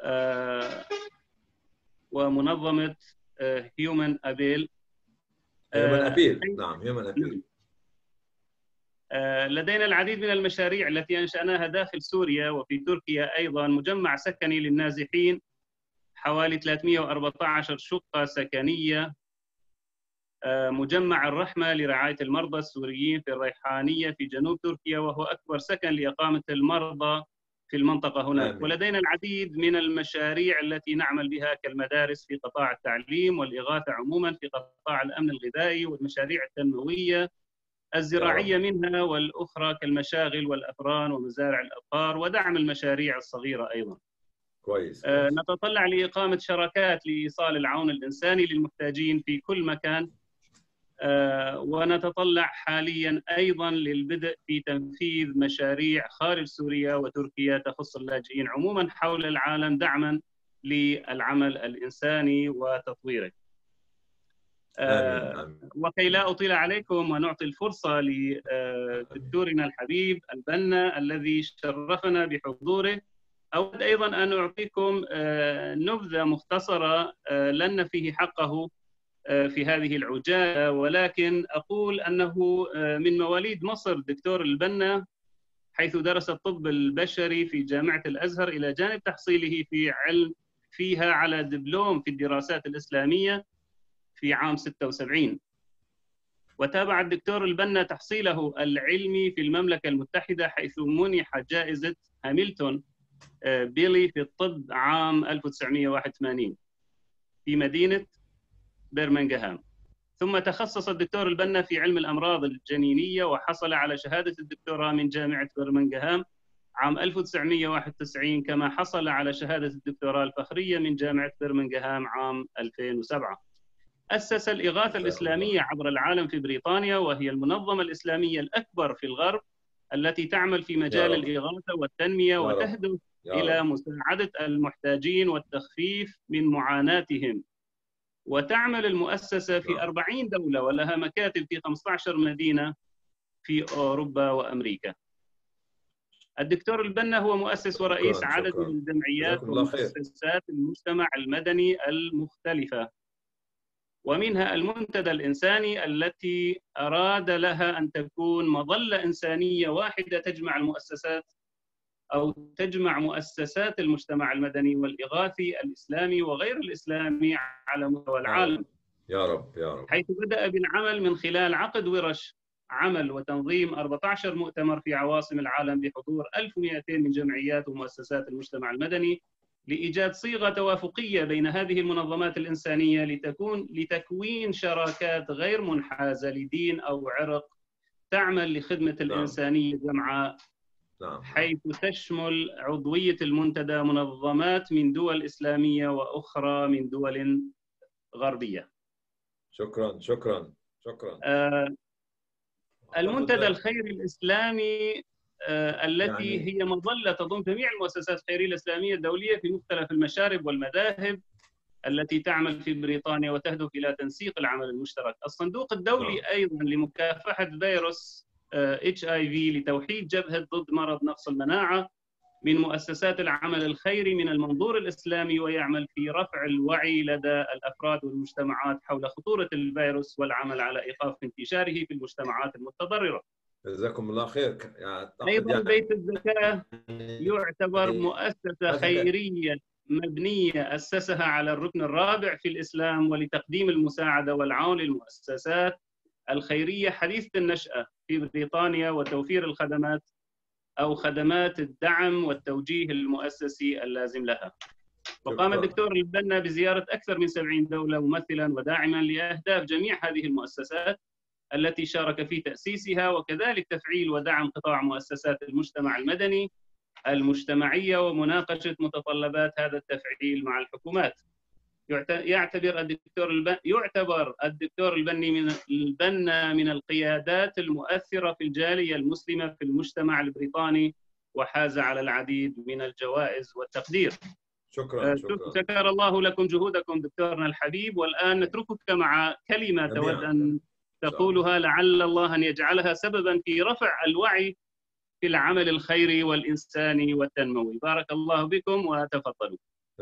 ومنظمة هيومن أبيل هيومن أبيل نعم هيومن أبيل لدينا العديد من المشاريع التي أنشأناها داخل سوريا وفي تركيا أيضا مجمع سكني للنازحين حوالي 314 شقة سكنية مجمع الرحمة لرعاية المرضى السوريين في الريحانية في جنوب تركيا وهو أكبر سكن لإقامة المرضى في المنطقة هناك آمين. ولدينا العديد من المشاريع التي نعمل بها كالمدارس في قطاع التعليم والإغاثة عموما في قطاع الأمن الغذائي والمشاريع التنموية الزراعية منها والأخرى كالمشاغل والأفران ومزارع الأبقار ودعم المشاريع الصغيرة أيضا كويس, كويس. نتطلع لإقامة شراكات لإيصال العون الإنساني للمحتاجين في كل مكان ونتطلع حاليا ايضا للبدء في تنفيذ مشاريع خارج سوريا وتركيا تخص اللاجئين عموما حول العالم دعما للعمل الانساني وتطويره. آمين. آمين. وكي لا اطيل عليكم ونعطي الفرصه لدكتورنا الحبيب البنا الذي شرفنا بحضوره اود ايضا ان اعطيكم نبذه مختصره لن فيه حقه في هذه العجاله ولكن اقول انه من مواليد مصر دكتور البنا حيث درس الطب البشري في جامعه الازهر الى جانب تحصيله في علم فيها على دبلوم في الدراسات الاسلاميه في عام 76 وتابع الدكتور البنا تحصيله العلمي في المملكه المتحده حيث منح جائزه هاملتون بيلي في الطب عام 1981 في مدينه برمنغهام ثم تخصص الدكتور البنا في علم الأمراض الجنينية وحصل على شهادة الدكتوراه من جامعة برمنغهام عام 1991 كما حصل على شهادة الدكتوراه الفخرية من جامعة برمنغهام عام 2007 أسس الإغاثة الإسلامية عبر العالم في بريطانيا وهي المنظمة الإسلامية الأكبر في الغرب التي تعمل في مجال الإغاثة والتنمية وتهدف إلى مساعدة المحتاجين والتخفيف من معاناتهم وتعمل المؤسسة في 40 دولة ولها مكاتب في 15 مدينة في أوروبا وأمريكا الدكتور البنا هو مؤسس ورئيس شكرا عدد شكرا. من الجمعيات جزاكم الله خير. ومؤسسات المجتمع المدني المختلفة ومنها المنتدى الإنساني التي أراد لها أن تكون مظلة إنسانية واحدة تجمع المؤسسات أو تجمع مؤسسات المجتمع المدني والإغاثي الإسلامي وغير الإسلامي على مستوى العالم يا رب يا رب حيث بدأ بالعمل من خلال عقد ورش عمل وتنظيم 14 مؤتمر في عواصم العالم بحضور 1200 من جمعيات ومؤسسات المجتمع المدني لإيجاد صيغة توافقية بين هذه المنظمات الإنسانية لتكون لتكوين شراكات غير منحازة لدين أو عرق تعمل لخدمة الإنسانية جمعاء نعم حيث تشمل عضوية المنتدى منظمات من دول إسلامية وأخرى من دول غربية شكرا شكرا شكرا آه، المنتدى تفضل. الخيري الإسلامي آه، التي يعني- هي مظلة تضم جميع المؤسسات الخيرية الإسلامية الدولية في مختلف المشارب والمذاهب التي تعمل في بريطانيا وتهدف إلى تنسيق العمل المشترك الصندوق الدولي نعم. أيضا لمكافحة فيروس اتش اي في لتوحيد جبهة ضد مرض نقص المناعة من مؤسسات العمل الخيري من المنظور الإسلامي ويعمل في رفع الوعي لدى الأفراد والمجتمعات حول خطورة الفيروس والعمل على إيقاف انتشاره في المجتمعات المتضررة جزاكم الله خير يعني أعتقد أيضا يعني- بيت الزكاة يعتبر يعني مؤسسة هذا- خيرية مبنية أسسها على الركن الرابع في الإسلام ولتقديم المساعدة والعون للمؤسسات الخيرية حديثة النشأة في بريطانيا وتوفير الخدمات أو خدمات الدعم والتوجيه المؤسسي اللازم لها وقام شكراً. الدكتور البنا بزيارة أكثر من 70 دولة ممثلا وداعما لأهداف جميع هذه المؤسسات التي شارك في تأسيسها وكذلك تفعيل ودعم قطاع مؤسسات المجتمع المدني المجتمعية ومناقشة متطلبات هذا التفعيل مع الحكومات يعت- يعتبر الدكتور الب... يعتبر الدكتور البني من البنا من القيادات المؤثرة في الجالية المسلمة في المجتمع البريطاني وحاز على العديد من الجوائز والتقدير شكرا آه، شكرا شكر الله لكم جهودكم دكتورنا الحبيب والآن نتركك مع كلمة جميعاً. تود أن تقولها لعل الله أن يجعلها سببا في رفع الوعي في العمل الخيري والإنساني والتنموي بارك الله بكم وتفضلوا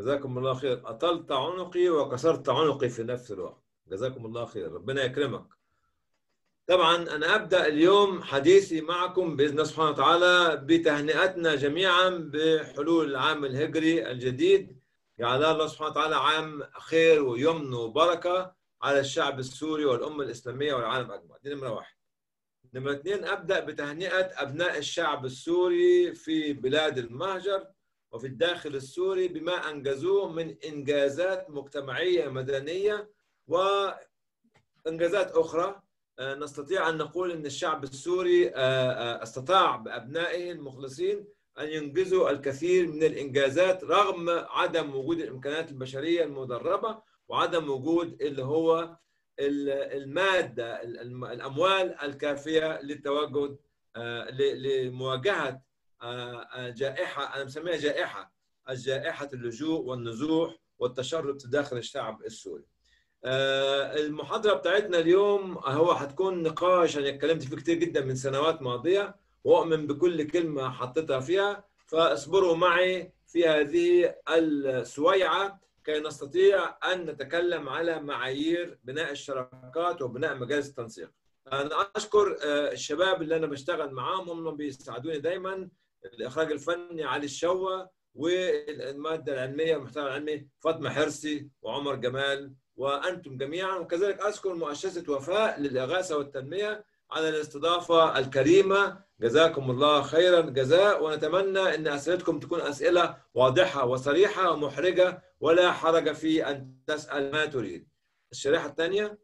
جزاكم الله خير أطلت عنقي وكسرت عنقي في نفس الوقت جزاكم الله خير ربنا يكرمك طبعا أنا أبدأ اليوم حديثي معكم بإذن الله سبحانه وتعالى بتهنئتنا جميعا بحلول العام الهجري الجديد جعل الله سبحانه وتعالى عام خير ويمن وبركة على الشعب السوري والأمة الإسلامية والعالم أجمع دي نمرة واحد نمرة اثنين أبدأ بتهنئة أبناء الشعب السوري في بلاد المهجر وفي الداخل السوري بما أنجزوه من إنجازات مجتمعية مدنية وإنجازات أخرى نستطيع أن نقول أن الشعب السوري استطاع بأبنائه المخلصين أن ينجزوا الكثير من الإنجازات رغم عدم وجود الإمكانات البشرية المدربة وعدم وجود اللي هو المادة الأموال الكافية للتواجد لمواجهة جائحة أنا مسميها جائحة الجائحة اللجوء والنزوح والتشرد في داخل الشعب السوري المحاضرة بتاعتنا اليوم هو حتكون نقاش أنا اتكلمت فيه كتير جدا من سنوات ماضية وأؤمن بكل كلمة حطيتها فيها فاصبروا معي في هذه السويعة كي نستطيع أن نتكلم على معايير بناء الشراكات وبناء مجالس التنسيق أنا أشكر الشباب اللي أنا بشتغل معاهم هم بيساعدوني دايما الإخراج الفني علي الشوة والمادة العلمية والمحتوى العلمي فاطمة حرسي وعمر جمال وأنتم جميعا وكذلك أشكر مؤسسة وفاء للإغاثة والتنمية على الاستضافة الكريمة جزاكم الله خيرا جزاء ونتمنى أن أسئلتكم تكون أسئلة واضحة وصريحة ومحرجة ولا حرج في أن تسأل ما تريد الشريحة الثانية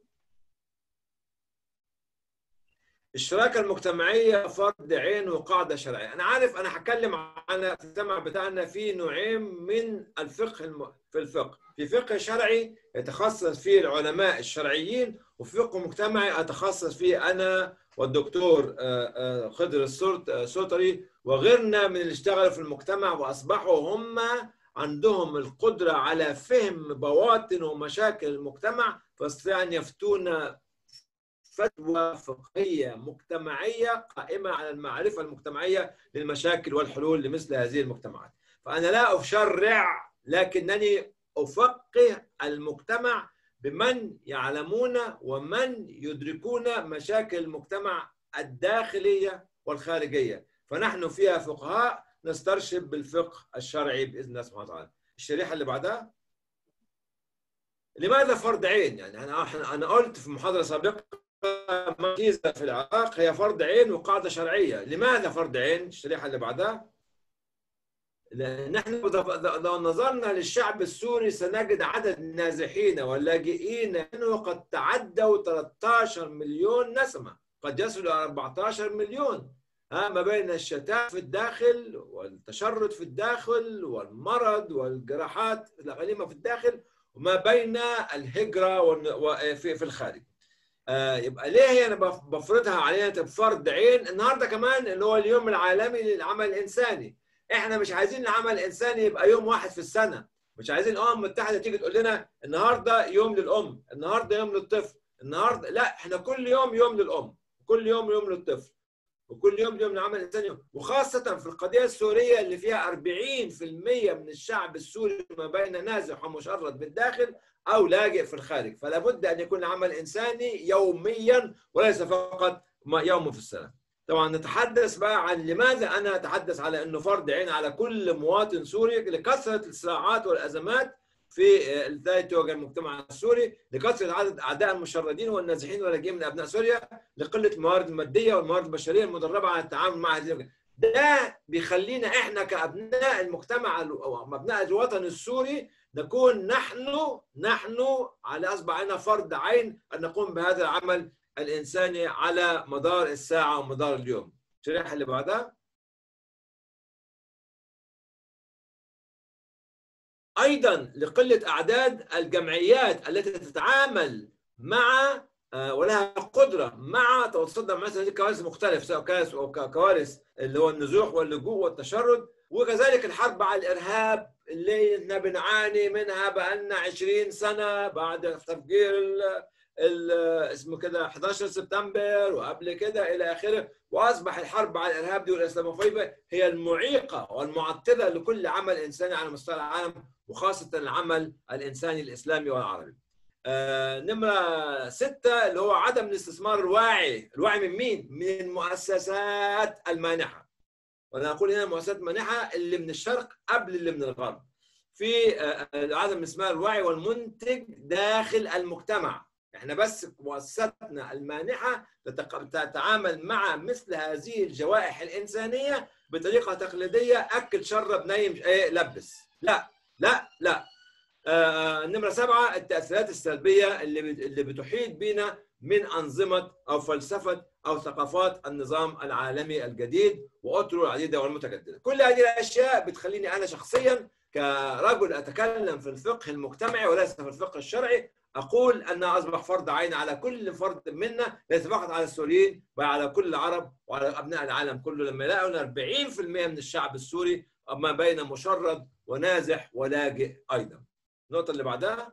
الشراكة المجتمعية فرض عين وقاعدة شرعية أنا عارف أنا هتكلم عن في المجتمع بتاعنا في نوعين من الفقه الم... في الفقه في فقه شرعي يتخصص فيه العلماء الشرعيين وفي فقه مجتمعي أتخصص فيه أنا والدكتور خضر السوطري وغيرنا من اللي اشتغلوا في المجتمع وأصبحوا هم عندهم القدرة على فهم بواطن ومشاكل المجتمع فاستطيعوا أن يفتونا فتوى فقهية مجتمعية قائمة على المعرفة المجتمعية للمشاكل والحلول لمثل هذه المجتمعات فأنا لا أشرع لكنني أفقه المجتمع بمن يعلمون ومن يدركون مشاكل المجتمع الداخلية والخارجية فنحن فيها فقهاء نسترشد بالفقه الشرعي بإذن الله سبحانه وتعالى الشريحة اللي بعدها لماذا فرض عين؟ يعني أنا أنا قلت في محاضرة سابقة ميزة في العراق هي فرض عين وقاعدة شرعية لماذا فرض عين؟ الشريحة اللي بعدها لأن نحن لو نظرنا للشعب السوري سنجد عدد النازحين واللاجئين أنه قد تعدوا 13 مليون نسمة قد يصل إلى 14 مليون ها ما بين الشتات في الداخل والتشرد في الداخل والمرض والجراحات الغليمة في الداخل وما بين الهجرة في الخارج يبقى ليه انا بفرضها علينا بفرض عين النهارده كمان اللي هو اليوم العالمي للعمل الانساني احنا مش عايزين العمل الانساني يبقى يوم واحد في السنه مش عايزين الامم المتحده تيجي تقول لنا النهارده يوم للام النهارده يوم للطفل النهارده لا احنا كل يوم يوم للام كل يوم يوم للطفل وكل يوم يوم للعمل الانساني وخاصه في القضيه السوريه اللي فيها 40% من الشعب السوري ما بين نازح ومشرد بالداخل او لاجئ في الخارج فلا بد ان يكون العمل الانساني يوميا وليس فقط يوم في السنه طبعا نتحدث بقى عن لماذا انا اتحدث على انه فرض عين على كل مواطن سوري لكثره الصراعات والازمات في التي تواجه المجتمع السوري لكثره عدد اعداء المشردين والنازحين واللاجئين من ابناء سوريا لقله الموارد الماديه والموارد البشريه المدربه على التعامل مع هذه ده بيخلينا احنا كابناء المجتمع او ابناء الوطن السوري نكون نحن نحن على اصبح علينا فرض عين ان نقوم بهذا العمل الانساني على مدار الساعه ومدار اليوم. الشريحه اللي بعدها ايضا لقله اعداد الجمعيات التي تتعامل مع ولها قدره مع تصدى مثلا هذه الكوارث المختلفه سواء كوارث او كوارث اللي هو النزوح واللجوء والتشرد وكذلك الحرب على الارهاب اللي احنا بنعاني منها بقالنا 20 سنه بعد تفجير اسمه كده 11 سبتمبر وقبل كده الى اخره واصبح الحرب على الارهاب دي والاسلاموفوبيا هي المعيقه والمعطله لكل عمل انساني على مستوى العالم وخاصه العمل الانساني الاسلامي والعربي. آه نمره سته اللي هو عدم الاستثمار الواعي، الواعي من مين؟ من المؤسسات المانحه. وانا اقول هنا المؤسسات المانحه اللي من الشرق قبل اللي من الغرب. في آه عدم الاستثمار الواعي والمنتج داخل المجتمع. احنا بس مؤسساتنا المانحه تتعامل مع مثل هذه الجوائح الانسانيه بطريقه تقليديه اكل شرب نيم ايه لبس لا لا لا آه نمره سبعه التاثيرات السلبيه اللي اللي بتحيط بنا من انظمه او فلسفه او ثقافات النظام العالمي الجديد واطره العديده والمتجدده كل هذه الاشياء بتخليني انا شخصيا كرجل اتكلم في الفقه المجتمعي وليس في الفقه الشرعي اقول ان اصبح فرض عين على كل فرد منا ليس فقط على السوريين بل على كل العرب وعلى ابناء العالم كله لما يلاقوا ان 40% من الشعب السوري ما بين مشرد ونازح ولاجئ ايضا. النقطه اللي بعدها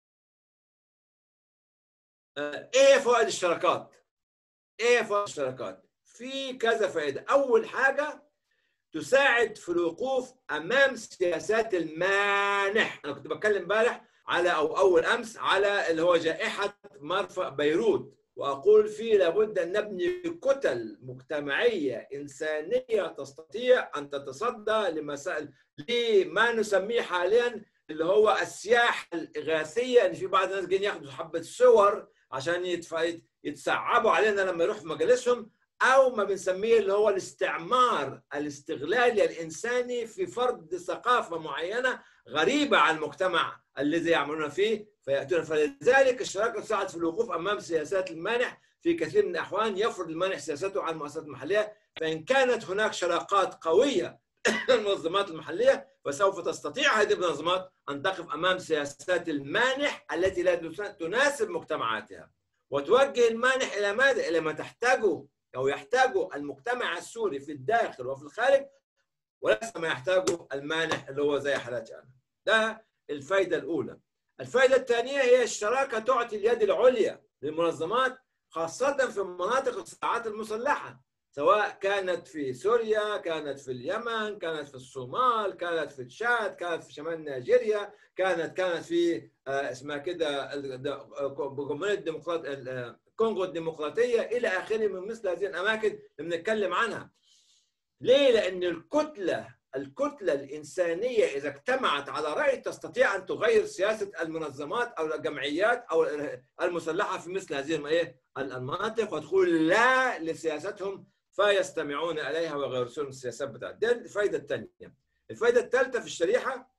ايه فوائد الشراكات؟ ايه فوائد الشراكات؟ في كذا فائده، اول حاجه تساعد في الوقوف امام سياسات المانح، انا كنت بتكلم امبارح على او اول امس على اللي هو جائحه مرفأ بيروت واقول فيه لابد ان نبني كتل مجتمعيه انسانيه تستطيع ان تتصدى لمسائل لما نسميه حاليا اللي هو السياحه الاغاثيه ان في بعض الناس جايين ياخدوا حبه صور عشان يتسعبوا علينا لما يروح في مجالسهم او ما بنسميه اللي هو الاستعمار الاستغلالي الانساني في فرض ثقافه معينه غريبه على المجتمع الذي يعملون فيه فياتون فلذلك الشراكه تساعد في الوقوف امام سياسات المانح في كثير من الاحوال يفرض المانح سياسته على المؤسسات المحليه فان كانت هناك شراكات قويه المنظمات المحليه فسوف تستطيع هذه المنظمات ان تقف امام سياسات المانح التي لا تناسب مجتمعاتها وتوجه المانح الى ماذا؟ الى ما تحتاجه او يحتاجه المجتمع السوري في الداخل وفي الخارج وليس ما يحتاجه المانح اللي هو زي حالاتي انا. ده الفائده الاولى. الفائده الثانيه هي الشراكه تعطي اليد العليا للمنظمات خاصه في مناطق الصراعات المسلحه سواء كانت في سوريا، كانت في اليمن، كانت في الصومال، كانت في تشاد، كانت في شمال نيجيريا، كانت كانت في اسمها كده الجمهوريه الديمقراط الكونغو الديمقراطيه الى اخره من مثل هذه الاماكن اللي بنتكلم عنها. ليه؟ لان الكتله الكتله الانسانيه اذا اجتمعت على راي تستطيع ان تغير سياسه المنظمات او الجمعيات او المسلحه في مثل هذه المناطق وتقول لا لسياستهم فيستمعون اليها ويغيرون السياسات بتاعتها. دي الفائده الثانيه. الفائده الثالثه في الشريحه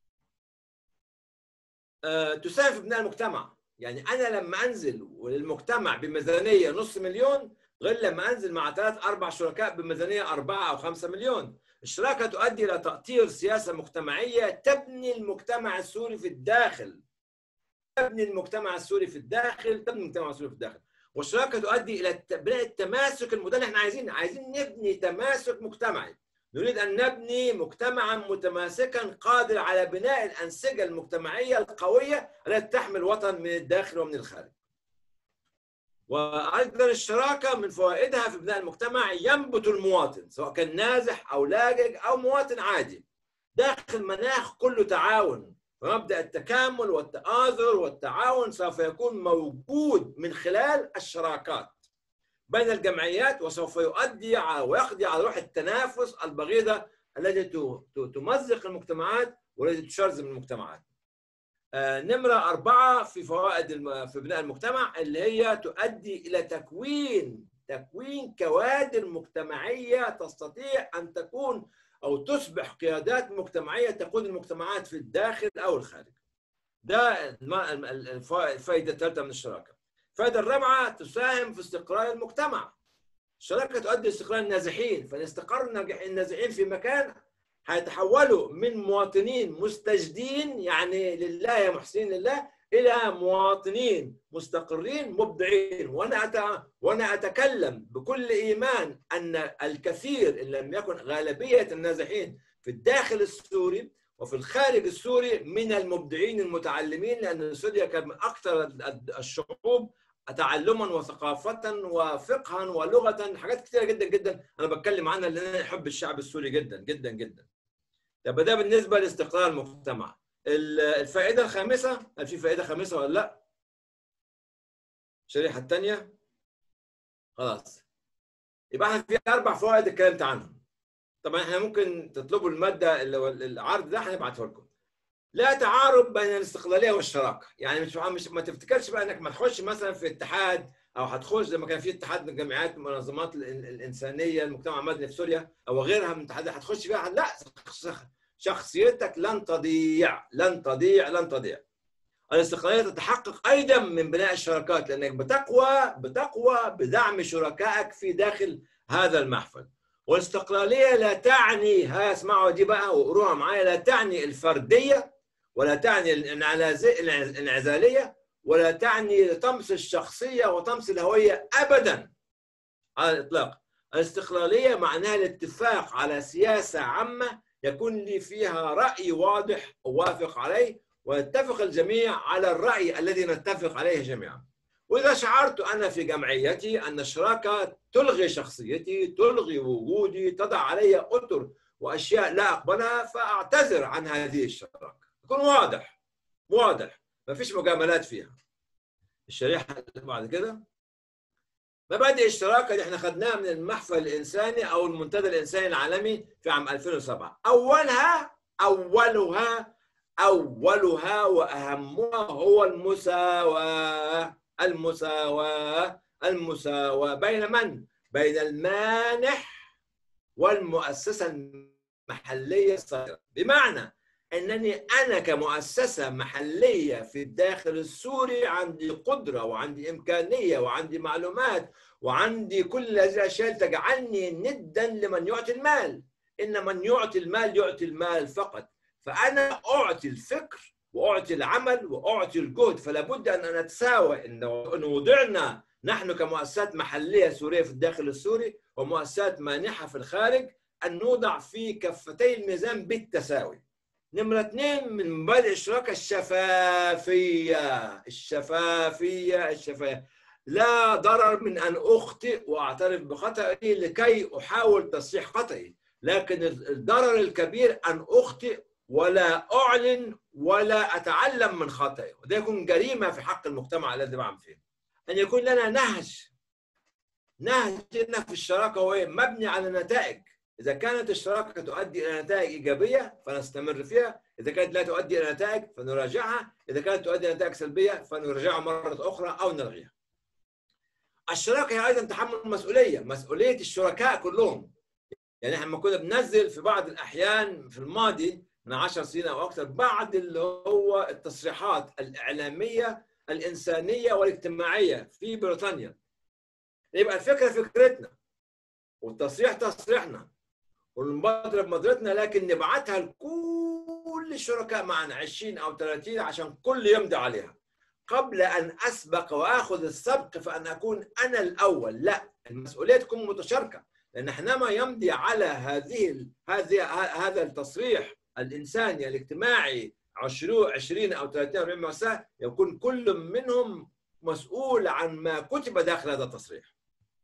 أه تساهم في بناء المجتمع. يعني انا لما انزل للمجتمع بميزانيه نص مليون غير لما انزل مع ثلاث اربع شركاء بميزانيه اربعه او خمسه مليون. الشراكه تؤدي الى تاطير سياسه مجتمعيه تبني المجتمع السوري في الداخل. تبني المجتمع السوري في الداخل، تبني المجتمع السوري في الداخل. والشراكه تؤدي الى بناء التماسك المدن احنا عايزين عايزين نبني تماسك مجتمعي. نريد ان نبني مجتمعا متماسكا قادر على بناء الانسجه المجتمعيه القويه التي تحمي الوطن من الداخل ومن الخارج. وايضا الشراكه من فوائدها في بناء المجتمع ينبت المواطن سواء كان نازح او لاجئ او مواطن عادي داخل مناخ كله تعاون فمبدا التكامل والتآزر والتعاون سوف يكون موجود من خلال الشراكات بين الجمعيات وسوف يؤدي ويقضي على روح التنافس البغيضه التي تمزق المجتمعات والتي تشرذم المجتمعات. نمرة أربعة في فوائد في بناء المجتمع اللي هي تؤدي إلى تكوين تكوين كوادر مجتمعية تستطيع أن تكون أو تصبح قيادات مجتمعية تقود المجتمعات في الداخل أو الخارج. ده الفائدة الثالثة من الشراكة. الفائدة الرابعة تساهم في استقرار المجتمع. الشراكة تؤدي لاستقرار النازحين، فإن استقر النازحين في مكان هيتحولوا من مواطنين مستجدين يعني لله يا محسنين لله الى مواطنين مستقرين مبدعين وانا أت... وانا اتكلم بكل ايمان ان الكثير ان لم يكن غالبيه النازحين في الداخل السوري وفي الخارج السوري من المبدعين المتعلمين لان سوريا كانت من اكثر الشعوب تعلما وثقافة وفقها ولغة حاجات كثيرة جدا جدا أنا بتكلم عنها لأن أنا أحب الشعب السوري جدا جدا جدا. طب ده بالنسبة لاستقرار المجتمع. الفائدة الخامسة هل في فائدة خامسة ولا لا؟ الشريحة الثانية خلاص يبقى احنا في أربع فوائد اتكلمت عنهم. طبعا احنا ممكن تطلبوا المادة اللي هو العرض ده هنبعته لكم. لا تعارض بين الاستقلاليه والشراكه يعني مش مش ما تفتكرش بقى انك ما تخش مثلا في اتحاد او هتخش زي ما كان في اتحاد الجامعات المنظمات الانسانيه المجتمع المدني في سوريا او غيرها من الاتحادات هتخش فيها لا شخصيتك لن تضيع لن تضيع لن تضيع الاستقلاليه تتحقق ايضا من بناء الشراكات لانك بتقوى بتقوى بدعم شركائك في داخل هذا المحفل والاستقلاليه لا تعني ها اسمعوا دي بقى وقروها معايا لا تعني الفرديه ولا تعني الانعزاليه ولا تعني طمس الشخصيه وطمس الهويه ابدا على الاطلاق الاستقلاليه معناها الاتفاق على سياسه عامه يكون لي فيها راي واضح اوافق عليه ويتفق الجميع على الراي الذي نتفق عليه جميعا واذا شعرت انا في جمعيتي ان الشراكه تلغي شخصيتي تلغي وجودي تضع علي اطر واشياء لا اقبلها فاعتذر عن هذه الشراكه يكون واضح واضح ما فيش مجاملات فيها الشريحه اللي بعد كده مبادئ الشراكه اللي احنا خدناها من المحفل الانساني او المنتدى الانساني العالمي في عام 2007 اولها اولها اولها واهمها هو المساواه المساواه المساواه بين من؟ بين المانح والمؤسسه المحليه الصغيره بمعنى انني انا كمؤسسه محليه في الداخل السوري عندي قدره وعندي امكانيه وعندي معلومات وعندي كل هذه الاشياء تجعلني ندا لمن يعطي المال ان من يعطي المال يعطي المال فقط فانا اعطي الفكر واعطي العمل واعطي الجهد فلا بد ان نتساوى ان وضعنا نحن كمؤسسات محليه سوريه في الداخل السوري ومؤسسات مانحه في الخارج ان نوضع في كفتي الميزان بالتساوي نمرة اثنين من مبادئ الشراكة الشفافية الشفافية الشفافية لا ضرر من أن أخطئ وأعترف بخطئي لكي أحاول تصحيح خطئي لكن الضرر الكبير أن أخطئ ولا أعلن ولا أتعلم من خطئي وده يكون جريمة في حق المجتمع الذي بعمل فيه أن يكون لنا نهج نهجنا في الشراكة هو مبني على نتائج إذا كانت الشراكة تؤدي إلى نتائج إيجابية فنستمر فيها، إذا كانت لا تؤدي إلى نتائج فنراجعها، إذا كانت تؤدي إلى نتائج سلبية فنرجعها مرة أخرى أو نلغيها. الشراكة هي أيضا تحمل مسؤولية، مسؤولية الشركاء كلهم. يعني احنا لما كنا بننزل في بعض الأحيان في الماضي من 10 سنين أو أكثر بعض اللي هو التصريحات الإعلامية الإنسانية والاجتماعية في بريطانيا. يبقى الفكرة فكرتنا والتصريح تصريحنا والمبادره بمبادرتنا لكن نبعتها لكل الشركاء معنا 20 او 30 عشان كل يمضي عليها قبل ان اسبق واخذ السبق فان اكون انا الاول لا المسؤوليه تكون متشاركه لان حينما يمضي على هذه هذه هذا التصريح الانساني الاجتماعي 20 20 او 30 40 مؤسسه يكون كل منهم مسؤول عن ما كتب داخل هذا التصريح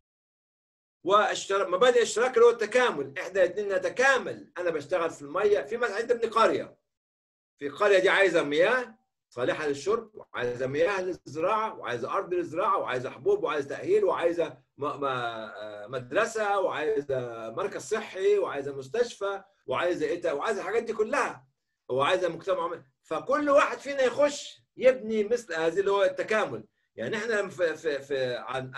والشر... مبادئ الشراكه اللي هو التكامل احدى الاثنين نتكامل انا بشتغل في الميه في مثلا عندي ابن قريه في القريه دي عايزه مياه صالحه للشرب وعايزه مياه للزراعه وعايزه ارض للزراعه وعايزه حبوب وعايزه تاهيل وعايزه م... م... مدرسه وعايزه مركز صحي وعايزه مستشفى وعايزه ايه وعايزه الحاجات دي كلها وعايزه مجتمع فكل واحد فينا يخش يبني مثل هذه اللي هو التكامل يعني احنا في في, في عن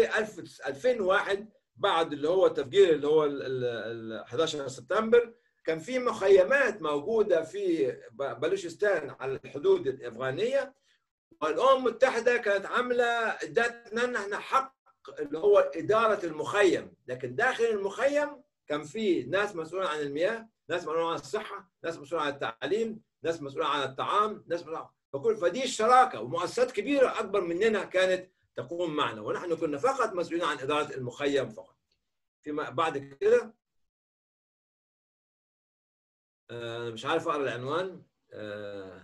2001 بعد اللي هو التفجير اللي هو ال 11 سبتمبر كان في مخيمات موجوده في بلوشستان على الحدود الافغانيه والامم المتحده كانت عامله ادتنا احنا حق اللي هو اداره المخيم لكن داخل المخيم كان في ناس مسؤوله عن المياه ناس مسؤوله عن الصحه ناس مسؤوله عن التعليم ناس مسؤوله عن الطعام ناس مسؤوله فكل فدي الشراكه ومؤسسات كبيره اكبر مننا كانت تقوم معنا ونحن كنا فقط مسؤولين عن اداره المخيم فقط فيما بعد كده آه، مش عارف اقرا العنوان آه،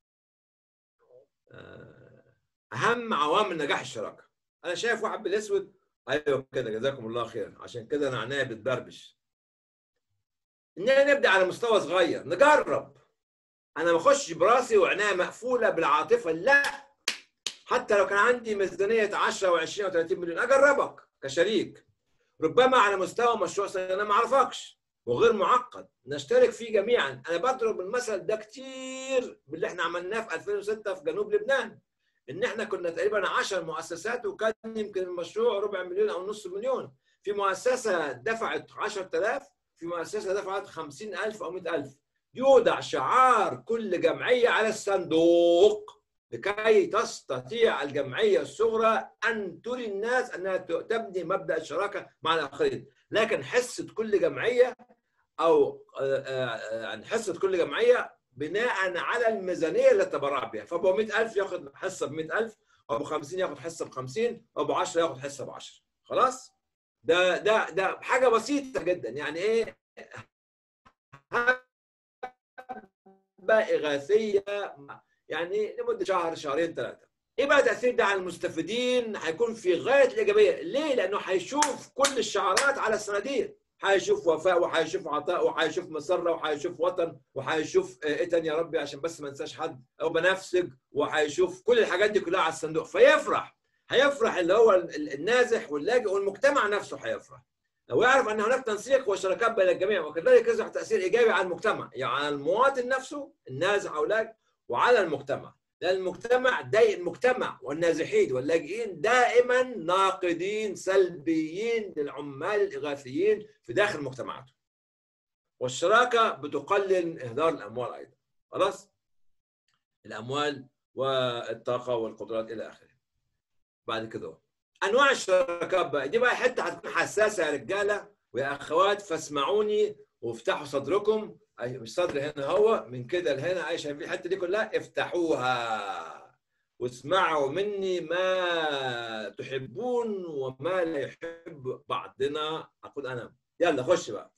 آه، اهم عوامل نجاح الشراكه انا شايف واحد بالاسود ايوه كده جزاكم الله خير عشان كده انا عينيا بتبربش اننا نبدا على مستوى صغير نجرب انا ما اخش براسي وعينيا مقفوله بالعاطفه لا حتى لو كان عندي ميزانيه 10 و20 و30 مليون اجربك كشريك ربما على مستوى مشروع صغير انا ما اعرفكش وغير معقد نشترك فيه جميعا انا بضرب المثل ده كتير باللي احنا عملناه في 2006 في جنوب لبنان ان احنا كنا تقريبا 10 مؤسسات وكان يمكن المشروع ربع مليون او نص مليون في مؤسسه دفعت 10000 في مؤسسه دفعت 50000 او 100000 يوضع شعار كل جمعيه على الصندوق لكي تستطيع الجمعيه الصغرى ان تري الناس انها تبني مبدا الشراكه مع الاخرين لكن حصه كل جمعيه او عن حصه كل جمعيه بناء على الميزانيه اللي تبرع بها فابو 100000 ياخذ حصه ب 100000 وابو 50 ياخذ حصه ب 50 وابو 10 ياخذ حصه ب 10 خلاص ده ده ده حاجه بسيطه جدا يعني ايه إغاثية يعني لمدة شهر شهرين ثلاثة ايه بقى تاثير ده على المستفيدين هيكون في غايه الايجابيه ليه لانه هيشوف كل الشعارات على الصناديق هيشوف وفاء وهيشوف عطاء وهيشوف مسره وهيشوف وطن وهيشوف ايه تاني يا ربي عشان بس ما انساش حد او بنفسج وهيشوف كل الحاجات دي كلها على الصندوق فيفرح هيفرح اللي هو النازح واللاجئ والمجتمع نفسه هيفرح لو يعرف ان هناك تنسيق وشراكات بين الجميع وكذلك يصبح تاثير ايجابي على المجتمع يعني على المواطن نفسه النازح او اللاجئ وعلى المجتمع لان المجتمع داي المجتمع والنازحين واللاجئين دائما ناقدين سلبيين للعمال الاغاثيين في داخل مجتمعاتهم والشراكه بتقلل اهدار الاموال ايضا خلاص الاموال والطاقه والقدرات الى اخره بعد كده انواع الشراكات بقى دي بقى حته هتكون حساسه يا رجاله ويا اخوات فاسمعوني وافتحوا صدركم مش صدر هنا هو من كده لهنا اي شايفين الحته دي كلها افتحوها واسمعوا مني ما تحبون وما لا يحب بعضنا اقول انا يلا خش بقى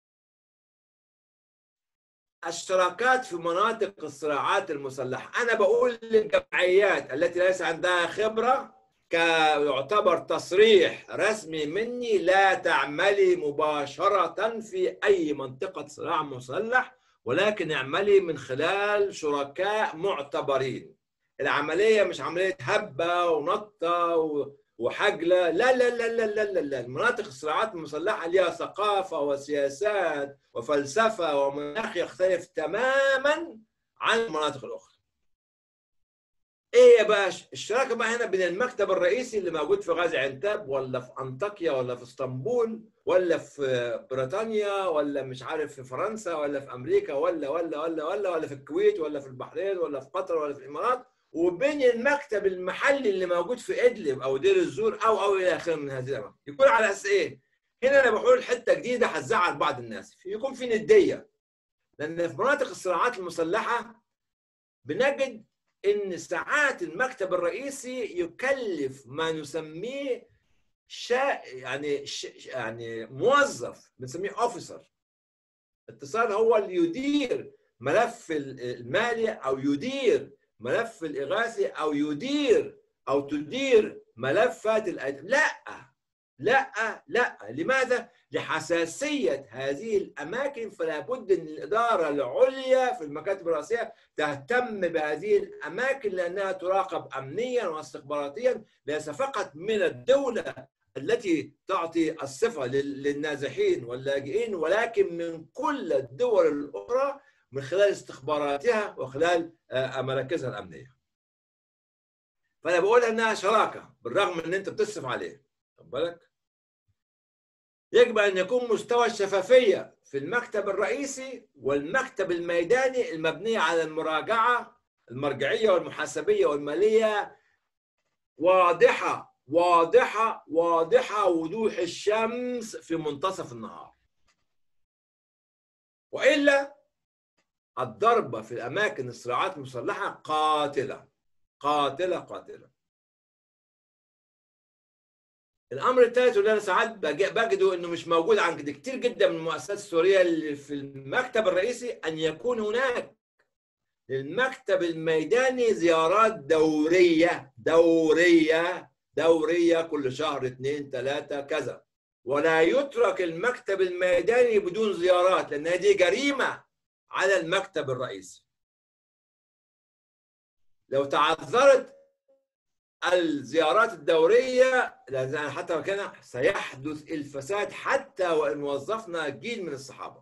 الشراكات في مناطق الصراعات المسلحه انا بقول للجمعيات التي ليس عندها خبره كيعتبر تصريح رسمي مني لا تعملي مباشرة في أي منطقة صراع مسلح ولكن اعملي من خلال شركاء معتبرين العملية مش عملية هبة ونطة وحجلة لا لا لا لا لا لا, لا. المناطق الصراعات المسلحة لها ثقافة وسياسات وفلسفة ومناخ يختلف تماما عن المناطق الأخرى ايه يا باشا الشراكه بقى هنا بين المكتب الرئيسي اللي موجود في غازي عنتاب ولا في انطاكيا ولا في اسطنبول ولا في بريطانيا ولا مش عارف في فرنسا ولا في امريكا ولا ولا ولا ولا ولا في الكويت ولا في البحرين ولا في قطر ولا في الامارات وبين المكتب المحلي اللي موجود في ادلب او دير الزور او او الى اخره من هذه الاماكن يكون على اساس ايه؟ هنا انا بقول حته جديده هتزعل بعض الناس يكون في نديه لان في مناطق الصراعات المسلحه بنجد ان ساعات المكتب الرئيسي يكلف ما نسميه شا يعني ش... يعني موظف بنسميه اوفيسر اتصال هو اللي يدير ملف المالي او يدير ملف الاغاثي او يدير او تدير ملفات الأدب. لا لا لا لماذا؟ لحساسية هذه الأماكن فلا بد أن الإدارة العليا في المكاتب الرئاسية تهتم بهذه الأماكن لأنها تراقب أمنيا واستخباراتيا ليس فقط من الدولة التي تعطي الصفة للنازحين واللاجئين ولكن من كل الدول الأخرى من خلال استخباراتها وخلال مراكزها الأمنية فأنا بقول أنها شراكة بالرغم من أن أنت بتصرف عليه خد بالك يجب أن يكون مستوى الشفافية في المكتب الرئيسي والمكتب الميداني المبنية على المراجعة المرجعية والمحاسبية والمالية واضحة واضحة واضحة وضوح الشمس في منتصف النهار وإلا الضربة في الأماكن الصراعات المسلحة قاتلة قاتلة قاتلة الامر الثالث واللي انا ساعات بجده انه مش موجود عند كتير جدا من المؤسسات السوريه اللي في المكتب الرئيسي ان يكون هناك للمكتب الميداني زيارات دوريه دوريه دوريه كل شهر اثنين ثلاثه كذا ولا يترك المكتب الميداني بدون زيارات لان هذه جريمه على المكتب الرئيسي لو تعذرت الزيارات الدورية لأن حتى كان سيحدث الفساد حتى وإن وظفنا جيل من الصحابة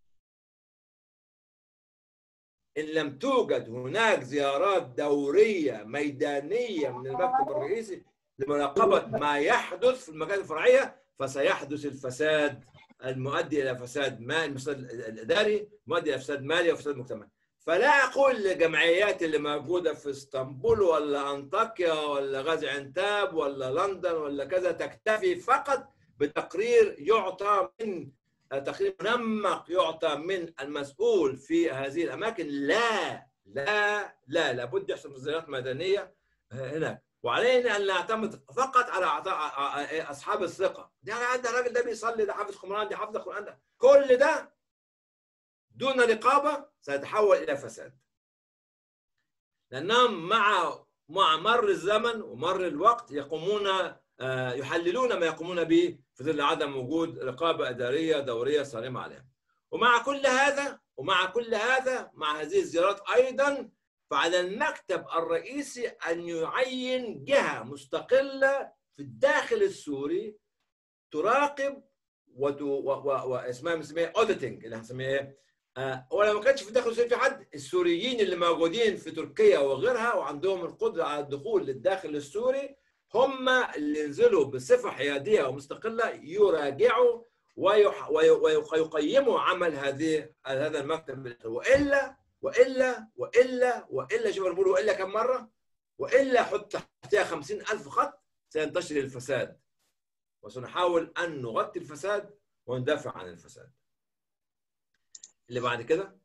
إن لم توجد هناك زيارات دورية ميدانية من المكتب الرئيسي لمراقبة ما يحدث في المكان الفرعية فسيحدث الفساد المؤدي إلى فساد مال الفساد الإداري مؤدي إلى فساد مالي وفساد مجتمعي فلا اقول للجمعيات اللي موجوده في اسطنبول ولا انطاكيا ولا غازي عنتاب ولا لندن ولا كذا تكتفي فقط بتقرير يعطى من تقرير منمق يعطى من المسؤول في هذه الاماكن لا لا لا لابد يحصل زيارات مدنيه هناك وعلينا ان نعتمد فقط على اصحاب الثقه يعني عندنا الراجل ده بيصلي ده حافظ قران ده حافظ القران ده كل ده دون رقابة سيتحول إلى فساد لأنهم مع مع مر الزمن ومر الوقت يقومون يحللون ما يقومون به في ظل عدم وجود رقابة إدارية دورية صارمة عليهم ومع كل هذا ومع كل هذا مع هذه الزيارات أيضا فعلى المكتب الرئيسي أن يعين جهة مستقلة في الداخل السوري تراقب واسمها بنسميها اوديتنج اللي هنسميها ايه؟ ولا ما كانش في الداخل السوري في حد السوريين اللي موجودين في تركيا وغيرها وعندهم القدره على الدخول للداخل السوري هم اللي ينزلوا بصفه حياديه ومستقله يراجعوا ويح... ويقيموا عمل هذه هذا المكتب والا والا والا والا شوف بقول والا كم مره والا حط تحتها 50000 خط سينتشر الفساد وسنحاول ان نغطي الفساد وندافع عن الفساد اللي بعد كده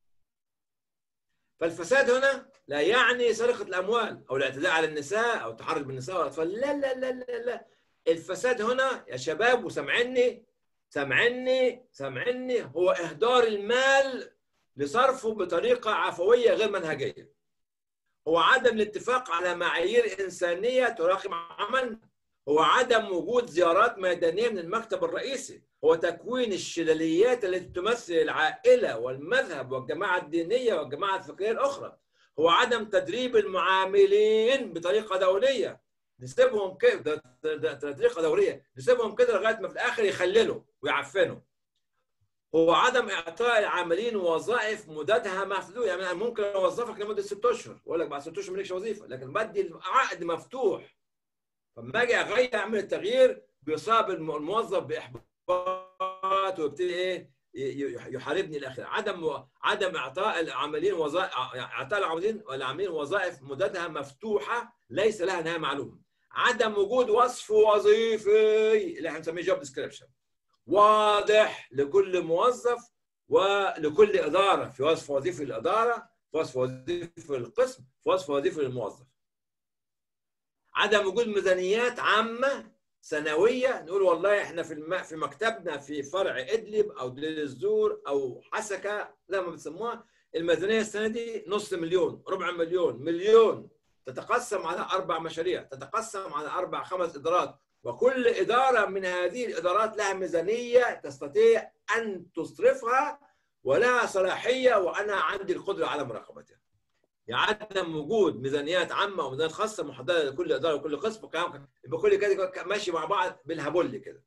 فالفساد هنا لا يعني سرقة الأموال أو الاعتداء على النساء أو التحرش بالنساء والأطفال لا لا لا لا لا الفساد هنا يا شباب وسامعني سامعني سامعني هو إهدار المال لصرفه بطريقة عفوية غير منهجية هو عدم الاتفاق على معايير إنسانية تراقب عملنا هو عدم وجود زيارات ميدانية من المكتب الرئيسي هو تكوين الشلاليات التي تمثل العائلة والمذهب والجماعة الدينية والجماعة الفكرية الأخرى هو عدم تدريب المعاملين بطريقة دولية نسيبهم كده طريقة دورية نسيبهم كده لغاية ما في الآخر يخللوا ويعفنوا هو عدم إعطاء العاملين وظائف مدتها محدودة يعني ممكن أوظفك لمدة ست أشهر وأقول لك بعد ست أشهر مالكش وظيفة لكن بدي العقد مفتوح فلما أجي أغير أعمل التغيير بيصاب الموظف بإحباط احباط ويبتدي ايه يحاربني الى اخره عدم عدم اعطاء العاملين وظائف اعطاء العاملين والعاملين وظائف مدتها مفتوحه ليس لها نهايه معلومه عدم وجود وصف وظيفي اللي احنا بنسميه جوب ديسكريبشن واضح لكل موظف ولكل اداره في وصف وظيفي للاداره في وصف وظيفي للقسم في وصف وظيفي للموظف عدم وجود ميزانيات عامه سنويه نقول والله احنا في الم... في مكتبنا في فرع ادلب او دير الزور او حسكه زي ما بتسموها الميزانيه السنه دي نص مليون ربع مليون مليون تتقسم على اربع مشاريع تتقسم على اربع خمس ادارات وكل اداره من هذه الادارات لها ميزانيه تستطيع ان تصرفها ولها صلاحيه وانا عندي القدره على مراقبتها. عدم وجود ميزانيات عامه وميزانيات خاصه محدده لكل اداره وكل قسم يبقى كل كده ماشي مع بعض بالهبل كده.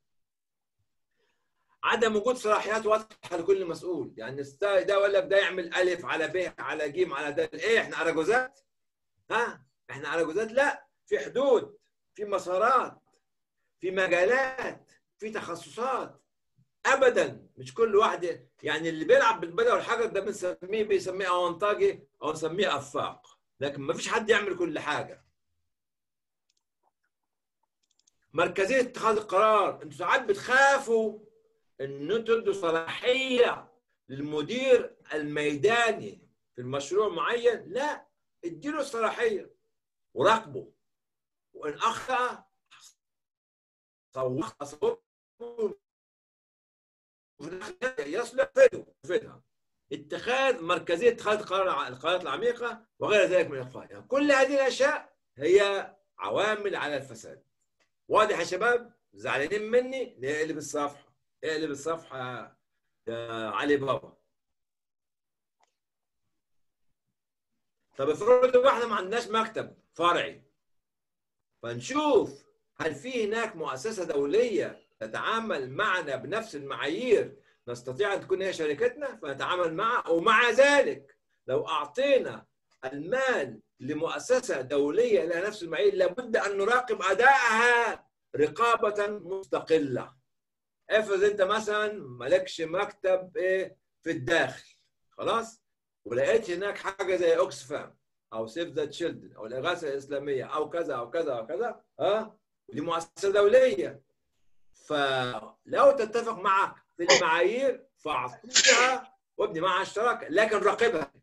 عدم وجود صلاحيات واضحه لكل مسؤول، يعني ده ولا ده يعمل الف على ب على ج على د ايه احنا اراجوزات؟ ها؟ احنا اراجوزات؟ لا في حدود في مسارات في مجالات في تخصصات ابدا مش كل واحد يعني اللي بيلعب بالبدل والحجر ده بنسميه بيسميه اونطاجي او نسميه افاق لكن ما فيش حد يعمل كل حاجه مركزيه اتخاذ القرار انتوا ساعات بتخافوا ان انتوا تدوا صلاحيه للمدير الميداني في المشروع معين لا اديله الصلاحيه وراقبه وان اخطا تصور يصلح فينه فينها اتخاذ مركزيه اتخاذ القرار القرارات العميقه وغير ذلك من القرار يعني كل هذه الاشياء هي عوامل على الفساد واضح يا شباب زعلانين مني نقلب الصفحه اقلب الصفحه يا علي بابا طب افرضوا احنا ما عندناش مكتب فرعي فنشوف هل في هناك مؤسسه دوليه تتعامل معنا بنفس المعايير نستطيع ان تكون هي شركتنا فنتعامل معها ومع ذلك لو اعطينا المال لمؤسسه دوليه لها نفس المعايير لابد ان نراقب ادائها رقابه مستقله افرض انت مثلا مالكش مكتب ايه في الداخل خلاص ولقيت هناك حاجه زي اوكسفام او سيف ذا تشيلدرن او الاغاثه الاسلاميه او كذا او كذا او كذا ها دي مؤسسه دوليه فلو تتفق معك في المعايير فاعطيها وابني معها الشراكه لكن راقبها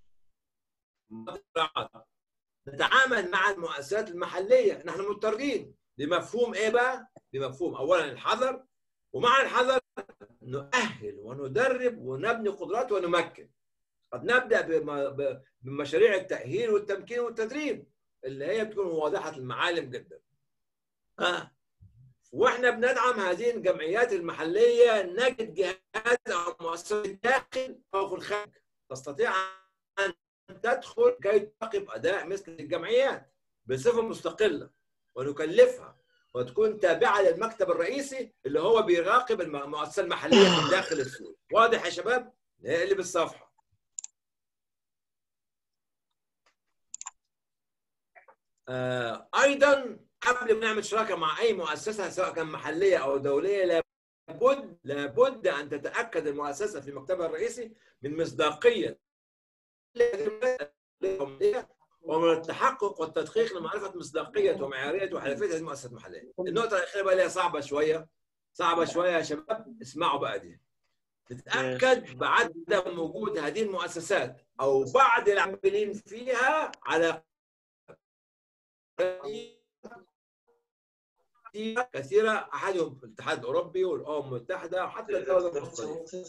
نتعامل مع المؤسسات المحليه نحن مضطرين بمفهوم ايه بقى؟ بمفهوم اولا الحذر ومع الحذر نؤهل وندرب ونبني قدرات ونمكن قد نبدا بمشاريع التاهيل والتمكين والتدريب اللي هي بتكون واضحه المعالم جدا آه. واحنا بندعم هذه الجمعيات المحليه نجد جهات او مؤسسات الداخل او في الخارج تستطيع ان تدخل كي تراقب اداء مثل الجمعيات بصفه مستقله ونكلفها وتكون تابعه للمكتب الرئيسي اللي هو بيراقب المؤسسه المحليه في داخل السوق واضح يا شباب نقلب الصفحه آه ايضا قبل ما نعمل شراكه مع اي مؤسسه سواء كان محليه او دوليه لابد لابد ان تتاكد المؤسسه في مكتبها الرئيسي من مصداقيه ومن التحقق والتدقيق لمعرفه مصداقيه ومعياريه وحلفيه هذه المؤسسات المحليه. النقطه الاخيره بقى اللي هي صعبه شويه صعبه شويه يا شباب اسمعوا بقى دي. تتاكد بعدم وجود هذه المؤسسات او بعض العاملين فيها على كثيرة أحدهم في الاتحاد الأوروبي والأمم المتحدة وحتى الدولة المصرية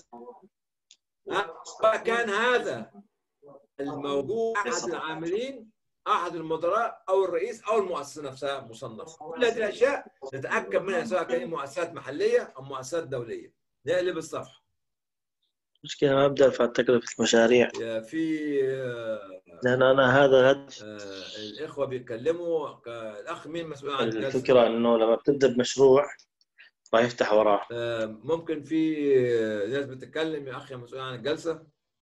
فكان هذا الموجود أحد العاملين أحد المدراء أو الرئيس أو المؤسسة نفسها مصنفة كل هذه الأشياء نتأكد منها سواء كانت مؤسسات محلية أو مؤسسات دولية نقلب الصفحة مشكلة ما أبدأ في تكلفة المشاريع في لأن أنا هذا هدف الإخوة بيتكلموا الأخ مين مسؤول عن الفكرة إنه لما بتبدأ بمشروع راح يفتح وراه ممكن في ناس بتتكلم يا أخي مسؤول عن الجلسة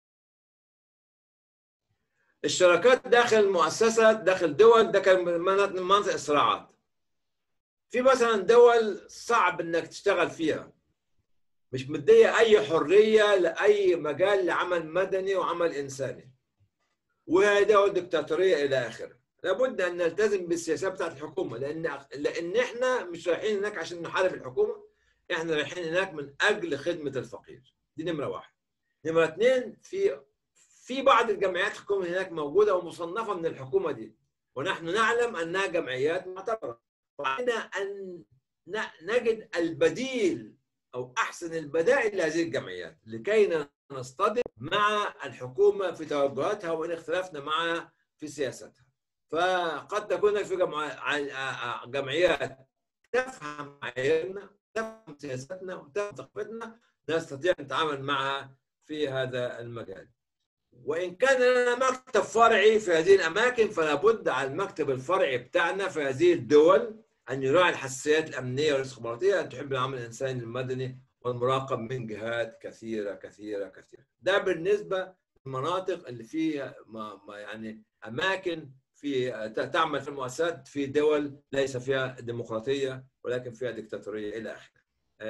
الشراكات داخل المؤسسة داخل دول ده كان من مناطق الصراعات في مثلا دول صعب انك تشتغل فيها مش مديه اي حريه لاي مجال لعمل مدني وعمل انساني وهي دول دكتاتوريه الى اخره لابد ان نلتزم بالسياسات بتاعت الحكومه لان لان احنا مش رايحين هناك عشان نحارب الحكومه احنا رايحين هناك من اجل خدمه الفقير دي نمره واحد نمره اثنين في في بعض الجمعيات الحكوميه هناك موجوده ومصنفه من الحكومه دي ونحن نعلم انها جمعيات معتبره وعلينا ان نجد البديل او احسن البدائل لهذه الجمعيات لكي نصطدم مع الحكومه في توجهاتها وان اختلفنا معها في سياستها. فقد تكون في جمعيات تفهم معاييرنا تفهم سياستنا وتفهم ثقافتنا نستطيع ان نتعامل معها في هذا المجال. وان كان لنا مكتب فرعي في هذه الاماكن فلا بد على المكتب الفرعي بتاعنا في هذه الدول ان يراعي الحساسيات الامنيه والاستخباراتيه ان تحب العمل الانساني المدني والمراقب من جهات كثيره كثيره كثيره. ده بالنسبه للمناطق اللي فيها ما ما يعني اماكن في تعمل في المؤسسات في دول ليس فيها ديمقراطيه ولكن فيها ديكتاتوريه الى اخره.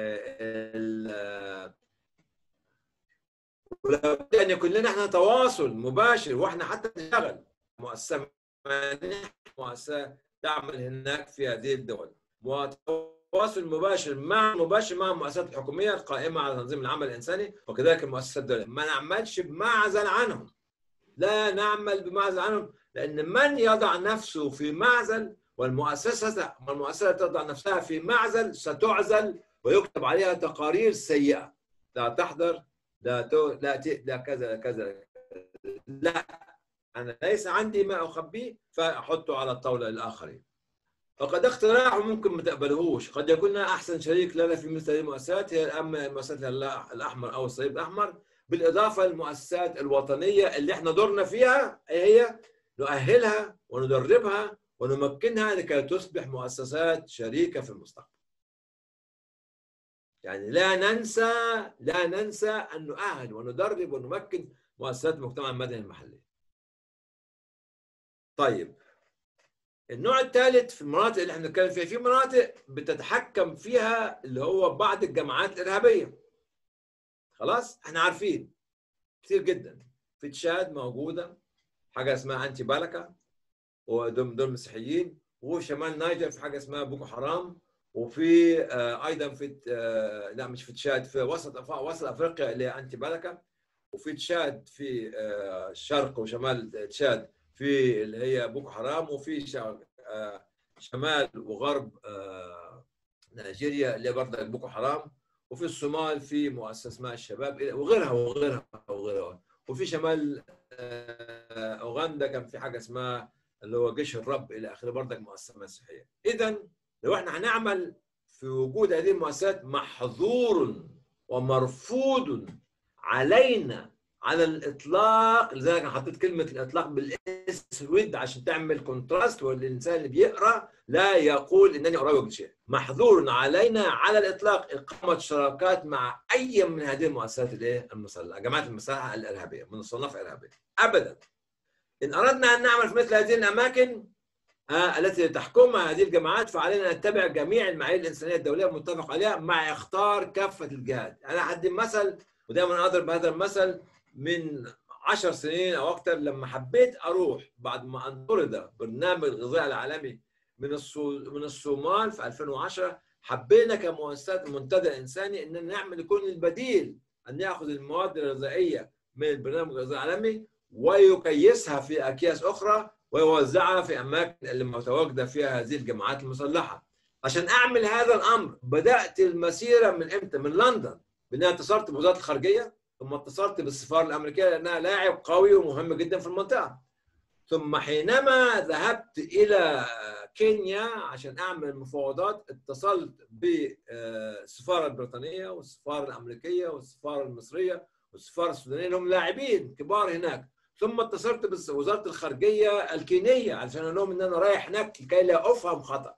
ولابد ان يكون لنا احنا تواصل مباشر واحنا حتى نشتغل مؤسسه مؤسسه تعمل هناك في هذه الدول وتواصل مباشر مع مباشر مع المؤسسات الحكوميه القائمه على تنظيم العمل الانساني وكذلك المؤسسات الدوليه ما نعملش بمعزل عنهم لا نعمل بمعزل عنهم لان من يضع نفسه في معزل والمؤسسه والمؤسسه تضع نفسها في معزل ستعزل ويكتب عليها تقارير سيئه لا تحضر لا تو... لا ت... لا كذا لا كذا لا انا ليس عندي ما اخبيه فاحطه على الطاوله للاخرين فقد اقتراح ممكن ما تقبلهوش قد يكون احسن شريك لنا في مثل هذه المؤسسات هي اما مؤسسه الاحمر او الصليب الاحمر بالاضافه للمؤسسات الوطنيه اللي احنا دورنا فيها هي نؤهلها وندربها ونمكنها لكي تصبح مؤسسات شريكه في المستقبل. يعني لا ننسى لا ننسى ان نؤهل وندرب ونمكن مؤسسات المجتمع المدني المحلي. طيب النوع الثالث في المناطق اللي احنا بنتكلم فيها في مناطق بتتحكم فيها اللي هو بعض الجماعات الارهابيه. خلاص احنا عارفين كتير جدا في تشاد موجوده حاجه اسمها انتي بالكا ودول دول مسيحيين وشمال نيجر في حاجه اسمها بوكو حرام وفي آه ايضا في آه لا مش في تشاد في وسط وسط افريقيا اللي هي انتي بالكا وفي تشاد في آه الشرق وشمال تشاد في اللي هي بوكو حرام وفي شمال وغرب نيجيريا اللي هي برضه بوكو حرام وفي الصومال في مؤسسه اسمها الشباب وغيرها وغيرها وغيرها وفي شمال اوغندا كان في حاجه اسمها اللي هو جيش الرب الى اخره برضك مؤسسه مسيحيه اذا لو احنا هنعمل في وجود هذه المؤسسات محظور ومرفوض علينا على الاطلاق لذلك انا حطيت كلمه الاطلاق بالاسود عشان تعمل كونتراست والانسان اللي بيقرا لا يقول انني اروج شيء محظور علينا على الاطلاق اقامه شراكات مع اي من هذه المؤسسات الايه المسلحه جماعات المسلحه الارهابيه من الصناف الارهابيه ابدا ان اردنا ان نعمل في مثل هذه الاماكن آه التي تحكمها هذه الجماعات فعلينا ان نتبع جميع المعايير الانسانيه الدوليه المتفق عليها مع اختار كافه الجهات انا هدي مثل ودائما اضرب هذا المثل من عشر سنين او اكثر لما حبيت اروح بعد ما انطرد برنامج الغذاء العالمي من من الصومال في 2010 حبينا كمؤسسات منتدى انساني ان نعمل يكون البديل ان ياخذ المواد الغذائيه من البرنامج الغذاء العالمي ويكيسها في اكياس اخرى ويوزعها في اماكن اللي متواجده فيها هذه الجماعات المسلحه. عشان اعمل هذا الامر بدات المسيره من امتى؟ من لندن بان اتصلت بوزاره الخارجيه ثم اتصلت بالسفاره الامريكيه لانها لاعب قوي ومهم جدا في المنطقه. ثم حينما ذهبت الى كينيا عشان اعمل مفاوضات اتصلت بالسفاره البريطانيه والسفاره الامريكيه والسفاره المصريه والسفاره السودانيه لهم لاعبين كبار هناك ثم اتصلت بوزاره الخارجيه الكينيه علشان اقول لهم ان انا رايح هناك لكي لا افهم خطا.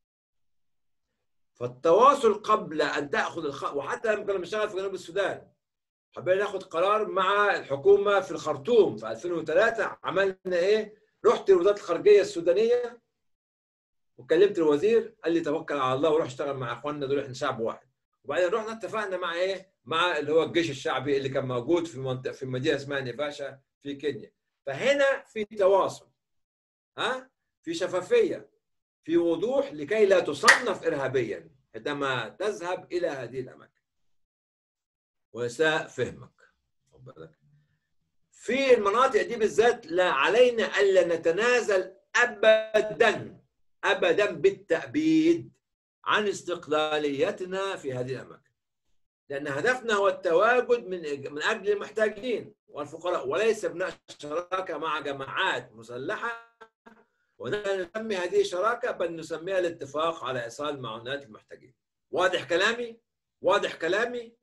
فالتواصل قبل ان تاخذ الخ... وحتى لما كنا بنشتغل في جنوب السودان حبينا ناخذ قرار مع الحكومه في الخرطوم في 2003 عملنا ايه؟ رحت لوزاره الخارجيه السودانيه وكلمت الوزير قال لي توكل على الله وروح اشتغل مع اخواننا دول احنا شعب واحد وبعدين رحنا اتفقنا مع ايه؟ مع اللي هو الجيش الشعبي اللي كان موجود في منطقه في مدينه اسمها نيفاشا في كينيا فهنا في تواصل ها في شفافيه في وضوح لكي لا تصنف ارهابيا عندما تذهب الى هذه الاماكن ويساء فهمك في المناطق دي بالذات لا علينا الا نتنازل ابدا ابدا بالتأبيد عن استقلاليتنا في هذه الاماكن لان هدفنا هو التواجد من من اجل المحتاجين والفقراء وليس بناء شراكه مع جماعات مسلحه ونسمي هذه شراكه بل نسميها الاتفاق على ايصال معونات المحتاجين واضح كلامي واضح كلامي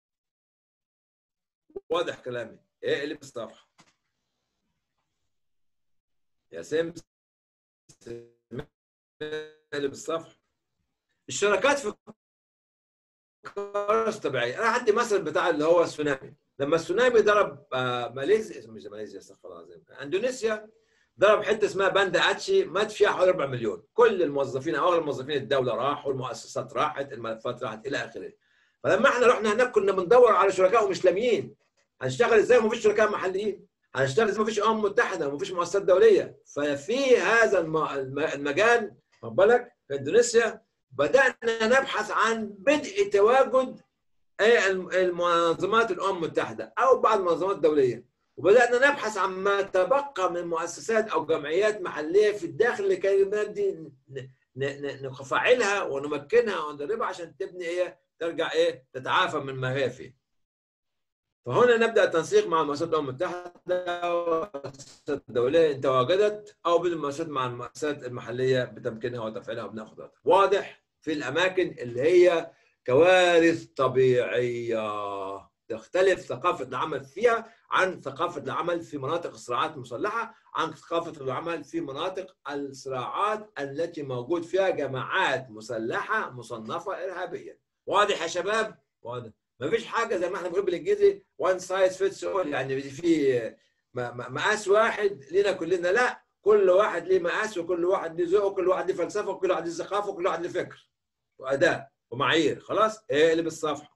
واضح كلامي ايه اللي بالصفحه يا سيم اللي بالصفحه الشراكات في كوارث طبيعيه انا عندي مثل بتاع اللي هو السونامي لما السونامي ضرب ماليزيا مش ماليزيا استغفر الله العظيم اندونيسيا ضرب حته اسمها باندا اتشي مات فيها حوالي 4 مليون كل الموظفين او اغلب موظفين الدوله راحوا المؤسسات راحت الملفات راحت الى اخره فلما احنا رحنا هناك كنا بندور على شركاء ومسلمين هنشتغل ازاي ومفيش شركاء محليين هنشتغل ازاي مفيش امم متحده ومفيش مؤسسات دوليه ففي هذا المجال خد بالك في اندونيسيا بدانا نبحث عن بدء تواجد المنظمات الامم المتحده او بعض المنظمات الدوليه وبدانا نبحث عن ما تبقى من مؤسسات او جمعيات محليه في الداخل الكلمات دي ن- ن- ن- نفعلها ونمكنها وندربها عشان تبني ايه ترجع ايه تتعافى من ما هي فيه. فهنا نبدا التنسيق مع المؤسسات الامم المتحده والمؤسسات الدوليه ان تواجدت او بالمؤسسات مع المؤسسات المحليه بتمكينها وتفعيلها وبناخد وقتها. واضح في الاماكن اللي هي كوارث طبيعيه تختلف ثقافه العمل فيها عن ثقافه العمل في مناطق الصراعات المسلحه عن ثقافه العمل في مناطق الصراعات التي موجود فيها جماعات مسلحه مصنفه ارهابيا. واضح يا شباب؟ واضح. ما فيش حاجه زي ما احنا بنقول بالانجليزي وان سايز فيتس اول يعني في م- م- مقاس واحد لينا كلنا لا كل واحد ليه مقاس وكل واحد ليه ذوق وكل واحد ليه فلسفه وكل واحد ليه ثقافه وكل واحد ليه فكر واداء ومعايير خلاص اقلب الصفحه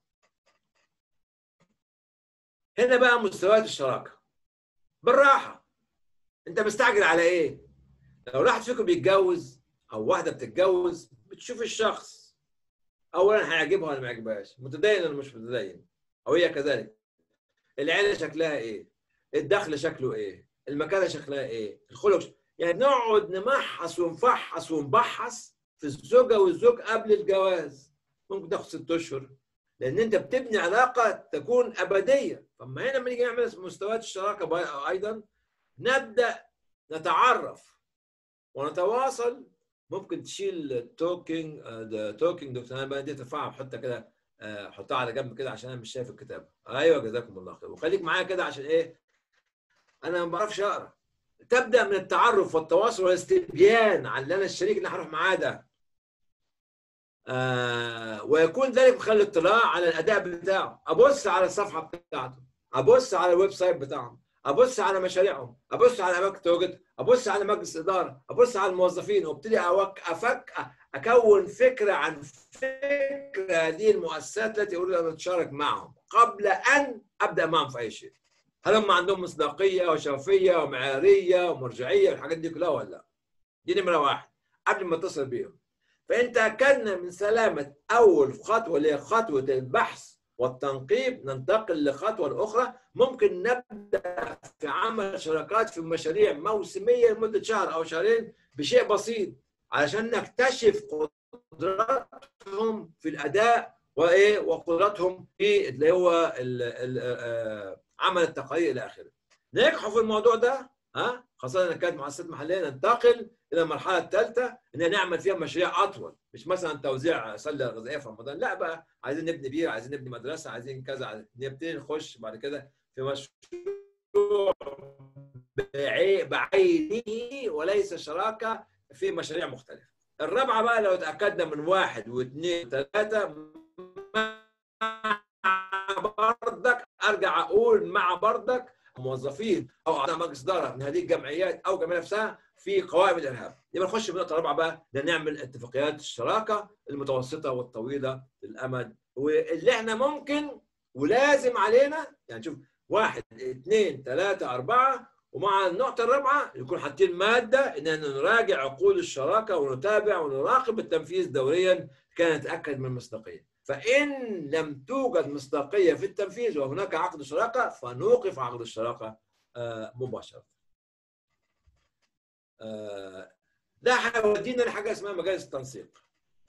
هنا بقى مستويات الشراكه بالراحه انت مستعجل على ايه لو واحد فيكم بيتجوز او واحده بتتجوز بتشوف الشخص اولا هيعجبها ولا ما يعجبهاش متدين ولا مش متدين او هي كذلك العيله شكلها ايه الدخل شكله ايه المكانه شكلها ايه الخلق ش... يعني نقعد نمحص ونفحص ونبحث في الزوجه والزوج قبل الجواز ممكن تاخد ست اشهر لان انت بتبني علاقه تكون ابديه فما هنا لما نيجي نعمل مستويات الشراكه بقى ايضا نبدا نتعرف ونتواصل ممكن تشيل توكينج توكينج دكتور انا بقى دي ترفعها وحطها كده آه، حطها على جنب كده عشان انا مش شايف الكتاب ايوه جزاكم الله خير وخليك معايا كده عشان ايه انا ما بعرفش اقرا تبدا من التعرف والتواصل والاستبيان عن اللي انا الشريك اللي هروح معاه ده آه ويكون ذلك مخلي اطلاع على الاداء بتاعه ابص على الصفحه بتاعته ابص على الويب سايت بتاعهم ابص على مشاريعهم ابص على اماكن تواجد ابص على مجلس اداره ابص على الموظفين وابتدي أوك افك اكون فكره عن فكره هذه المؤسسات التي اريد ان اتشارك معهم قبل ان ابدا معهم في اي شيء هل هم عندهم مصداقيه وشفافيه ومعياريه ومرجعيه والحاجات دي كلها ولا لا؟ دي نمره واحد قبل ما اتصل بيهم فان تاكدنا من سلامه اول خطوه اللي هي خطوه البحث والتنقيب ننتقل لخطوه الاخرى ممكن نبدا في عمل شراكات في مشاريع موسميه لمده شهر او شهرين بشيء بسيط علشان نكتشف قدراتهم في الاداء وايه وقدراتهم في اللي هو ال ال آه، عمل التقارير الى اخره. نجحوا في الموضوع ده ها خاصه ان كانت مؤسسات محليه ننتقل الى المرحله الثالثه ان نعمل فيها مشاريع اطول مش مثلا توزيع سله غذائيه في رمضان لا بقى عايزين نبني بير عايزين نبني مدرسه عايزين كذا عايزين نبتدي نخش بعد كده في مشروع بعي- بعينه وليس شراكه في مشاريع مختلفه. الرابعه بقى لو اتاكدنا من واحد واثنين وثلاثه مع بردك ارجع اقول مع بردك موظفين او اعضاء مجلس اداره من هذه الجمعيات او الجمعيه نفسها في قوائم الارهاب يبقى نخش في النقطه الرابعه بقى ده نعمل اتفاقيات الشراكه المتوسطه والطويله الامد واللي احنا ممكن ولازم علينا يعني شوف واحد اثنين ثلاثه اربعه ومع النقطه الرابعه يكون حاطين ماده ان نراجع عقود الشراكه ونتابع ونراقب التنفيذ دوريا كي نتاكد من المصداقيه فإن لم توجد مصداقية في التنفيذ وهناك عقد شراكة فنوقف عقد الشراكة آه، مباشرة. آه، ده هيودينا لحاجة اسمها مجالس التنسيق.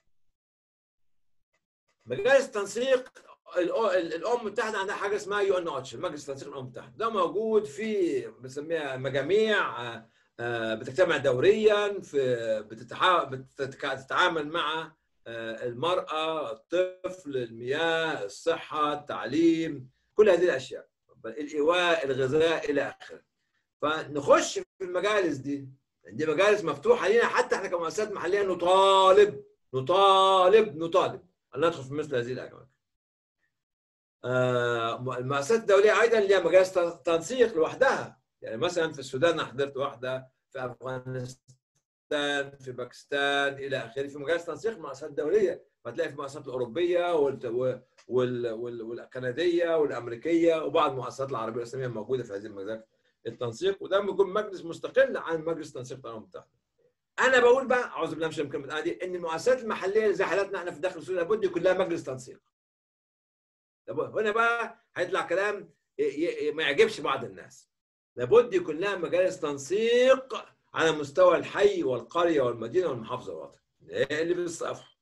مجالس التنسيق الأ- الأمم المتحدة عندها حاجة اسمها يو ان اوتش مجلس تنسيق الأمم المتحدة ده موجود في بنسميها مجاميع آه، آه، بتجتمع دوريا في بتتحا- بتتك- بتتعامل مع آه، المرأة الطفل المياه الصحة التعليم كل هذه الأشياء الإيواء الغذاء إلى آخره فنخش في المجالس دي دي مجالس مفتوحة لينا حتى احنا كمؤسسات محلية نطالب نطالب نطالب أن ندخل في مثل هذه الأماكن آه، المؤسسات الدولية أيضا لها مجالس تنسيق لوحدها يعني مثلا في السودان أنا حضرت واحدة في أفغانستان في باكستان الى اخره في مجالس تنسيق المؤسسات الدوليه فتلاقي في المؤسسات الاوروبيه وال... وال... وال... والكنديه والامريكيه وبعض المؤسسات العربيه الاسلاميه موجوده في هذه المجالس التنسيق وده بيكون مجلس مستقل عن مجلس تنسيق الامم المتحده. انا بقول بقى اعوذ بالله من الشيطان الرجيم كلمه دي ان المؤسسات المحليه زي حالاتنا احنا في داخل سوريا لابد يكون لها مجلس تنسيق. طب هنا بقى هيطلع كلام ي... ي... ما يعجبش بعض الناس. لابد يكون لها مجالس تنسيق على مستوى الحي والقريه والمدينه والمحافظه والوطن اللي بالصفحه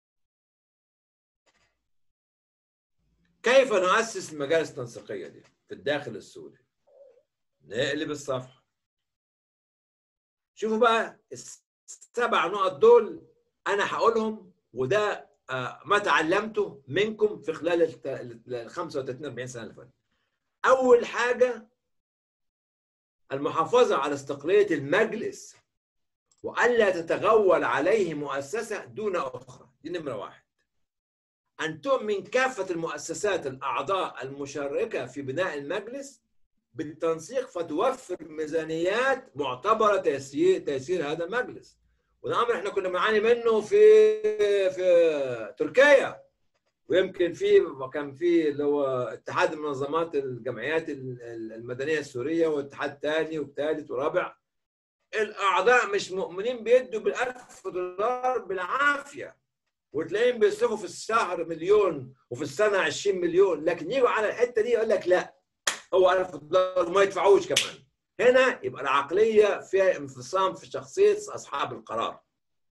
كيف نؤسس المجالس التنسيقيه دي في الداخل السوري نقلب الصفحه شوفوا بقى السبع نقط دول انا هقولهم وده آه، ما تعلمته منكم في خلال ال 35 40 سنه اللي فاتت اول حاجه المحافظه على استقلاليه المجلس والا تتغول عليه مؤسسه دون اخرى دي نمره واحد ان تؤمن كافه المؤسسات الاعضاء المشاركه في بناء المجلس بالتنسيق فتوفر ميزانيات معتبره تيسير تيسير هذا المجلس وده امر احنا كنا بنعاني منه في في تركيا ويمكن في كان في اللي هو اتحاد منظمات الجمعيات المدنيه السوريه واتحاد ثاني وثالث ورابع الاعضاء مش مؤمنين بيدوا بالألف دولار بالعافيه وتلاقيهم بيصرفوا في الشهر مليون وفي السنه 20 مليون لكن يجوا على الحته دي يقول لك لا هو 1000 دولار وما يدفعوش كمان هنا يبقى العقليه فيها انفصام في شخصيه اصحاب القرار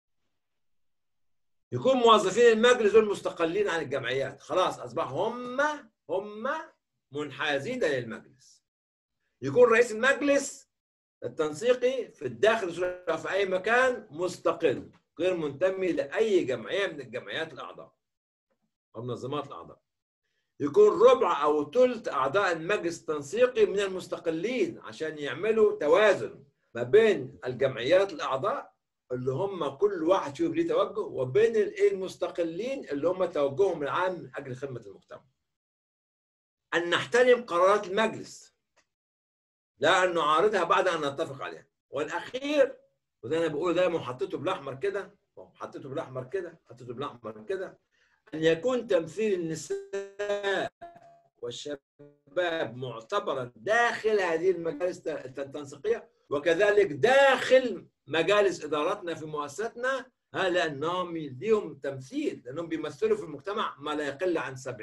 يكون موظفين المجلس دول مستقلين عن الجمعيات خلاص اصبحوا هم هم منحازين للمجلس يكون رئيس المجلس التنسيقي في الداخل في اي مكان مستقل غير منتمي لاي جمعيه من الجمعيات الاعضاء او منظمات الاعضاء يكون ربع او ثلث اعضاء المجلس التنسيقي من المستقلين عشان يعملوا توازن ما بين الجمعيات الاعضاء اللي هم كل واحد فيهم ليه توجه وبين المستقلين اللي هم توجههم العام من اجل خدمه المجتمع. ان نحترم قرارات المجلس لا ان نعارضها بعد ان نتفق عليها. والاخير وده انا بقول دايما حطيته بالاحمر كده حطيته بالاحمر كده حطيته بالاحمر كده ان يكون تمثيل النساء والشباب معتبرا داخل هذه المجالس التنسيقيه وكذلك داخل مجالس ادارتنا في مؤسساتنا لانهم ليهم تمثيل لانهم بيمثلوا في المجتمع ما لا يقل عن 70%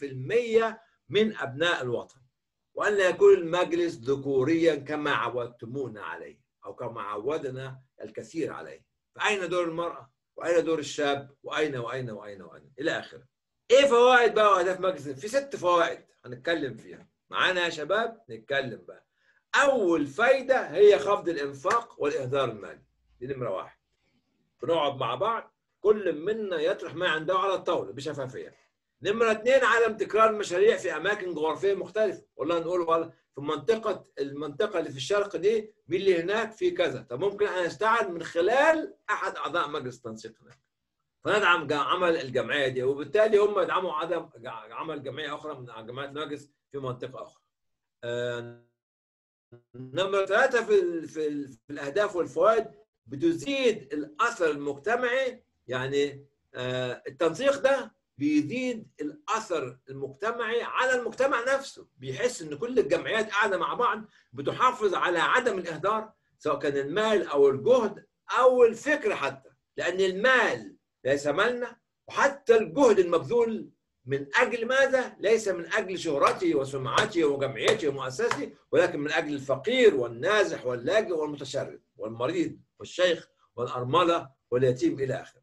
من ابناء الوطن وان لا يكون المجلس ذكوريا كما عودتمونا عليه او كما عودنا الكثير عليه فاين دور المراه واين دور الشاب واين واين واين واين الى اخره ايه فوائد بقى واهداف مجلس في ست فوائد هنتكلم فيها معانا يا شباب نتكلم بقى اول فايده هي خفض الانفاق والاهدار المالي دي نمره واحد بنقعد مع بعض كل منا يطرح ما عنده على الطاوله بشفافيه نمره اثنين عدم تكرار المشاريع في اماكن جغرافيه مختلفه والله نقول والله في منطقه المنطقه اللي في الشرق دي مين اللي هناك في كذا طب ممكن انا استعد من خلال احد اعضاء مجلس التنسيق هناك فندعم عمل الجمعيه دي وبالتالي هم يدعموا عدم عمل جمعيه اخرى من جمعيات المجلس في منطقه اخرى آه نمرة ثلاثة في, في, في الأهداف والفوائد بتزيد الأثر المجتمعي يعني آه التنسيق ده بيزيد الأثر المجتمعي على المجتمع نفسه بيحس إن كل الجمعيات قاعدة مع بعض بتحافظ على عدم الإهدار سواء كان المال أو الجهد أو الفكر حتى لأن المال ليس مالنا وحتى الجهد المبذول من أجل ماذا؟ ليس من أجل شهرته وسمعته وجمعيته ومؤسسته ولكن من أجل الفقير والنازح واللاجئ والمتشرد والمريض والشيخ والأرملة واليتيم إلى آخره.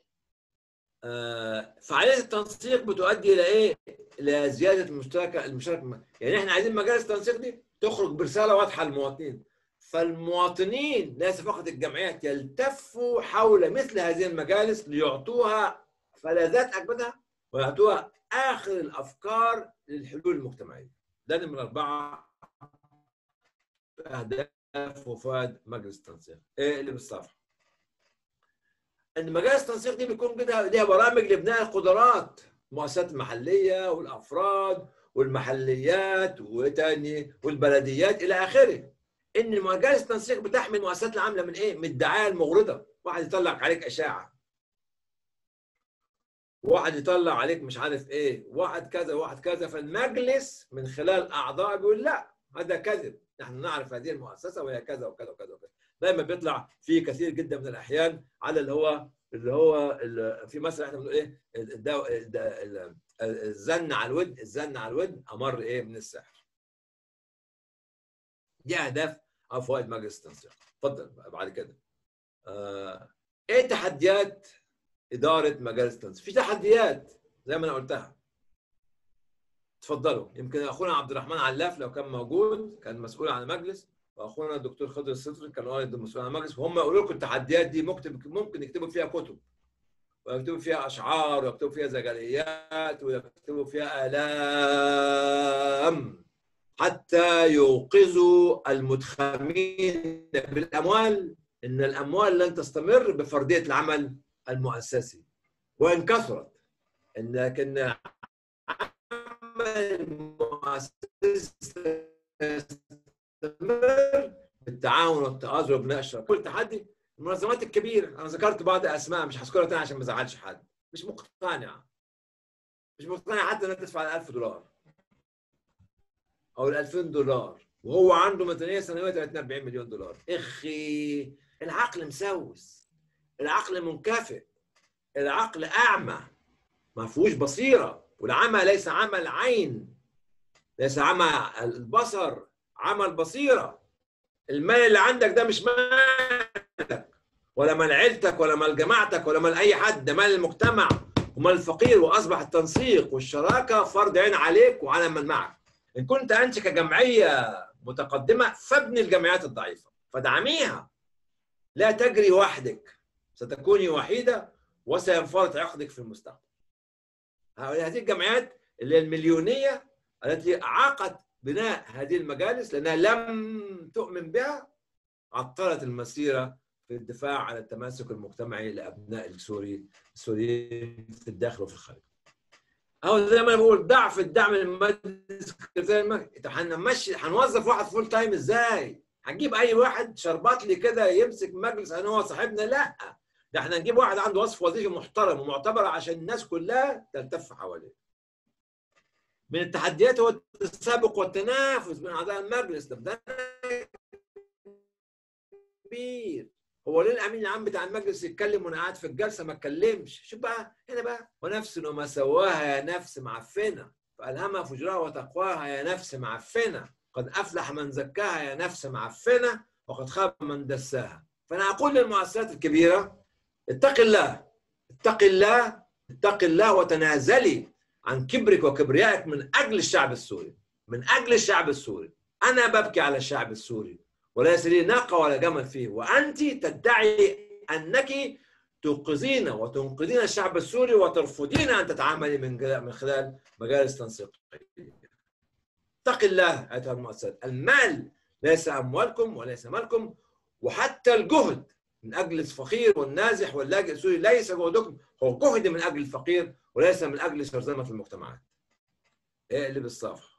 آه فعالية التنسيق بتؤدي إلى إيه؟ إلى زيادة المشتركة المشاركة يعني إحنا عايزين مجالس التنسيق دي تخرج برسالة واضحة للمواطنين. فالمواطنين ليس فقط الجمعيات يلتفوا حول مثل هذه المجالس ليعطوها فلذات أكبدها ويعطوها اخر الافكار للحلول المجتمعيه ده نمره اربعه اهداف وفاد مجلس التنسيق ايه اللي بالصفحه ان مجالس التنسيق دي بيكون كده ليها برامج لبناء القدرات المؤسسات المحليه والافراد والمحليات وتاني والبلديات الى اخره ان مجالس التنسيق بتحمي المؤسسات العامله من ايه؟ من الدعايه المغرضه واحد يطلع عليك اشاعه واحد يطلع عليك مش عارف ايه واحد كذا واحد كذا فالمجلس من خلال اعضاء بيقول لا هذا كذب نحن نعرف هذه المؤسسه وهي كذا وكذا وكذا وكذا دايما بيطلع في كثير جدا من الاحيان على اللي هو اللي هو اللي في مثلا احنا بنقول ايه الدو... الزن على الود الزن على الود امر ايه من السحر دي اهداف او فوائد مجلس التنسيق اتفضل بعد كده آه، ايه تحديات اداره مجالس التنسيق في تحديات زي ما انا قلتها اتفضلوا يمكن اخونا عبد الرحمن علاف لو كان موجود كان مسؤول عن المجلس واخونا الدكتور خضر الصدري كان ايضا مسؤول عن المجلس وهم يقولوا لكم التحديات دي ممكن ممكن يكتبوا فيها كتب ويكتبوا فيها اشعار ويكتبوا فيها زجليات ويكتبوا فيها الام حتى يوقظوا المتخمين بالاموال ان الاموال لن تستمر بفرديه العمل المؤسسي وان كثرت ان لكن عمل المؤسسي يستمر بالتعاون والتآزر وبناء الشراكه كل تحدي المنظمات الكبيره انا ذكرت بعض اسماء مش هذكرها تاني عشان ما ازعلش حد مش مقتنعه مش مقتنعه حتى انها تدفع ال 1000 دولار او ال 2000 دولار وهو عنده ميزانيه سنويه 30 40 مليون دولار اخي العقل مسوس العقل منكفئ العقل اعمى ما فيهوش بصيره والعمى ليس عمى العين ليس عمى البصر عمى البصيره المال اللي عندك ده مش مالك ولا مال عيلتك ولا مال جماعتك ولا مال اي حد ده مال المجتمع ومال الفقير واصبح التنسيق والشراكه فرض عين عليك وعلى من معك ان كنت انت كجمعيه متقدمه فابني الجمعيات الضعيفه فادعميها لا تجري وحدك ستكوني وحيده وسينفرط عقدك في المستقبل هذه الجمعيات اللي المليونيه التي اعاقت بناء هذه المجالس لانها لم تؤمن بها عطلت المسيره في الدفاع عن التماسك المجتمعي لابناء السوري السوريين في الداخل وفي الخارج. او زي ما انا بقول ضعف الدعم المادي هنمشي هنوظف واحد فول تايم ازاي؟ هنجيب اي واحد شربات لي كده يمسك مجلس ان هو صاحبنا لا ده احنا نجيب واحد عنده وصف وظيفي محترم ومعتبر عشان الناس كلها تلتف حواليه. من التحديات هو التسابق والتنافس بين اعضاء المجلس ده كبير هو ليه الامين العام بتاع المجلس يتكلم وانا قاعد في الجلسه ما اتكلمش شوف بقى هنا بقى ونفس وما سواها يا نفس معفنه فالهمها فجورها وتقواها يا نفس معفنه قد افلح من زكاها يا نفس معفنه وقد خاب من دساها فانا اقول للمؤسسات الكبيره اتق الله اتق الله اتق الله وتنازلي عن كبرك وكبريائك من اجل الشعب السوري من اجل الشعب السوري انا ببكي على الشعب السوري وليس لي ناقه ولا جمل فيه وانت تدعي انك تنقذين وتنقذين الشعب السوري وترفضين ان تتعاملي من من خلال مجالس تنسيقيه اتق الله ايها المؤسسات المال ليس اموالكم وليس مالكم وحتى الجهد من اجل الفقير والنازح واللاجئ السوري ليس جهدكم هو جهد من اجل الفقير وليس من اجل شرذمه المجتمعات. اقلب الصفحه.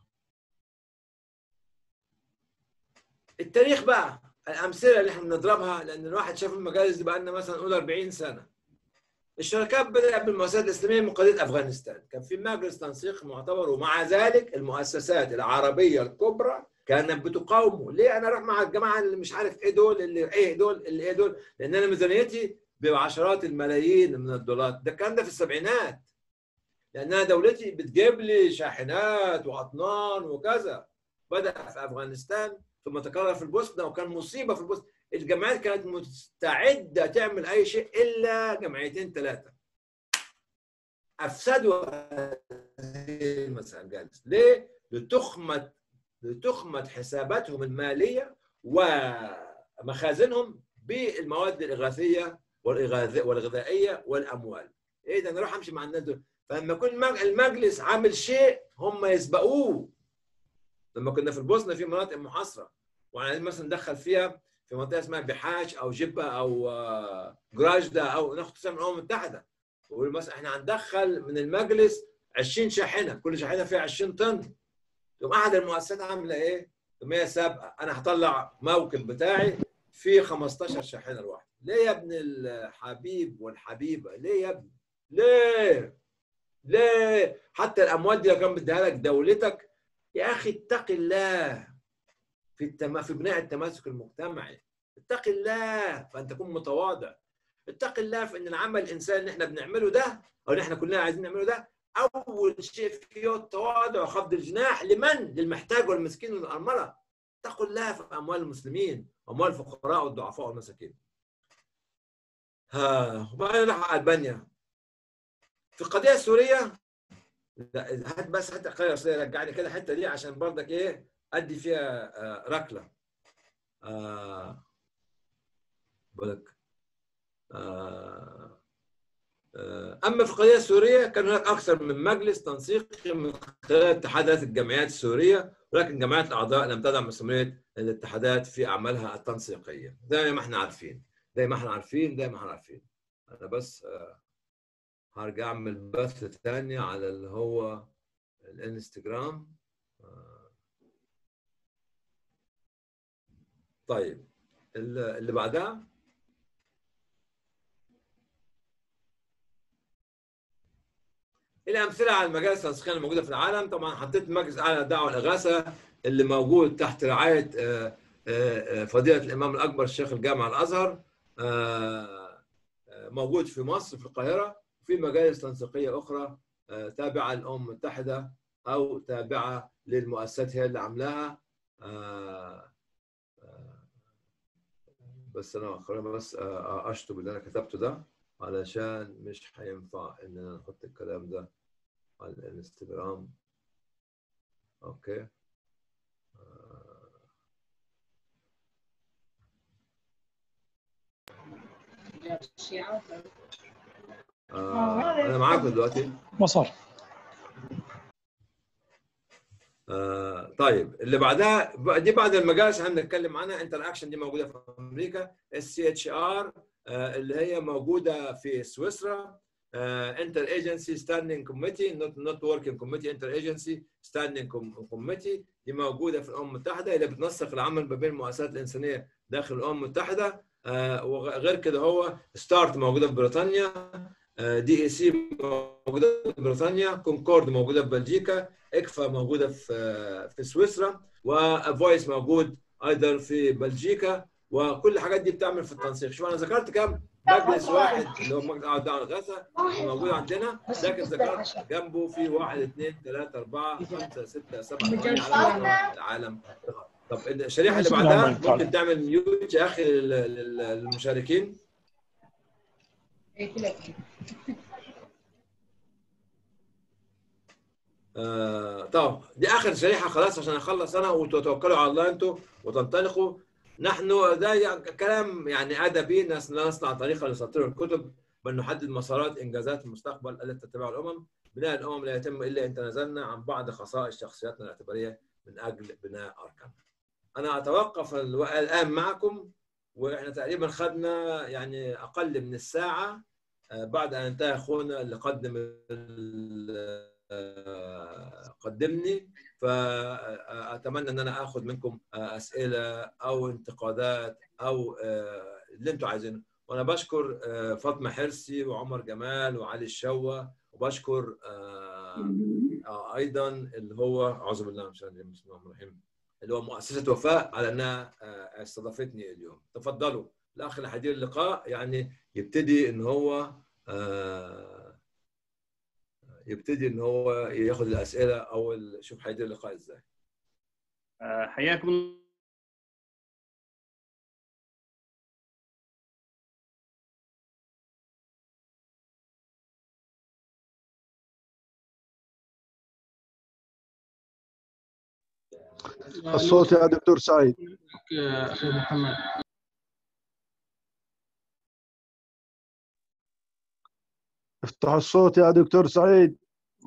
التاريخ بقى الامثله اللي احنا بنضربها لان الواحد شاف المجالس دي بقى لنا مثلا نقول 40 سنه. الشركات بدات بالمؤسسات الاسلاميه من قضيه افغانستان، كان في مجلس تنسيق معتبر ومع ذلك المؤسسات العربيه الكبرى كانت بتقاومه، ليه انا اروح مع الجماعه اللي مش عارف ايه دول اللي ايه دول اللي ايه دول؟ لان انا ميزانيتي بعشرات الملايين من الدولارات، ده الكلام ده في السبعينات. لان انا دولتي بتجيب لي شاحنات واطنان وكذا. بدا في افغانستان ثم تكرر في البوسنه وكان مصيبه في البوسنه، الجمعيات كانت مستعده تعمل اي شيء الا جمعيتين ثلاثه. افسدوا هذه المسائل ليه؟ لتخمد لتخمد حساباتهم الماليه ومخازنهم بالمواد الاغاثيه والغذائيه والاموال. ايه ده انا اروح امشي مع الناس دول فلما يكون المجلس عامل شيء هم يسبقوه. لما كنا في البوسنه في مناطق محاصره وعايزين مثلا ندخل فيها في منطقه اسمها بحاش او جبه او جراجدا او ناخد من الامم المتحده. ويقول مثلا احنا هندخل من المجلس 20 شاحنه كل شاحنه فيها 20 طن. تقوم احد المؤسسات عامله ايه؟ تقوم هي سابقه انا هطلع موكب بتاعي فيه 15 شاحنه لوحده. ليه يا ابن الحبيب والحبيبه؟ ليه يا ابني؟ ليه؟ ليه؟ حتى الاموال دي لو كان بديها لك دولتك يا اخي اتق الله في التم... في بناء التماسك المجتمعي اتق الله فان تكون متواضع اتق الله في ان العمل الانساني اللي احنا بنعمله ده او اللي احنا كلنا عايزين نعمله ده اول شيء فيه التواضع وخفض الجناح لمن؟ للمحتاج والمسكين والارمله اتقوا الله في اموال المسلمين اموال الفقراء والضعفاء والمساكين ها وبعدين راح البانيا في القضيه السوريه لا هات بس حتى القضيه السوريه رجعني كده الحته دي عشان برضك ايه ادي فيها آه، ركله آه بالك آه آه، اما في القضيه السوريه كان هناك اكثر من مجلس تنسيقي من خلال اتحادات الجمعيات السوريه ولكن جمعيات الاعضاء لم تدعم مسؤوليه الاتحادات في اعمالها التنسيقيه زي ما احنا عارفين زي ما احنا عارفين زي ما احنا عارفين انا بس آه، هرجع اعمل بث ثاني على اللي هو الانستجرام آه، طيب اللي اللي بعدها الامثله على المجالس التنسيقيه الموجوده في العالم طبعا حطيت مجلس اعلى الدعوه والاغاثه اللي موجود تحت رعايه آه، آه، آه، فضيله الامام الاكبر الشيخ الجامع الازهر آه، آه، موجود في مصر في القاهره في مجالس تنسيقيه اخرى آه، تابعه للامم المتحده او تابعه للمؤسسات هي اللي عاملاها آه، آه، بس انا خليني بس آه، اشطب اللي انا كتبته ده علشان مش هينفع اننا نحط الكلام ده على الانستجرام اوكي آه، آه، انا معاكم دلوقتي ما صار آه، طيب اللي بعدها ب- دي بعد المجالس احنا بنتكلم عنها انتر اكشن دي موجوده في امريكا السي اتش ار اللي هي موجوده في سويسرا انتر ايجنسي ستاندينج كوميتي نوت نوت وركينج كوميتي انتر ايجنسي ستاندينج كوميتي دي موجوده في الامم المتحده اللي بتنسق العمل ما بين المؤسسات الانسانيه داخل الامم المتحده آه، وغير كده هو ستارت موجوده في بريطانيا دي اي سي موجوده في بريطانيا كونكورد موجوده في بلجيكا اكفا موجوده في في سويسرا وفويس موجود ايضا في بلجيكا وكل الحاجات دي بتعمل في التنسيق شوف انا ذكرت كام مجلس واحد اللي هو مجلس اعضاء الغاثه موجود عندنا لكن ذكرت جنبه في واحد اثنين ثلاثه اربعه خمسه سته سبعه ثمانيه على مستوى العالم طب الشريحه اللي بعدها ممكن تعمل ميوت يا اخي لل- لل- للمشاركين آه طب دي اخر شريحه خلاص عشان اخلص انا وتتوكلوا على الله انتم وتنطلقوا نحن ده كلام يعني ادبي نس- لا نصنع طريقه لسطر الكتب بل نحدد مسارات انجازات المستقبل التي تتبعها الامم بناء الامم لا يتم الا ان تنازلنا عن بعض خصائص شخصياتنا الاعتباريه من اجل بناء اركاننا. انا اتوقف الو- الان معكم واحنا تقريبا خدنا يعني اقل من الساعه آه، بعد ان انتهى اخونا اللي قدم ال- آه، قدمني فاتمنى ان انا اخذ منكم آه، اسئله او انتقادات او آه، اللي انتم عايزينه وانا بشكر آه، فاطمه حرسي وعمر جمال وعلي الشوا وبشكر آه، آه، ايضا اللي هو اعوذ بالله من الشيطان الرجيم بسم الله الرحمن الرحيم اللي هو مؤسسه وفاء على انها آه، استضافتني اليوم تفضلوا الاخ اللي هيدير اللقاء يعني يبتدي ان هو آه، يبتدي ان هو ياخد الاسئله او ال- شوف هيدير اللقاء ازاي آه، حياكم الله الصوت يا دكتور سعيد يا اخي محمد افتح الصوت يا دكتور سعيد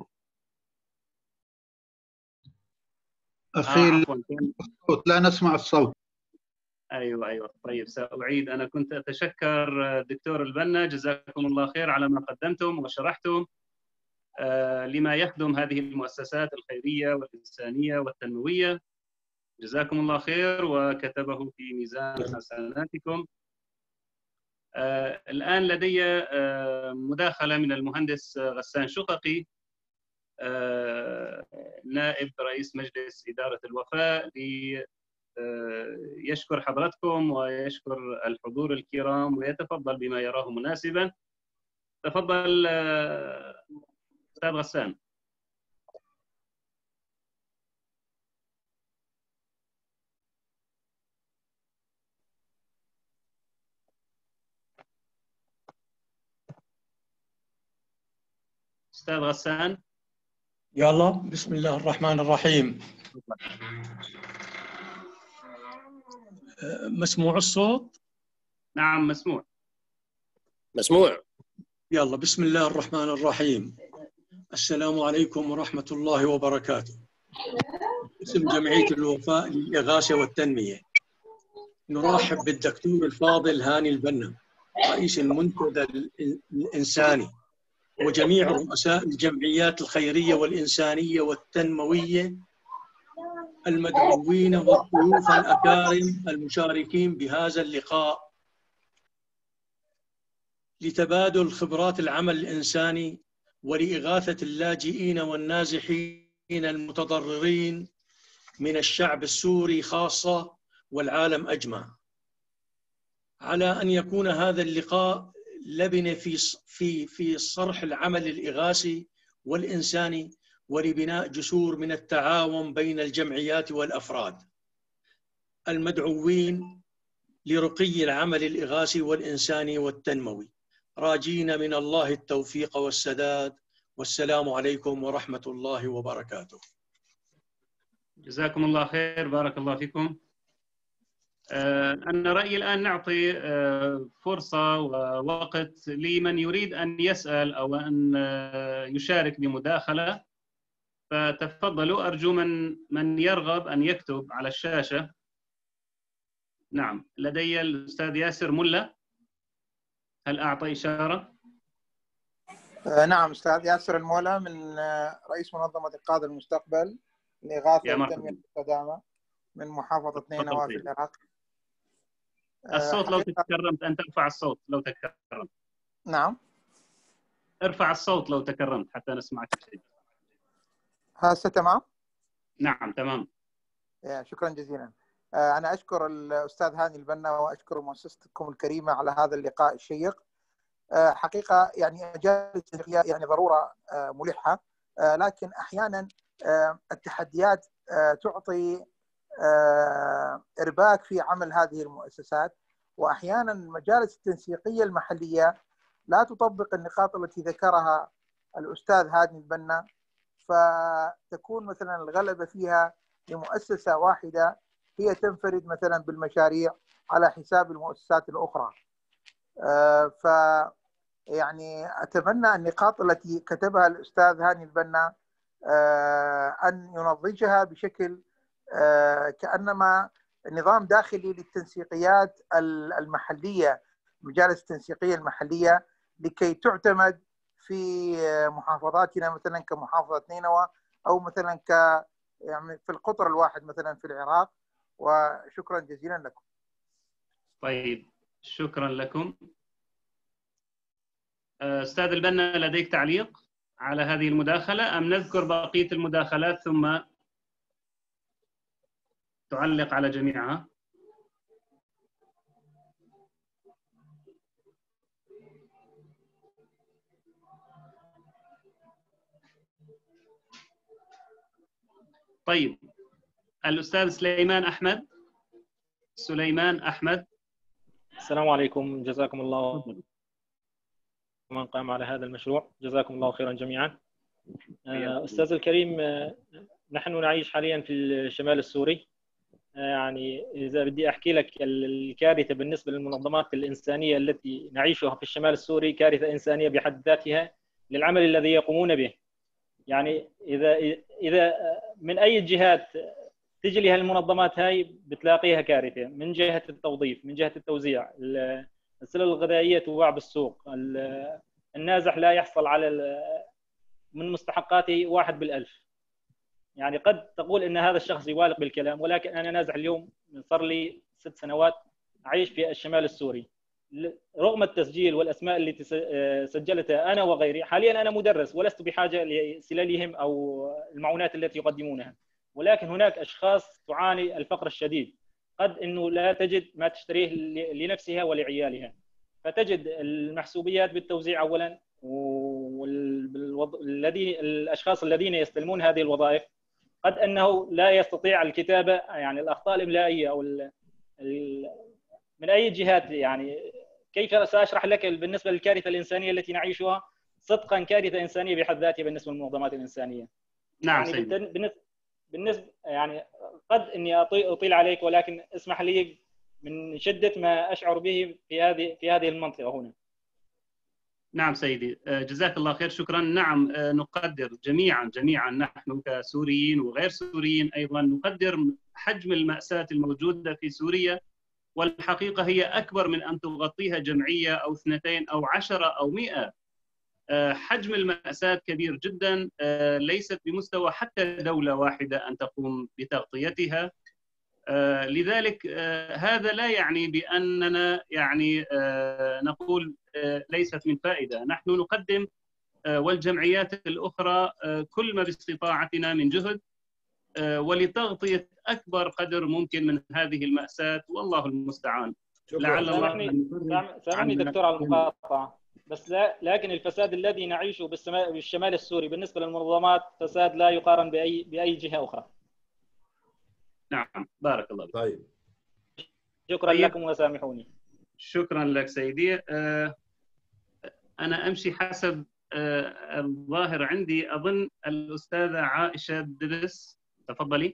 آه، أخي عفواً، كان- الصوت لا نسمع الصوت ايوه ايوه طيب ساعيد انا كنت اتشكر الدكتور البنا جزاكم الله خير على ما قدمتم وشرحتم آه، لما يخدم هذه المؤسسات الخيريه والانسانيه والتنمويه جزاكم الله خير وكتبه في ميزان حسناتكم آه، الان لدي آه، مداخله من المهندس غسان شققي آه، نائب رئيس مجلس اداره الوفاء لي يشكر حضراتكم ويشكر الحضور الكرام ويتفضل بما يراه مناسبا تفضل آه، استاذ غسان استاذ غسان يلا بسم الله الرحمن الرحيم مسموع الصوت نعم مسموع مسموع يلا بسم الله الرحمن الرحيم السلام عليكم ورحمة الله وبركاته اسم جمعية الوفاء للإغاثة والتنمية نرحب بالدكتور الفاضل هاني البنا رئيس المنتدى الإنساني وجميع رؤساء الجمعيات الخيرية والإنسانية والتنموية المدعوين والضيوف الأكارم المشاركين بهذا اللقاء لتبادل خبرات العمل الإنساني ولإغاثة اللاجئين والنازحين المتضررين من الشعب السوري خاصة والعالم أجمع على أن يكون هذا اللقاء لبنة في في في صرح العمل الإغاثي والإنساني ولبناء جسور من التعاون بين الجمعيات والافراد المدعوين لرقي العمل الاغاثي والانساني والتنموي راجين من الله التوفيق والسداد والسلام عليكم ورحمه الله وبركاته. جزاكم الله خير بارك الله فيكم. أنا رأيي الآن نعطي فرصة ووقت لمن يريد أن يسأل أو أن يشارك بمداخلة فتفضلوا أرجو من من يرغب أن يكتب على الشاشة نعم لدي الأستاذ ياسر ملا هل أعطى إشارة؟ نعم أستاذ ياسر المولى من رئيس منظمة إنقاذ المستقبل لإغاثة والتنمية المستدامة من محافظة نينوى في العراق الصوت لو تكرمت أن ترفع الصوت لو تكرمت نعم ارفع الصوت لو تكرمت حتى نسمعك شيء هسه تمام؟ نعم تمام شكرا جزيلا أنا أشكر الأستاذ هاني البنا وأشكر مؤسستكم الكريمة على هذا اللقاء الشيق حقيقة يعني مجال يعني ضرورة ملحة لكن أحيانا التحديات تعطي إرباك في عمل هذه المؤسسات وأحيانا المجالس التنسيقية المحلية لا تطبق النقاط التي ذكرها الأستاذ هاني البنا فتكون مثلا الغلبه فيها لمؤسسه واحده هي تنفرد مثلا بالمشاريع على حساب المؤسسات الاخرى. ف يعني اتمنى النقاط التي كتبها الاستاذ هاني البنا ان ينضجها بشكل كانما نظام داخلي للتنسيقيات المحليه المجالس التنسيقيه المحليه لكي تعتمد في محافظاتنا مثلا كمحافظه نينوى او مثلا ك يعني في القطر الواحد مثلا في العراق وشكرا جزيلا لكم. طيب شكرا لكم. استاذ البنا لديك تعليق على هذه المداخله ام نذكر بقيه المداخلات ثم تعلق على جميعها؟ طيب الأستاذ سليمان أحمد سليمان أحمد السلام عليكم جزاكم الله من قام على هذا المشروع جزاكم الله خيرا جميعا أستاذ الكريم نحن نعيش حاليا في الشمال السوري يعني إذا بدي أحكي لك الكارثة بالنسبة للمنظمات الإنسانية التي نعيشها في الشمال السوري كارثة إنسانية بحد ذاتها للعمل الذي يقومون به يعني اذا اذا من اي جهات تجي لها المنظمات هاي بتلاقيها كارثه من جهه التوظيف من جهه التوزيع السلل الغذائيه توع بالسوق النازح لا يحصل على من مستحقاته واحد بالألف يعني قد تقول ان هذا الشخص يبالغ بالكلام ولكن انا نازح اليوم صار لي ست سنوات اعيش في الشمال السوري رغم التسجيل والاسماء التي سجلتها انا وغيري حاليا انا مدرس ولست بحاجه لسلالهم او المعونات التي يقدمونها ولكن هناك اشخاص تعاني الفقر الشديد قد انه لا تجد ما تشتريه لنفسها ولعيالها فتجد المحسوبيات بالتوزيع اولا والذين الاشخاص الذين يستلمون هذه الوظائف قد انه لا يستطيع الكتابه يعني الاخطاء الاملائيه او من اي جهات يعني كيف ساشرح لك بالنسبه للكارثه الانسانيه التي نعيشها صدقا كارثه انسانيه بحد ذاتها بالنسبه للمنظمات الانسانيه نعم يعني سيدي بالن- بالنسبه بالنسبه يعني قد اني أطي- اطيل عليك ولكن اسمح لي من شده ما اشعر به في هذه في هذه المنطقه هنا نعم سيدي آه، جزاك الله خير شكرا نعم آه، نقدر جميعا جميعا نحن كسوريين وغير سوريين ايضا نقدر حجم الماساه الموجوده في سوريا والحقيقه هي اكبر من ان تغطيها جمعيه او اثنتين او عشره او مئة آه، حجم الماساه كبير جدا آه، ليست بمستوى حتى دوله واحده ان تقوم بتغطيتها آه، لذلك آه، هذا لا يعني باننا يعني آه، نقول آه، ليست من فائده، نحن نقدم آه، والجمعيات الاخرى آه، كل ما باستطاعتنا من جهد آه، ولتغطيه اكبر قدر ممكن من هذه الماساه والله المستعان. شكرا لعل الله سامحني أن يفرج سام- سامحني عنا دكتور على المقاطعه بس لا لكن الفساد الذي نعيشه بالسما- بالشمال السوري بالنسبه للمنظمات فساد لا يقارن باي باي جهه اخرى نعم بارك الله فيك. طيب شكرا طيب. لكم وسامحوني شكرا لك سيدي آه، أنا أمشي حسب آه، الظاهر عندي أظن الأستاذة عائشة دبس تفضلي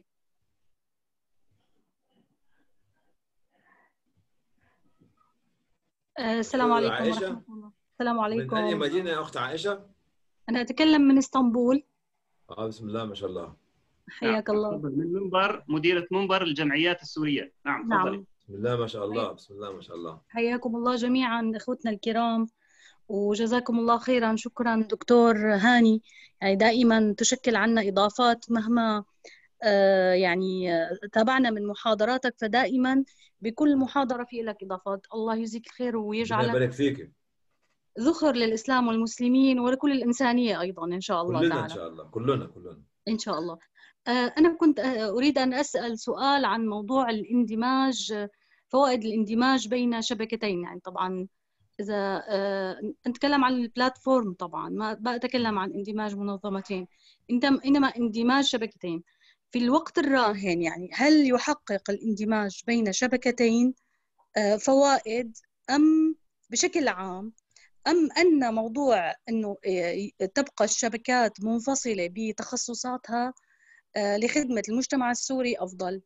آه، السلام أستاذة عليكم عائشة؟ ورحمة الله السلام من أي عليكم مدينة يا أخت عائشة؟ أنا أتكلم من اسطنبول آه بسم الله ما شاء الله حياك نعم، الله تفضل من منبر مديرة منبر الجمعيات السورية نعم تفضلي نعم بسم الله ما شاء الله بسم الله ما شاء الله حياكم الله جميعا إخوتنا الكرام وجزاكم الله خيرا شكرا دكتور هاني يعني دائما تشكل عنا إضافات مهما آه، يعني آه، تابعنا من محاضراتك فدائما بكل محاضرة في لك إضافات الله يجزيك الخير ربنا ويجعلك يبارك فيك ذخر للإسلام والمسلمين ولكل الإنسانية أيضا إن شاء الله كلنا تعالى إن شاء الله كلنا كلنا إن شاء الله آه، أنا كنت آه، أريد أن أسأل سؤال عن موضوع الاندماج آه، فوائد الاندماج بين شبكتين يعني طبعا إذا آه، نتكلم عن البلاتفورم طبعا ما بتكلم عن اندماج منظمتين إنما إنما اندماج شبكتين في الوقت الراهن يعني هل يحقق الاندماج بين شبكتين آه، فوائد أم بشكل عام أم أن موضوع أنه آه، تبقى الشبكات منفصلة بتخصصاتها آه، لخدمة المجتمع السوري أفضل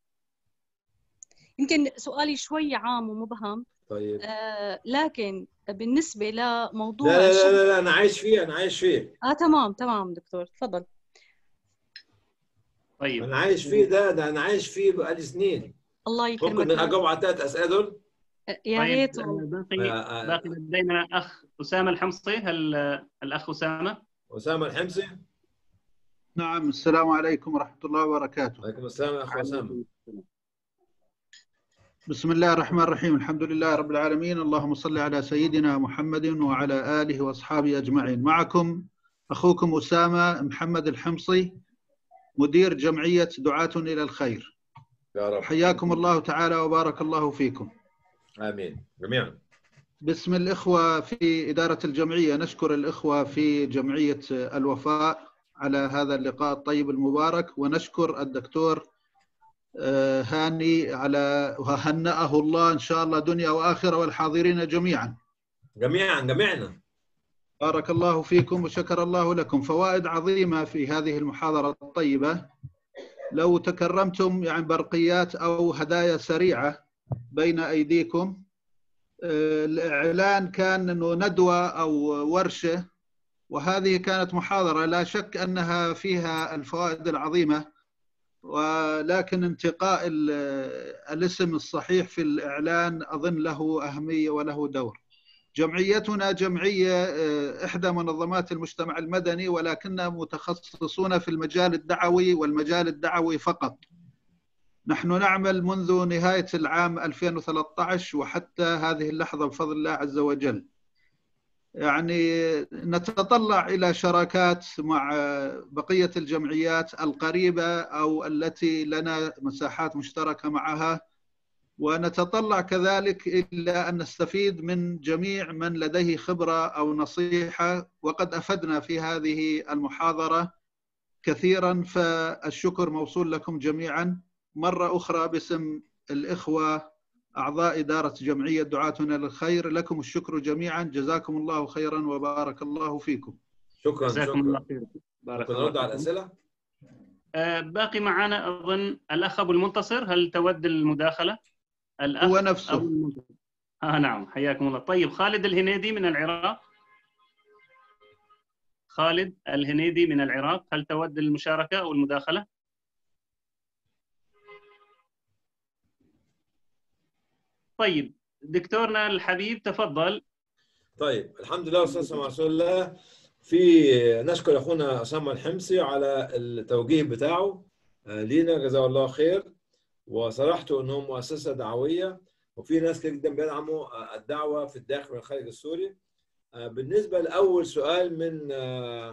يمكن سؤالي شوي عام ومبهم طيب آه، لكن بالنسبة لا لموضوع لا لا, الشبكة لا, لا أنا عايش فيه أنا عايش فيه آه تمام تمام دكتور تفضل طيب أنا عايش فيه ده ده أنا عايش فيه بقالي سنين الله ممكن يكرمك أجاوب على الثلاث أسئلة دول؟ آه، يا طيب ريت آه، والله. باقي آه، آه. باقي لدينا أخ أسامة الحمصي هل آه، الأخ أسامة أسامة الحمصي نعم السلام عليكم ورحمة الله وبركاته عليكم السلام يا أخ أسامة بسم الله الرحمن الرحيم الحمد لله رب العالمين اللهم صل على سيدنا محمد وعلى آله وأصحابه أجمعين معكم أخوكم أسامة محمد الحمصي مدير جمعية دعاة إلى الخير يا رب حياكم الله تعالى وبارك الله فيكم آمين جميعا باسم الإخوة في إدارة الجمعية نشكر الإخوة في جمعية الوفاء على هذا اللقاء الطيب المبارك ونشكر الدكتور آه، هاني على وهنأه الله إن شاء الله دنيا وآخرة والحاضرين جميعا جميعا جميعنا بارك الله فيكم وشكر الله لكم فوائد عظيمة في هذه المحاضرة الطيبة لو تكرمتم يعني برقيات أو هدايا سريعة بين أيديكم آه، الإعلان كان أنه ندوة أو ورشة وهذه كانت محاضرة لا شك أنها فيها الفوائد العظيمة ولكن انتقاء ال- الاسم الصحيح في الإعلان أظن له أهمية وله دور جمعيتنا جمعية آه، إحدى منظمات المجتمع المدني ولكننا متخصصون في المجال الدعوي والمجال الدعوي فقط نحن نعمل منذ نهاية العام 2013 وحتى هذه اللحظة بفضل الله عز وجل يعني نتطلع إلى شراكات مع بقية الجمعيات القريبة أو التي لنا مساحات مشتركة معها ونتطلع كذلك إلى أن نستفيد من جميع من لديه خبرة أو نصيحة وقد أفدنا في هذه المحاضرة كثيرا فالشكر موصول لكم جميعا مرة أخرى باسم الإخوة أعضاء إدارة جمعية دعاتنا للخير لكم الشكر جميعا جزاكم الله خيرا وبارك الله فيكم شكرا جزاكم شكرا الله خير بارك ممكن نرد الله على فيكم. الاسئله آه، باقي معنا اظن الاخ ابو المنتصر هل تود المداخله؟ الاخ هو أبو نفسه المنتصر. اه نعم حياكم الله طيب خالد الهنيدي من العراق خالد الهنيدي من العراق هل تود المشاركه او المداخله؟ طيب دكتورنا الحبيب تفضل طيب الحمد لله والصلاه والسلام على رسول الله في نشكر اخونا اسامه الحمصي على التوجيه بتاعه آه، لينا جزاه الله خير وصرحته انه مؤسسه دعويه وفي ناس كتير جدا بيدعموا آه، الدعوه في الداخل والخارج السوري آه، بالنسبه لاول سؤال من آه،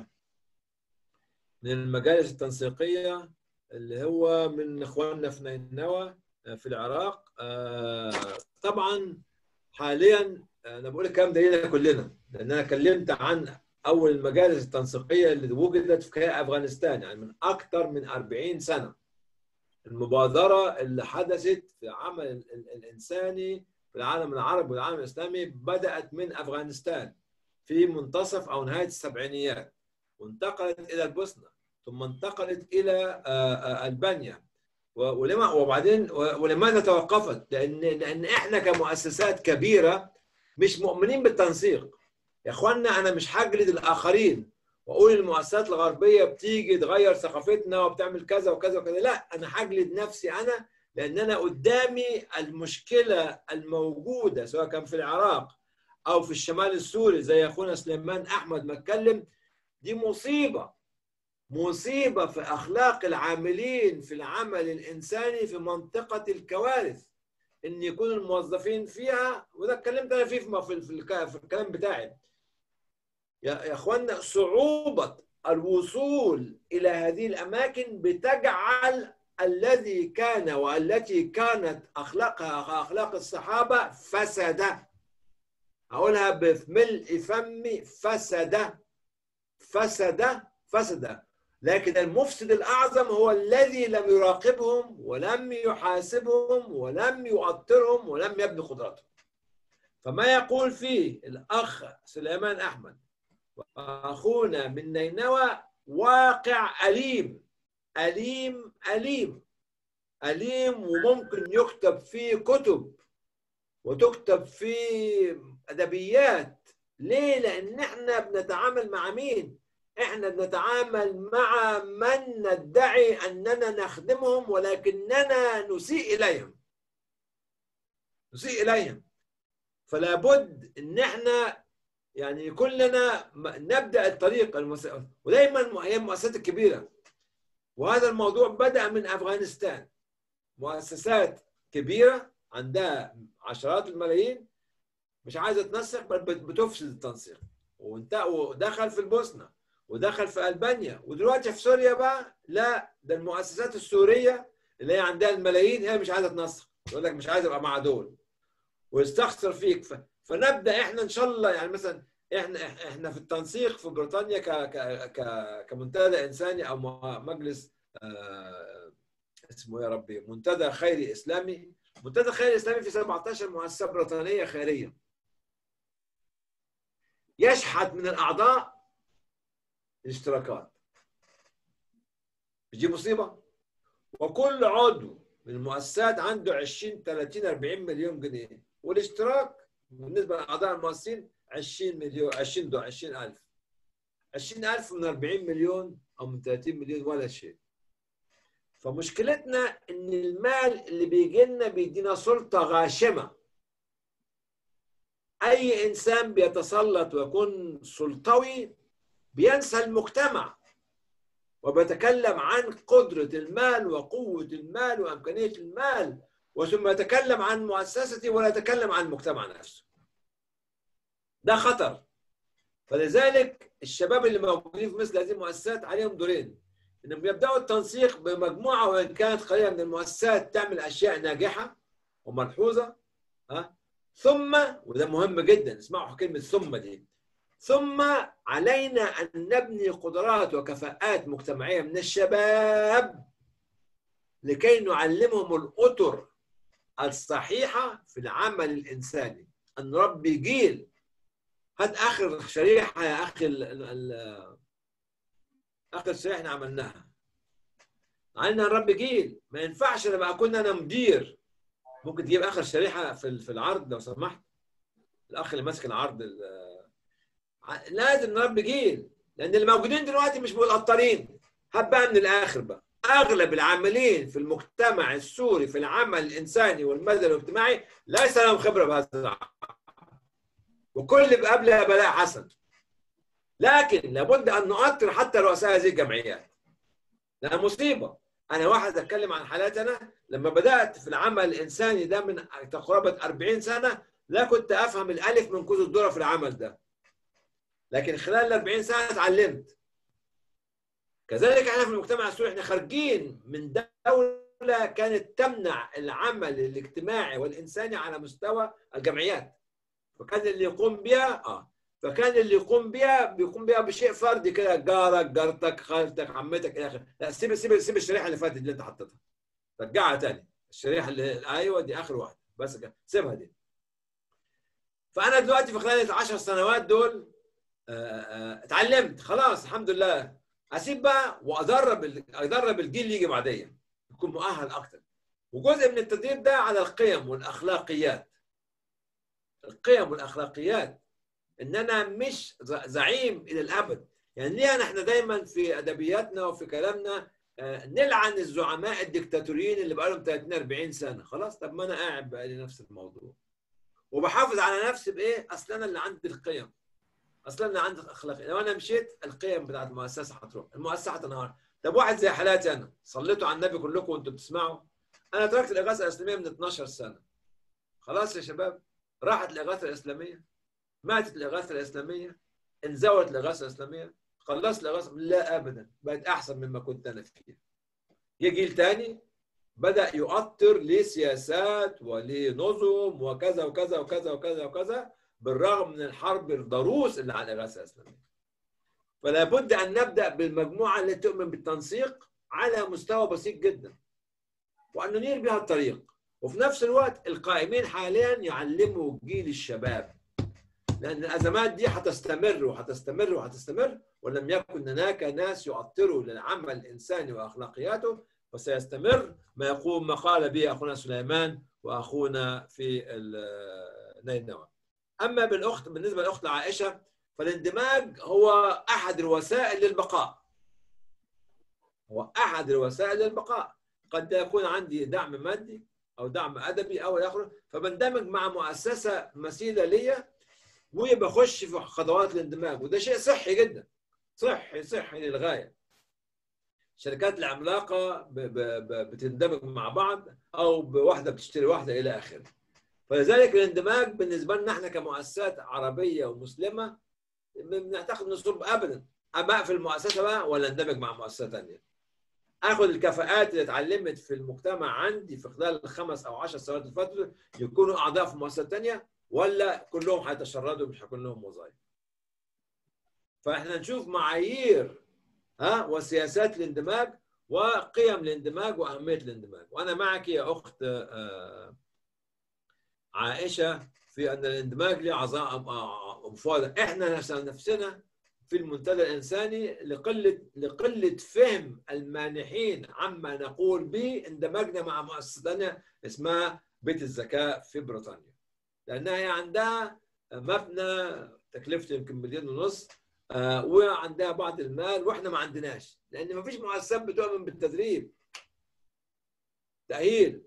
من المجالس التنسيقيه اللي هو من اخواننا في نينوى آه، في العراق آه، طبعا حاليا انا بقول الكلام ده لينا كلنا لان انا اتكلمت عن اول المجالس التنسيقيه اللي وجدت في افغانستان يعني من اكثر من 40 سنه المبادره اللي حدثت في العمل ال- ال- الانساني في العالم العربي والعالم الاسلامي بدات من افغانستان في منتصف او نهايه السبعينيات وانتقلت الى البوسنه ثم انتقلت الى آه، آه، البانيا و- ولما وبعدين و- ولماذا توقفت؟ لان لان احنا كمؤسسات كبيره مش مؤمنين بالتنسيق يا اخوانا انا مش هجلد الاخرين واقول المؤسسات الغربيه بتيجي تغير ثقافتنا وبتعمل كذا وكذا وكذا لا انا هجلد نفسي انا لان انا قدامي المشكله الموجوده سواء كان في العراق او في الشمال السوري زي اخونا سليمان احمد ما اتكلم دي مصيبه مصيبه في اخلاق العاملين في العمل الانساني في منطقه الكوارث ان يكون الموظفين فيها وده اتكلمت انا فيه في في, في, الك- في الكلام بتاعي يا يا اخوانا صعوبه الوصول الى هذه الاماكن بتجعل الذي كان والتي كانت اخلاقها اخلاق الصحابه فسد اقولها بملء فمي فسد فسد فسد لكن المفسد الاعظم هو الذي لم يراقبهم ولم يحاسبهم ولم يؤطرهم ولم يبني قدراتهم فما يقول فيه الاخ سليمان احمد واخونا من نينوى واقع اليم اليم اليم اليم وممكن يكتب فيه كتب وتكتب فيه ادبيات ليه لان احنا بنتعامل مع مين احنا بنتعامل مع من ندعي اننا نخدمهم ولكننا نسيء اليهم نسيء اليهم فلا بد ان احنا يعني يكون لنا نبدا الطريق المس... ودايما هي المؤسسات الكبيره وهذا الموضوع بدا من افغانستان مؤسسات كبيره عندها عشرات الملايين مش عايزه تنسق بل بتفسد التنسيق وانت ودخل في البوسنه ودخل في البانيا ودلوقتي في سوريا بقى لا ده المؤسسات السوريه اللي هي عندها الملايين هي مش عايزه تنسق يقول لك مش عايز ابقى مع دول ويستخسر فيك ف... فنبدا احنا ان شاء الله يعني مثلا احنا احنا في التنسيق في بريطانيا ك ك ك كمنتدى انساني او مجلس آه اسمه يا ربي منتدى خيري اسلامي منتدى خيري اسلامي في 17 مؤسسه بريطانيه خيريه يشحت من الاعضاء الاشتراكات دي مصيبه وكل عضو من المؤسسات عنده 20 30 40 مليون جنيه والاشتراك بالنسبه لاعضاء المؤسسين 20 مليون 20 دو 20000 20000 من 40 مليون او من 30 مليون ولا شيء فمشكلتنا ان المال اللي بيجي لنا بيدينا سلطه غاشمه اي انسان بيتسلط ويكون سلطوي بينسى المجتمع وبيتكلم عن قدرة المال وقوة المال وإمكانية المال وثم يتكلم عن مؤسسته ولا يتكلم عن المجتمع نفسه ده خطر فلذلك الشباب اللي موجودين في مثل هذه المؤسسات عليهم دورين انهم يبداوا التنسيق بمجموعه وان كانت قليله من المؤسسات تعمل اشياء ناجحه وملحوظه ها ثم وده مهم جدا اسمعوا كلمه ثم دي ثم علينا ان نبني قدرات وكفاءات مجتمعيه من الشباب لكي نعلمهم الاطر الصحيحه في العمل الانساني ان نربي جيل هات اخر شريحه يا اخي ال ال اخر شريحه احنا عملناها عندنا نربي جيل ما ينفعش لما اكون انا مدير ممكن تجيب اخر شريحه في في العرض لو سمحت الاخ اللي ماسك العرض لازم نربي جيل لان اللي موجودين دلوقتي مش متقطرين هات بقى من الاخر بقى اغلب العاملين في المجتمع السوري في العمل الانساني والمدني والاجتماعي ليس لهم خبره بهذا العمل وكل قبلها بلاء حسن لكن لابد ان نؤطر حتى رؤساء هذه الجمعيات لانها مصيبه انا واحد اتكلم عن حالاتي انا لما بدات في العمل الانساني ده من قرابه 40 سنه لا كنت افهم الالف من كوز الذره في العمل ده لكن خلال ال 40 سنه اتعلمت كذلك احنا في المجتمع السوري احنا خارجين من دوله كانت تمنع العمل الاجتماعي والانساني على مستوى الجمعيات فكان اللي يقوم بها اه فكان اللي يقوم بها بيقوم بها بشيء فردي كده جارك جارتك خالتك عمتك الى اخره لا سيب سيب سيب الشريحه اللي فاتت اللي انت حطيتها رجعها تاني الشريحه اللي ايوه دي اخر واحده بس كده سيبها دي فانا دلوقتي في خلال العشر سنوات دول اتعلمت خلاص الحمد لله اسيب بقى وادرب ادرب الجيل اللي يجي بعديا يكون مؤهل اكتر وجزء من التدريب ده على القيم والاخلاقيات القيم والاخلاقيات ان انا مش زعيم الى الابد يعني ليه احنا دايما في ادبياتنا وفي كلامنا نلعن الزعماء الدكتاتوريين اللي بقالهم 30 40 سنه خلاص طب ما انا قاعد بقى لي نفس الموضوع وبحافظ على نفسي بايه اصل انا اللي عندي القيم اصل انا عندي اخلاق لو انا مشيت القيم بتاعت المؤسسه هتروح المؤسسه هتنهار طب واحد زي حالاتي انا صليتوا على النبي كلكم وانتم بتسمعوا انا تركت الاغاثه الاسلاميه من 12 سنه خلاص يا شباب راحت الاغاثه الاسلاميه ماتت الاغاثه الاسلاميه انزوت الاغاثه الاسلاميه خلصت الاغاثه لا ابدا بقت احسن مما كنت انا فيها جه جيل تاني بدا يؤطر لسياسات ولنظم وكذا وكذا وكذا وكذا وكذا بالرغم من الحرب الضروس اللي على الاغاثه الاسلاميه فلا بد ان نبدا بالمجموعه التي تؤمن بالتنسيق على مستوى بسيط جدا وان ننير بها الطريق وفي نفس الوقت القائمين حاليا يعلموا جيل الشباب لان الازمات دي هتستمر وهتستمر وهتستمر ولم يكن هناك ناس يؤطروا للعمل الانساني واخلاقياته وسيستمر ما يقول ما قال به اخونا سليمان واخونا في نينوى اما بالاخت بالنسبه للاخت عائشه فالاندماج هو احد الوسائل للبقاء هو احد الوسائل للبقاء قد يكون عندي دعم مادي او دعم ادبي او الى اخره فبندمج مع مؤسسه مثيله ليا وبخش في خطوات الاندماج وده شيء صحي جدا صحي صحي للغايه الشركات العملاقه ب ب ب بتندمج مع بعض او بواحده بتشتري واحده الى اخره فلذلك الاندماج بالنسبه لنا احنا كمؤسسات عربيه ومسلمه بنعتقد انه صعب ابدا اما اقفل المؤسسه بقى ولا اندمج مع مؤسسه ثانيه اخذ الكفاءات اللي اتعلمت في المجتمع عندي في خلال الخمس او عشر سنوات اللي فاتوا يكونوا اعضاء في مؤسسه ثانيه ولا كلهم هيتشردوا مش هيكون لهم وظائف فاحنا نشوف معايير ها وسياسات الاندماج وقيم الاندماج واهميه الاندماج وانا معك يا اخت عائشه في ان الاندماج له عظائم مفاضه احنا نفسنا في المنتدى الانساني لقله لقله فهم المانحين عما نقول به اندمجنا مع مؤسسه ثانيه اسمها بيت الذكاء في بريطانيا لانها هي عندها مبنى تكلفته يمكن مليون ونص آه وعندها بعض المال واحنا ما عندناش لان ما فيش مؤسسات بتؤمن بالتدريب تاهيل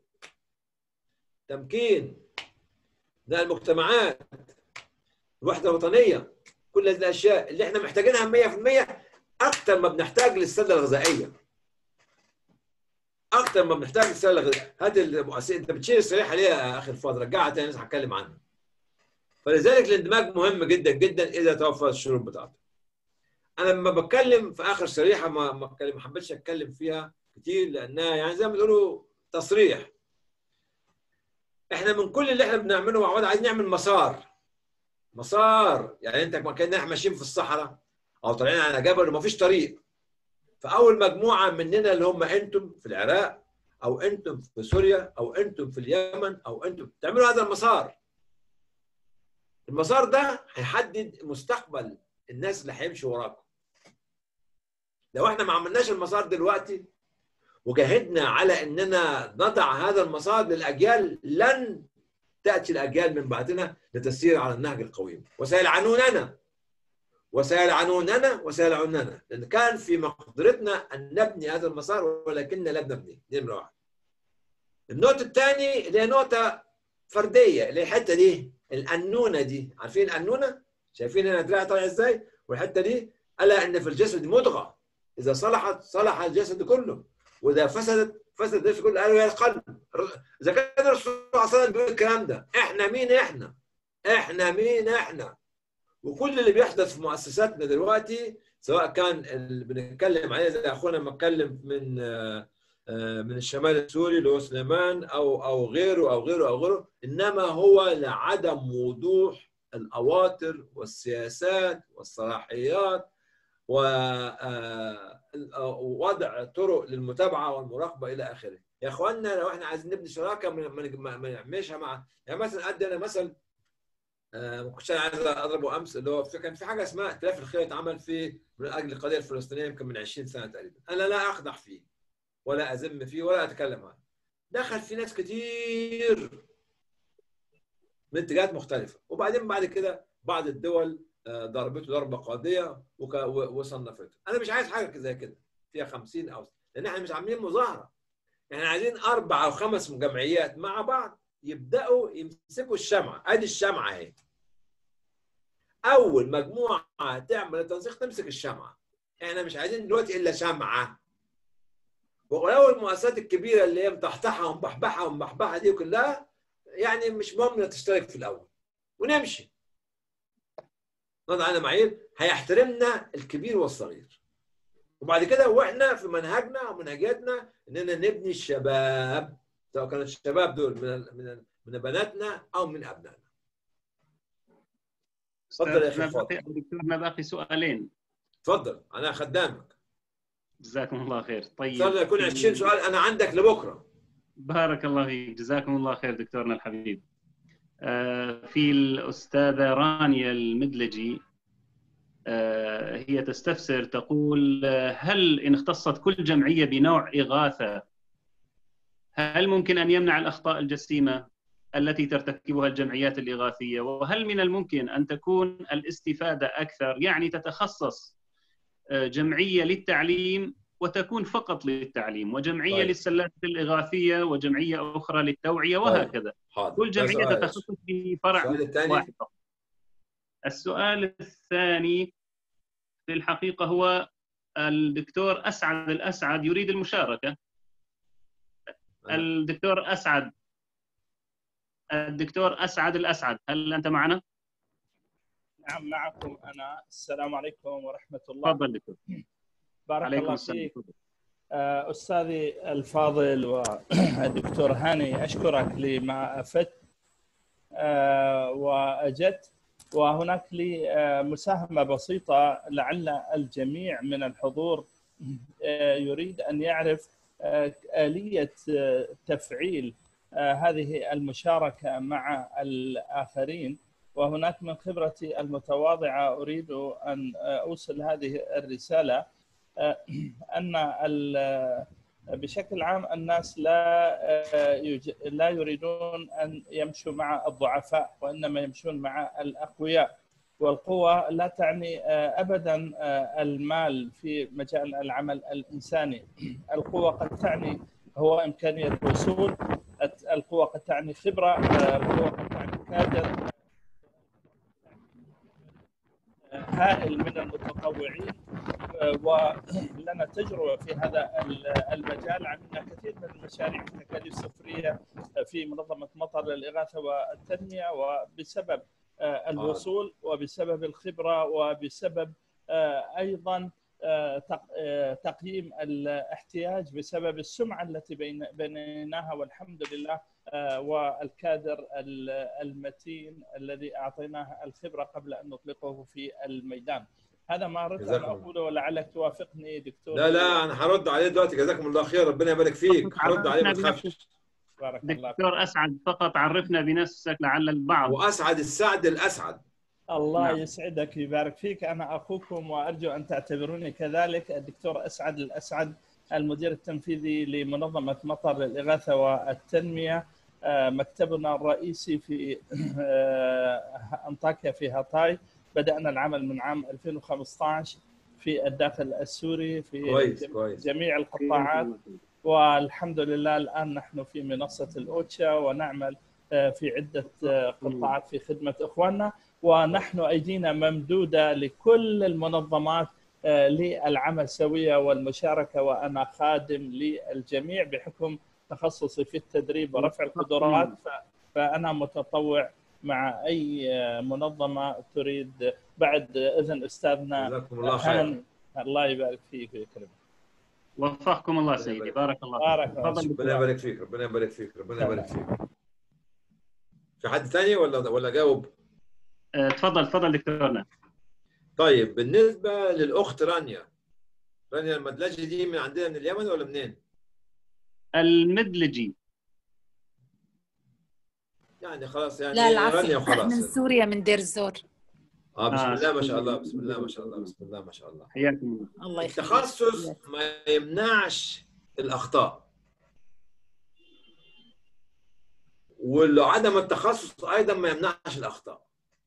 تمكين ده المجتمعات الوحده الوطنيه كل هذه الاشياء اللي احنا محتاجينها 100% اكثر ما بنحتاج للسله الغذائيه اكثر ما بنحتاج للسله الغذائيه هات المؤسسه انت بتشيل الشريحه ليه يا اخي الفاضل رجعها تاني هتكلم عنها فلذلك الاندماج مهم جدا جدا اذا توفر الشروط بتاعته انا لما بتكلم في اخر شريحه ما ما ما حبيتش اتكلم فيها كتير لانها يعني زي ما بيقولوا تصريح احنا من كل اللي احنا بنعمله مع بعض عايزين نعمل مسار مسار يعني انت كان احنا ماشيين في الصحراء او طالعين على جبل وما فيش طريق فاول مجموعه مننا اللي هم انتم في العراق او انتم في سوريا او انتم في اليمن او انتم تعملوا هذا المسار المسار ده هيحدد مستقبل الناس اللي هيمشوا وراكم لو احنا ما عملناش المسار دلوقتي وجاهدنا على اننا نضع هذا المسار للاجيال لن تاتي الاجيال من بعدنا لتسير على النهج القويم وسيلعنوننا وسيلعنوننا وسيلعنوننا لان كان في مقدرتنا ان نبني هذا المسار ولكننا لم نبني دي نمره واحد النقطه الثانيه اللي هي نقطه فرديه اللي هي الحته دي الانونه دي عارفين الانونه شايفين هنا دراعي طالع ازاي والحته دي الا ان في الجسد مضغه اذا صلحت صلح الجسد كله واذا فسدت فسد الجسد كله قالوا يا القلب اذا كان الرسول صلى الله عليه وسلم بيقول الكلام ده احنا مين احنا احنا مين احنا وكل اللي بيحدث في مؤسساتنا دلوقتي سواء كان اللي بنتكلم عليه زي اخونا ما اتكلم من من الشمال السوري اللي هو سليمان او او غيره او غيره او غيره انما هو لعدم وضوح الاواطر والسياسات والصلاحيات ووضع طرق للمتابعه والمراقبه الى اخره. يا اخواننا لو احنا عايزين نبني شراكه ما نعملش مع يعني مثلا ادي انا مثل ما كنتش انا عايز اضربه امس اللي هو كان في حاجه اسمها ائتلاف الخير اتعمل في من اجل القضيه الفلسطينيه يمكن من 20 سنه تقريبا انا لا اقدح فيه ولا اذم فيه ولا اتكلم عنه دخل في ناس كتير من اتجاهات مختلفه وبعدين بعد كده بعض الدول ضربته ضربه قاضيه وصنفته انا مش عايز حاجه زي كده فيها 50 او لان احنا مش عاملين مظاهره احنا عايزين اربع او خمس جمعيات مع بعض يبداوا يمسكوا الشمعه ادي الشمعه اهي اول مجموعه تعمل التنسيق تمسك الشمعه احنا مش عايزين دلوقتي الا شمعه ولو المؤسسات الكبيره اللي هي مطحطحه ومبحبحه ومبحبحه دي كلها يعني مش مهم تشترك في الاول ونمشي نضع على معايير هيحترمنا الكبير والصغير وبعد كده واحنا في منهجنا ومنهجياتنا اننا نبني الشباب سواء كان الشباب دول من من من بناتنا او من ابنائنا تفضل يا اخي فاضل دكتورنا باقي سؤالين تفضل انا خدامك جزاكم الله خير طيب صار يكون 20 سؤال انا عندك لبكره بارك الله فيك جزاكم الله خير دكتورنا الحبيب في الأستاذة رانيا المدلجي هي تستفسر تقول هل إن اختصت كل جمعية بنوع إغاثة هل ممكن أن يمنع الأخطاء الجسيمة التي ترتكبها الجمعيات الإغاثية وهل من الممكن أن تكون الاستفادة أكثر يعني تتخصص جمعية للتعليم وتكون فقط للتعليم وجمعية طيب. للسلات الإغاثية وجمعية أخرى للتوعية وهكذا حاضر. كل جمعية تتخصص في فرع واحد السؤال الثاني في الحقيقة هو الدكتور أسعد الأسعد يريد المشاركة الدكتور أسعد الدكتور أسعد الأسعد هل أنت معنا؟ نعم معكم أنا السلام عليكم ورحمة الله تفضل دكتور بارك الله فيك أستاذي الفاضل والدكتور هاني أشكرك لما أفدت وأجدت وهناك لي مساهمة بسيطة لعل الجميع من الحضور يريد أن يعرف آلية تفعيل هذه المشاركة مع الآخرين وهناك من خبرتي المتواضعة أريد أن أوصل هذه الرسالة أن بشكل عام الناس لا لا يريدون أن يمشوا مع الضعفاء وإنما يمشون مع الأقوياء والقوة لا تعني أبدا المال في مجال العمل الإنساني القوة قد تعني هو إمكانية الوصول القوة قد تعني خبرة القوة قد تعني كادر هائل من المتطوعين ولنا تجربه في هذا المجال عملنا كثير من المشاريع التكاليف الصفريه في منظمه مطر للاغاثه والتنميه وبسبب الوصول وبسبب الخبره وبسبب ايضا تقييم الاحتياج بسبب السمعه التي بنيناها والحمد لله والكادر المتين الذي اعطيناه الخبره قبل ان نطلقه في الميدان. هذا ما اردت ان جزاكم الله. اقوله ولعلك توافقني دكتور لا لا انا هرد عليه دلوقتي جزاكم الله خير ربنا يبارك فيك هرد عليه ما عرفنا تخافش بارك الله فيك دكتور اسعد فقط عرفنا بنفسك لعل البعض واسعد السعد الاسعد الله نعم. يسعدك ويبارك فيك انا اخوكم وارجو ان تعتبروني كذلك الدكتور اسعد الاسعد المدير التنفيذي لمنظمه مطر للاغاثه والتنميه آه، مكتبنا الرئيسي في آه، انطاكيا في هاتاي بدانا العمل من عام 2015 في الداخل السوري في كويس جم- كويس جميع القطاعات والحمد لله الان نحن في منصه الاوتشا ونعمل آه، في عده آه، قطاعات في خدمه اخواننا ونحن ايدينا ممدوده لكل المنظمات آه، للعمل سويه والمشاركه وانا خادم للجميع بحكم تخصصي في التدريب ورفع القدرات ف- فانا متطوع مع اي آه، منظمه تريد بعد اذن استاذنا جزاكم الله خير هان الله يبارك فيك ويكرمك وفقكم الله سيدي بارك الله فيك بارك الله تفضل فيك. ربنا يبارك فيك ربنا يبارك فيك ربنا يبارك تمام. فيك في حد ثاني ولا ولا جاوب آه، تفضل تفضل دكتورنا طيب بالنسبه للاخت رانيا رانيا المدلجي دي من عندنا من اليمن ولا منين؟ المدلجي يعني خلاص يعني لا العفو رانيا وخلاص من سوريا من دير الزور اه بسم آه، الله ما شاء شكراً. الله بسم الله ما شاء الله بسم الله ما شاء الله حياكم الله الله يخليك التخصص ما يمنعش الاخطاء وعدم التخصص ايضا ما يمنعش الاخطاء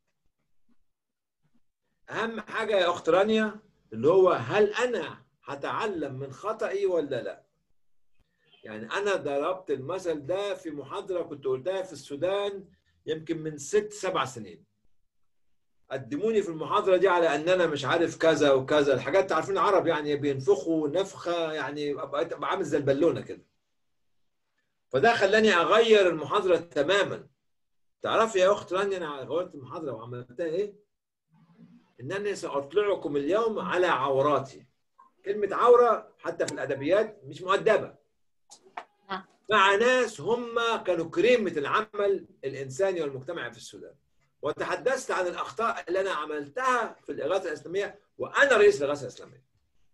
اهم حاجه يا اخت رانيا اللي هو هل انا هتعلم من خطأي ولا لا يعني انا ضربت المثل ده في محاضره كنت قلتها في السودان يمكن من ست سبع سنين قدموني في المحاضره دي على ان انا مش عارف كذا وكذا الحاجات عارفين العرب يعني بينفخوا نفخه يعني بقيت أبقى عامل زي البالونه كده فده خلاني اغير المحاضره تماما تعرفي يا اخت رانيا انا غيرت المحاضره وعملتها ايه؟ انني ساطلعكم اليوم على عوراتي كلمه عوره حتى في الادبيات مش مؤدبه نعم. مع ناس هم كانوا كريمه العمل الانساني والمجتمعي في السودان وتحدثت عن الاخطاء اللي انا عملتها في الاغاثه الاسلاميه وانا رئيس الاغاثه الاسلاميه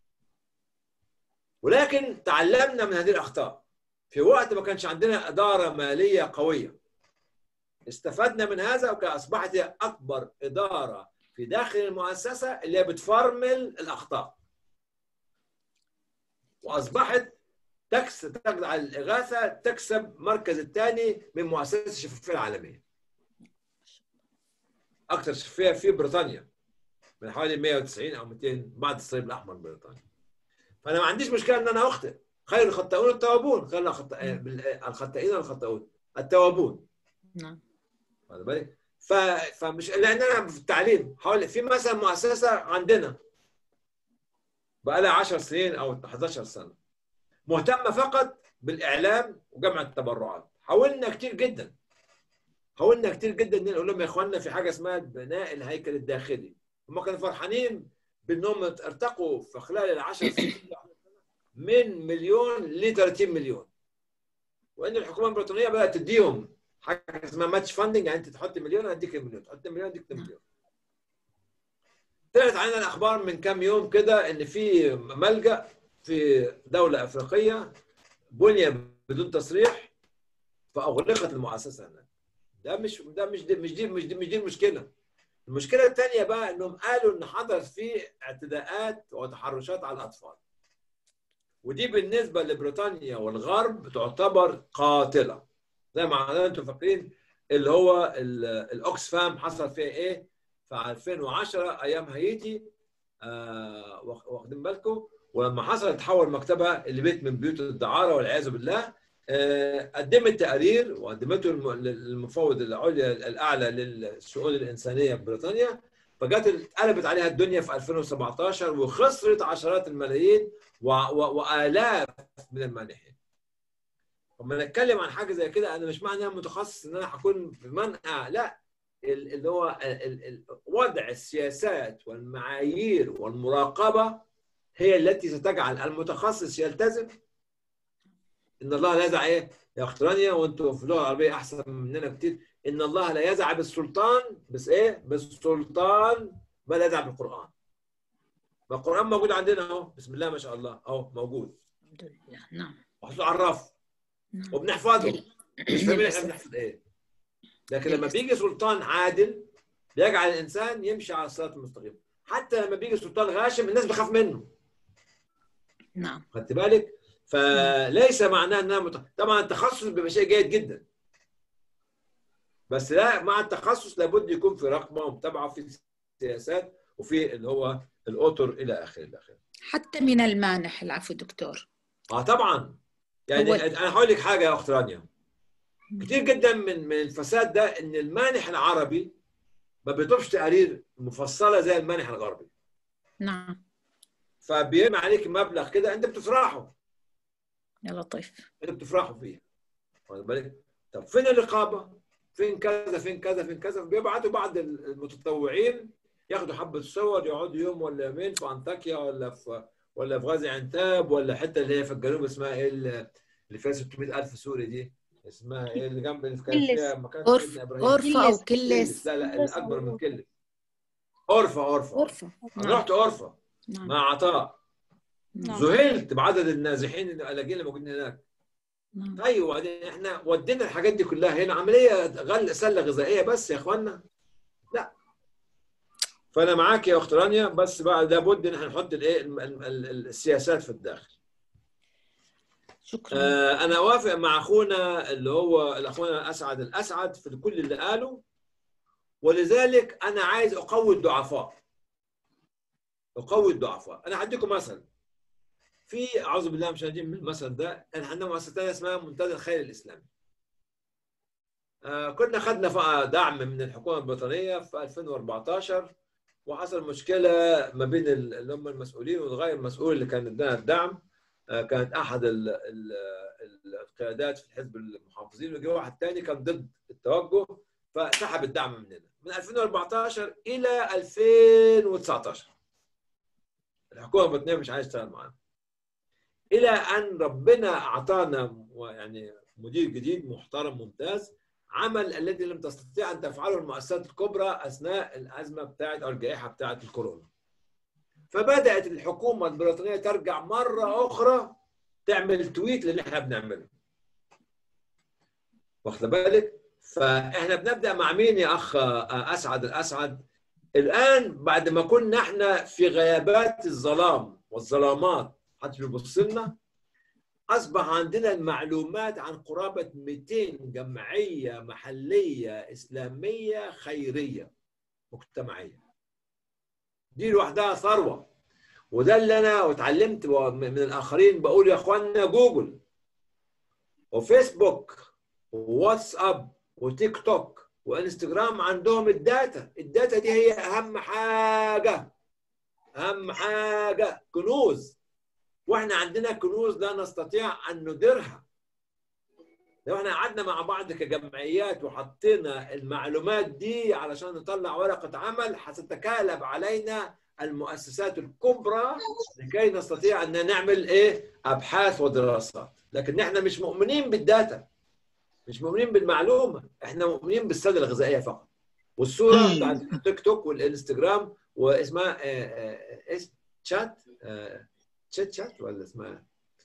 ولكن تعلمنا من هذه الاخطاء في وقت ما كانش عندنا اداره ماليه قويه استفدنا من هذا واصبحت هي اكبر اداره في داخل المؤسسه اللي هي بتفرمل الاخطاء واصبحت تكس تجعل الاغاثه تكسب مركز الثاني من مؤسسه الشفافيه العالميه اكثر شفافيه في بريطانيا من حوالي 190 او 200 بعد الصليب الاحمر بريطانيا فانا ما عنديش مشكله ان انا اخطئ خير الخطائون التوابون خير الخطائين الخطائين الخطائون التوابون نعم واخد بالك ف... فمش لان انا في التعليم حوالي في مثلا مؤسسه عندنا بقى لها 10 سنين او 11 سنه مهتمه فقط بالاعلام وجمع التبرعات حاولنا كتير جدا حاولنا كتير جدا نقول لهم يا اخواننا في حاجه اسمها بناء الهيكل الداخلي هم كانوا فرحانين بانهم ارتقوا في خلال العشر سنين من مليون ل 30 مليون وان الحكومه البريطانيه بدات تديهم حاجه اسمها ماتش فاندنج يعني انت تحط مليون اديك مليون تحط مليون اديك مليون طلعت علينا الاخبار من كام يوم كده ان في ملجا في دوله افريقيه بني بدون تصريح فاغلقت المؤسسه هناك ده مش ده مش دي مش دي مش دي, مش دي المشكله المشكله الثانيه بقى انهم قالوا ان حدث فيه اعتداءات وتحرشات على الاطفال ودي بالنسبه لبريطانيا والغرب تعتبر قاتله زي ما انتم فاكرين اللي هو الاوكسفام حصل فيها ايه في 2010 ايام هايتي آه واخدين بالكم ولما حصل تحول مكتبها اللي بيت من بيوت الدعاره والعياذ بالله آه قدمت تقرير وقدمته للمفوض العليا الاعلى للشؤون الانسانيه في بريطانيا فجت اتقلبت عليها الدنيا في 2017 وخسرت عشرات الملايين والاف من المانحين لما نتكلم عن حاجه زي كده انا مش معنى انا متخصص ان انا هكون في منأى لا اللي هو وضع السياسات والمعايير والمراقبه هي التي ستجعل المتخصص يلتزم ان الله لا يزع ايه يا اخت رانيا وانتم في اللغه العربيه احسن مننا كتير ان الله لا يزع بالسلطان بس ايه بالسلطان بل يزع بالقران ما القران موجود عندنا اهو بسم الله ما شاء الله اهو موجود الحمد لله نعم محطوط على الرف نعم وبنحفظه مش فاهمين احنا بنحفظ ايه لكن لما بيجي سلطان عادل بيجعل الانسان يمشي على الصراط المستقيم حتى لما بيجي سلطان غاشم الناس بتخاف منه نعم خدت بالك فليس معناه انها مت... طبعا التخصص بيبقى شيء جيد جدا بس لا مع التخصص لابد يكون في رقمه ومتابعه في سياسات وفي اللي هو الاطر الى اخره الى اخره حتى من المانح العفو دكتور اه طبعا يعني هو- انا هقول لك حاجه يا اخت رانيا كتير جدا من من الفساد ده ان المانح العربي ما بيطلبش تقارير مفصله زي المانح الغربي نعم فبيرمي عليك مبلغ كده انت بتفرحه يا لطيف انت بتفرحوا فيه واخد بالك طب فين الرقابه فين كذا فين كذا فين كذا بيبعتوا بعض المتطوعين ياخدوا حبه صور يقعدوا يوم ولا يومين في انطاكيا ولا في ولا في غازي عنتاب ولا حته اللي هي في الجنوب اسمها ايه اللي اللي فيها 600000 سوري دي اسمها ايه اللي جنب اللي كان فيها مكان أورف سيدنا إبراهيم. أورفا أو كلس. كلس لا لا الاكبر من كلس اورفا اورفا أورفا انا نعم رحت اورفا نعم مع عطاء نعم ذهلت بعدد النازحين اللاجئين اللي موجودين هناك نعم طيب وبعدين احنا ودينا الحاجات دي كلها هنا عمليه غل سله غذائيه بس يا اخوانا لا فانا معاك يا اخت رانيا بس بقى لابد ان احنا نحط الايه الم- ال- ال- السياسات في الداخل شكرا آه انا اوافق مع اخونا اللي هو الاخونا اسعد الاسعد في كل اللي قاله ولذلك انا عايز اقوي الضعفاء اقوي الضعفاء انا هديكم مثل في اعوذ بالله من الشيطان من المثل ده احنا عندنا مؤسسه تانية اسمها منتدى الخير الاسلامي آه كنا خدنا ف- دعم من الحكومه البريطانيه في 2014 وحصل مشكله ما بين ال- اللي هم المسؤولين والغير المسؤول اللي كان ادانا الدعم آه كانت احد ال ال ال- القيادات في حزب المحافظين وجه واحد تاني كان ضد التوجه فسحب الدعم مننا من 2014 الى 2019 الحكومه البريطانيه مش عايزه تشتغل معانا الى ان ربنا اعطانا يعني مدير جديد محترم ممتاز عمل الذي لم تستطيع ان تفعله المؤسسات الكبرى اثناء الازمه بتاعت او الجائحه بتاعت الكورونا. فبدات الحكومه البريطانيه ترجع مره اخرى تعمل تويت للي احنا بنعمله. واخد بالك؟ فاحنا بنبدا مع مين يا اخ اسعد الاسعد؟ الان بعد ما كنا احنا في غيابات الظلام والظلامات محدش بيبص لنا اصبح عندنا المعلومات عن قرابه 200 جمعيه محليه اسلاميه خيريه مجتمعيه دي لوحدها ثروه وده اللي انا اتعلمت من الاخرين بقول يا اخوانا جوجل وفيسبوك وواتساب وتيك توك وانستجرام عندهم الداتا الداتا دي هي اهم حاجه اهم حاجه كنوز واحنا عندنا كنوز لا نستطيع ان نديرها لو احنا قعدنا مع بعض كجمعيات وحطينا المعلومات دي علشان نطلع ورقه عمل هتتكالب علينا المؤسسات الكبرى لكي نستطيع ان نعمل ايه ابحاث ودراسات لكن احنا مش مؤمنين بالداتا مش مؤمنين بالمعلومه احنا مؤمنين بالسله الغذائيه فقط والصوره بتاعت التيك توك والانستجرام واسمها اسم شات شات شات ولا اسمها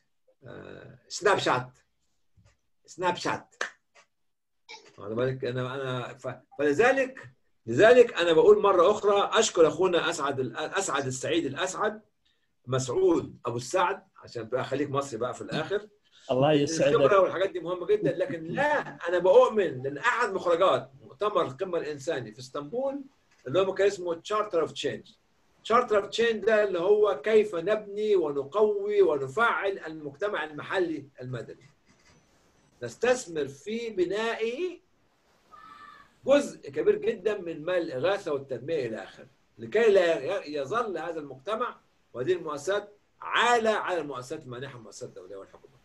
سناب شات سناب شات واخد بالك انا انا ف... فلذلك لذلك انا بقول مره اخرى اشكر اخونا اسعد اسعد السعيد الاسعد مسعود ابو السعد عشان بقى خليك مصري بقى في الاخر الله يسعدك الخبره والحاجات دي مهمه جدا لكن لا انا بؤمن ان احد مخرجات مؤتمر القمه الانساني في اسطنبول اللي هو كان اسمه تشارتر اوف تشينج تشارتر اوف تشينج ده اللي هو كيف نبني ونقوي ونفعل المجتمع المحلي المدني نستثمر في بنائه جزء كبير جدا من مال الاغاثه والتنميه الى اخره لكي لا يظل هذا المجتمع وهذه المؤسسات عالة على المؤسسات المانحه المؤسسات الدوليه والحكومه.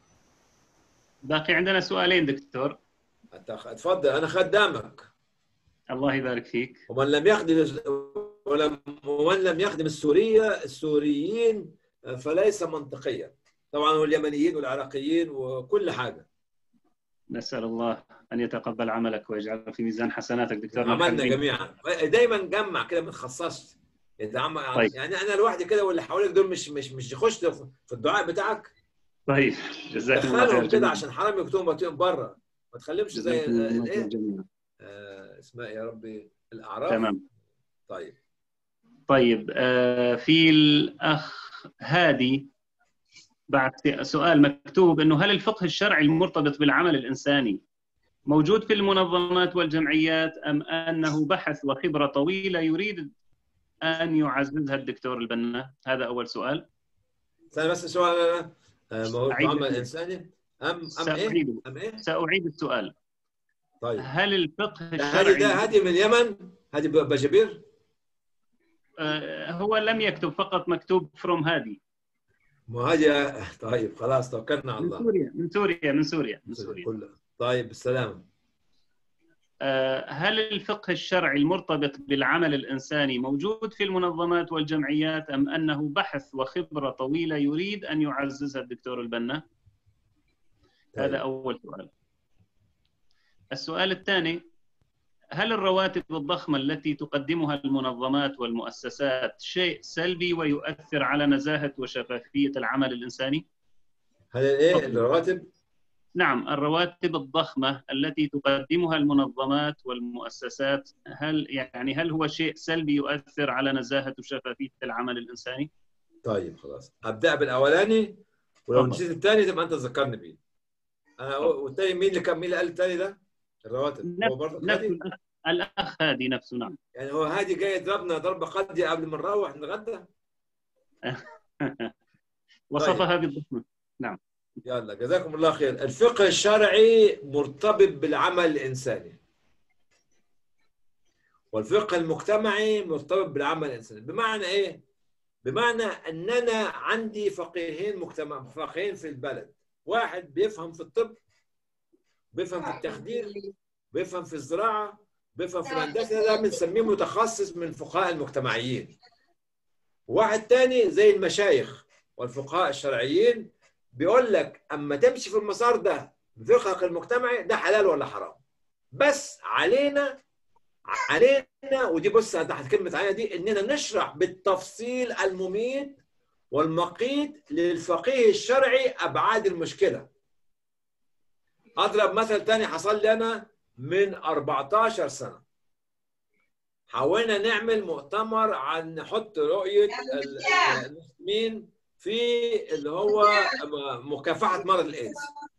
باقي عندنا سؤالين دكتور اتفضل انا خدامك الله يبارك فيك ومن لم يخدم ولم ومن لم يخدم السوريه السوريين فليس منطقيا طبعا واليمنيين والعراقيين وكل حاجه نسال الله ان يتقبل عملك ويجعله في ميزان حسناتك دكتور عملنا جميعا دايما نجمع كده ما نخصصش يتعمق طيب. يعني انا لوحدي كده واللي حواليك دول مش مش مش يخش في الدعاء بتاعك طيب جزاكم الله خير دخلهم كده جميعاً. عشان حرام يكتبوا بطيئهم بره ما تخليهمش زي جزاكم الله خير الايه جميعاً. آه، اسمها إيه يا ربي الاعراف تمام طيب طيب آه، في الأخ هادي بعد سؤال مكتوب أنه هل الفقه الشرعي المرتبط بالعمل الإنساني موجود في المنظمات والجمعيات أم أنه بحث وخبرة طويلة يريد أن يعززها الدكتور البنا هذا أول سؤال ثاني بس سؤال انا آه، موضوع أعيد عمل السؤال. انساني ام ام ايه سأعيد ام ايه سأعيد السؤال طيب هل الفقه هذه الشرعي ده هذه من اليمن هذه بجبير آه، هو لم يكتب فقط مكتوب فروم هادي ما هذه طيب خلاص توكلنا على من الله سوريا من سوريا من سوريا من سوريا كله طيب بالسلامه آه، هل الفقه الشرعي المرتبط بالعمل الإنساني موجود في المنظمات والجمعيات أم أنه بحث وخبرة طويلة يريد أن يعززها الدكتور البنا؟ هذا أول سؤال السؤال الثاني هل الرواتب الضخمة التي تقدمها المنظمات والمؤسسات شيء سلبي ويؤثر على نزاهة وشفافية العمل الإنساني؟ هل ايه الرواتب نعم الرواتب الضخمة التي تقدمها المنظمات والمؤسسات هل يعني هل هو شيء سلبي يؤثر على نزاهة وشفافية العمل الإنساني؟ طيب خلاص ابدا بالاولاني ولو تفضل. نسيت الثاني تبقى انت تذكرني بيه انا والثاني مين اللي كان مين اللي قال الثاني ده الرواتب هو برضه نفس هادي الأخ, الأخ هادي نفسه نعم يعني هو هادي جاي يضربنا ضربه قاضيه قبل ما نروح نتغدى وصفها بالضخمة نعم يلا جزاكم الله خير الفقه الشرعي مرتبط بالعمل الإنساني والفقه المجتمعي مرتبط بالعمل الإنساني بمعنى إيه؟ بمعنى أننا عندي فقيهين مجتمع فقيهين في البلد واحد بيفهم في الطب بيفهم في التخدير بيفهم في الزراعة بيفهم في الهندسة ده بنسميه متخصص من الفقهاء المجتمعيين واحد تاني زي المشايخ والفقهاء الشرعيين بيقول لك اما تمشي في المسار ده بفقهك المجتمعي ده حلال ولا حرام بس علينا علينا ودي بص تحت كلمه علينا دي اننا نشرح بالتفصيل المميت والمقيت للفقيه الشرعي ابعاد المشكله اضرب مثل تاني حصل لي انا من 14 سنه حاولنا نعمل مؤتمر عن نحط رؤيه المسلمين في اللي هو مكافحه مرض الايدز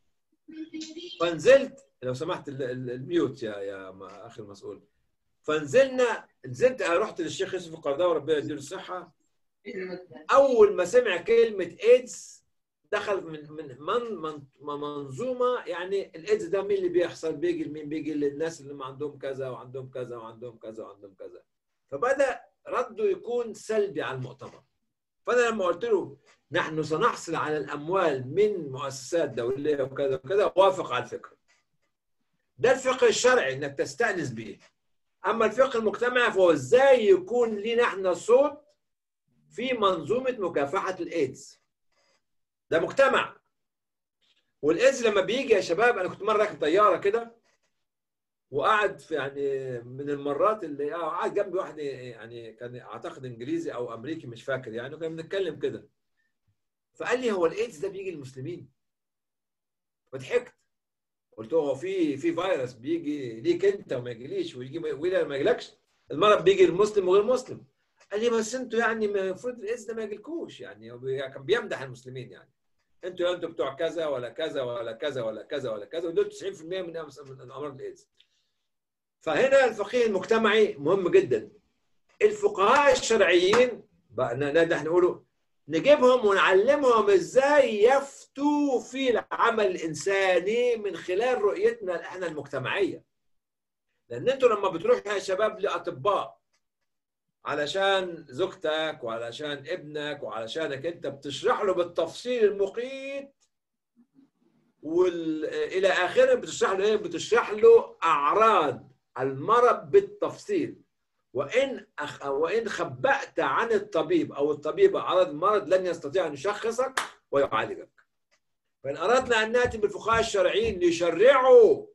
فنزلت لو سمحت الميوت يا يا اخي المسؤول فنزلنا نزلت رحت للشيخ يوسف القرضاوي ربنا يديله الصحه اول ما سمع كلمه ايدز دخل من من من من منظومه يعني الايدز ده مين اللي بيحصل بيجي لمين بيجي للناس اللي ما عندهم كذا وعندهم كذا وعندهم كذا وعندهم كذا فبدا رده يكون سلبي على المؤتمر فانا لما قلت له نحن سنحصل على الاموال من مؤسسات دوليه وكذا وكذا وافق على الفكره ده الفقه الشرعي انك تستانس به اما الفقه المجتمعي فهو ازاي يكون لنا احنا صوت في منظومه مكافحه الايدز ده مجتمع والايدز لما بيجي يا شباب انا كنت مره راكب طياره كده وقعد في يعني من المرات اللي قعد جنبي واحد يعني كان اعتقد انجليزي او امريكي مش فاكر يعني وكنا بنتكلم كده فقال لي هو الايدز ده بيجي للمسلمين فضحكت قلت له هو في في فيروس بيجي ليك انت وما يجيليش ويجي ولا ما يجيلكش المرض بيجي للمسلم وغير مسلم قال لي بس انتوا يعني المفروض الايدز ده ما يجيلكوش يعني كان بيمدح المسلمين يعني انتوا انتوا بتوع كذا ولا كذا ولا كذا ولا كذا ولا كذا ودول 90% من من امراض الايدز فهنا الفقيه المجتمعي مهم جدا الفقهاء الشرعيين بقى نقدر نقوله نجيبهم ونعلمهم ازاي يفتوا في العمل الانساني من خلال رؤيتنا احنا المجتمعيه لان انتوا لما بتروحوا يا شباب لاطباء علشان زوجتك وعلشان ابنك وعلشانك انت بتشرح له بالتفصيل المقيت والى اخره بتشرح له ايه بتشرح له اعراض المرض بالتفصيل وان أخ... وان خبأت عن الطبيب او الطبيب اعراض المرض لن يستطيع ان يشخصك ويعالجك. فان اردنا ان ناتي بالفقهاء الشرعيين ليشرعوا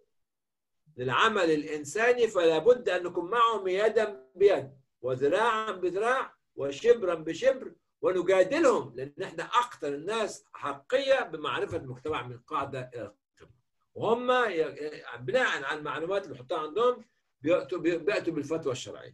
للعمل الانساني فلا بد ان نكون معهم يدا بيد وذراعا بذراع وشبرا بشبر ونجادلهم لان احنا اكثر الناس حقيه بمعرفه المجتمع من قاعده الى قمه وهم ي- بناء على المعلومات اللي بيحطوها عندهم بياتوا بياتوا بالفتوى الشرعيه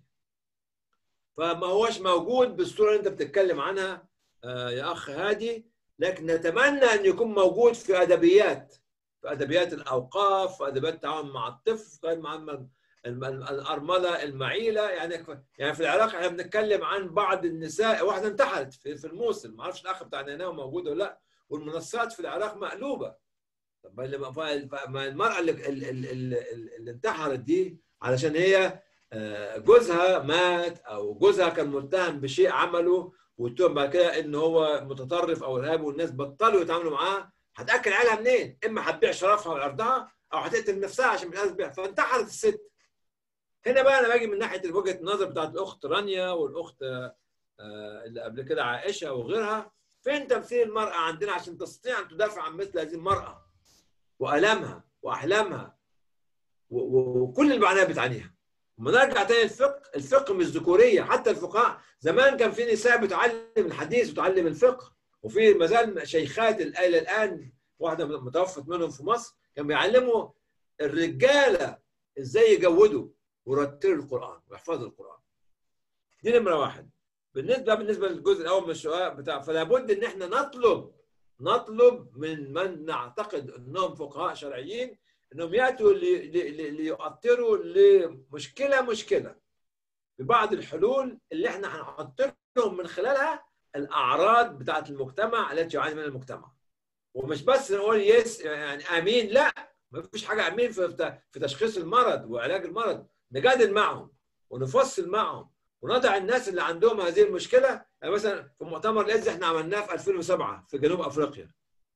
فما هوش موجود بالصوره اللي انت بتتكلم عنها آه، يا اخ هادي لكن نتمنى ان يكون موجود في ادبيات في ادبيات الاوقاف في ادبيات التعاون مع الطفل مع الم- الم- الارمله المعيله يعني يعني في العراق احنا بنتكلم عن بعض النساء واحده انتحرت في, في الموصل ما اعرفش الاخ بتاع نينوى موجود ولا لا والمنصات في العراق مقلوبه طب اللي- ف- ما المراه اللي, اللي, اللي, اللي انتحرت دي علشان هي آه، جوزها مات او جوزها كان متهم بشيء عمله واتهم بعد كده ان هو متطرف او ارهابي والناس بطلوا يتعاملوا معاه هتاكل عيالها منين؟ اما هتبيع شرفها وعرضها او هتقتل نفسها عشان مش عايز تبيع فانتحرت الست. هنا بقى انا باجي من ناحيه وجهه النظر بتاعت الاخت رانيا والاخت آه، اللي قبل كده عائشه وغيرها فين تمثيل المراه عندنا عشان تستطيع ان تدافع عن مثل هذه المراه والامها واحلامها و- و- وكل المعاناه اللي بتعانيها. لما نرجع تاني الفقه الفقه مش ذكوريه حتى الفقهاء زمان كان في نساء بتعلم الحديث وتعلم الفقه وفي ما زال شيخات الى الان واحده متوفت منهم في مصر كانوا بيعلموا الرجاله ازاي يجودوا ويرتلوا القران ويحفظوا القران. دي نمره واحد. بالنسبه بالنسبه للجزء الاول من السؤال بتاع فلا بد ان احنا نطلب نطلب من من نعتقد انهم فقهاء شرعيين انهم ياتوا لي- لي- لي- ليؤطروا لمشكله مشكله ببعض الحلول اللي احنا هنحط لهم من خلالها الاعراض بتاعت المجتمع التي يعاني منها المجتمع ومش بس نقول يس يعني امين لا ما فيش حاجه امين في في تشخيص المرض وعلاج المرض نجادل معهم ونفصل معهم ونضع الناس اللي عندهم هذه المشكله يعني مثلا في مؤتمر الايدز احنا عملناه في 2007 في جنوب افريقيا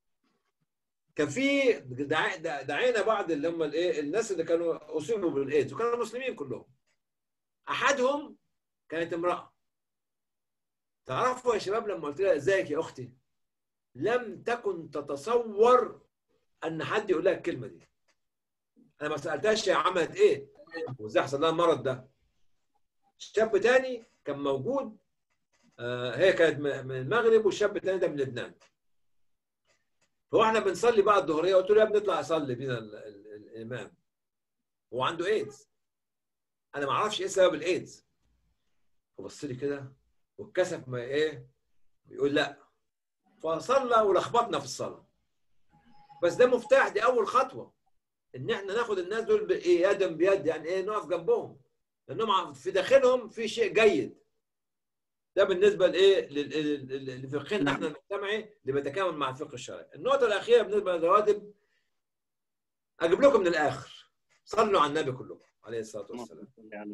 كان في دع- دع- دعينا بعض اللي هم الايه الناس اللي كانوا اصيبوا بالايدز وكانوا مسلمين كلهم احدهم كانت امراه تعرفوا يا شباب لما قلت لها ازيك يا اختي لم تكن تتصور ان حد يقول لها الكلمه دي انا ما سالتهاش هي عملت ايه وازاي حصل لها المرض ده شاب تاني كان موجود آه، هي كانت م- من المغرب والشاب التاني ده من لبنان فهو احنا بنصلي بعد الظهريه قلت له يا ابني اطلع اصلي بينا ال- ال- الامام هو عنده ايدز انا ما اعرفش ايه سبب الايدز فبص لي كده واتكسف ما ايه بيقول لا فصلى ولخبطنا في الصلاه بس ده مفتاح دي اول خطوه ان احنا ناخد الناس دول بايه يدا بيد يعني ايه نقف جنبهم لانهم ع- في داخلهم في شيء جيد ده بالنسبه لايه لل- لل- لل- لفقهنا احنا المجتمعي اللي بيتكامل مع الفقه الشرعي النقطه الاخيره بالنسبه للرواتب اجيب لكم من الاخر صلوا على النبي كلكم عليه الصلاه والسلام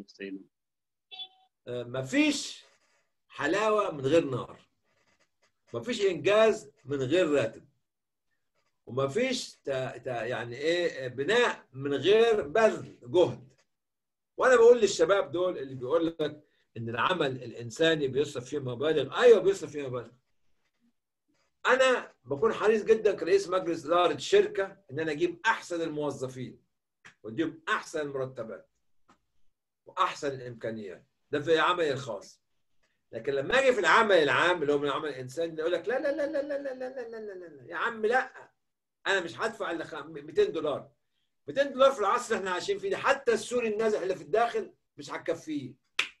آه، مفيش حلاوه من غير نار مفيش انجاز من غير راتب ومفيش تا تا يعني ايه بناء من غير بذل جهد وانا بقول للشباب دول اللي بيقول لك ان العمل الانساني بيصرف فيه مبالغ ايوه بيصرف فيه مبالغ انا بكون حريص جدا كرئيس مجلس اداره شركه ان انا اجيب احسن الموظفين واديهم احسن المرتبات واحسن الامكانيات ده في عملي الخاص لكن لما اجي في العمل العام اللي هو من العمل الانساني يقول لك لا لا لا لا لا لا لا لا لا لا لا يا عم لا انا مش هدفع الا خم- 200 دولار 200 دولار في العصر اللي احنا عايشين فيه ده حتى السوري النازح اللي في الداخل مش هتكفيه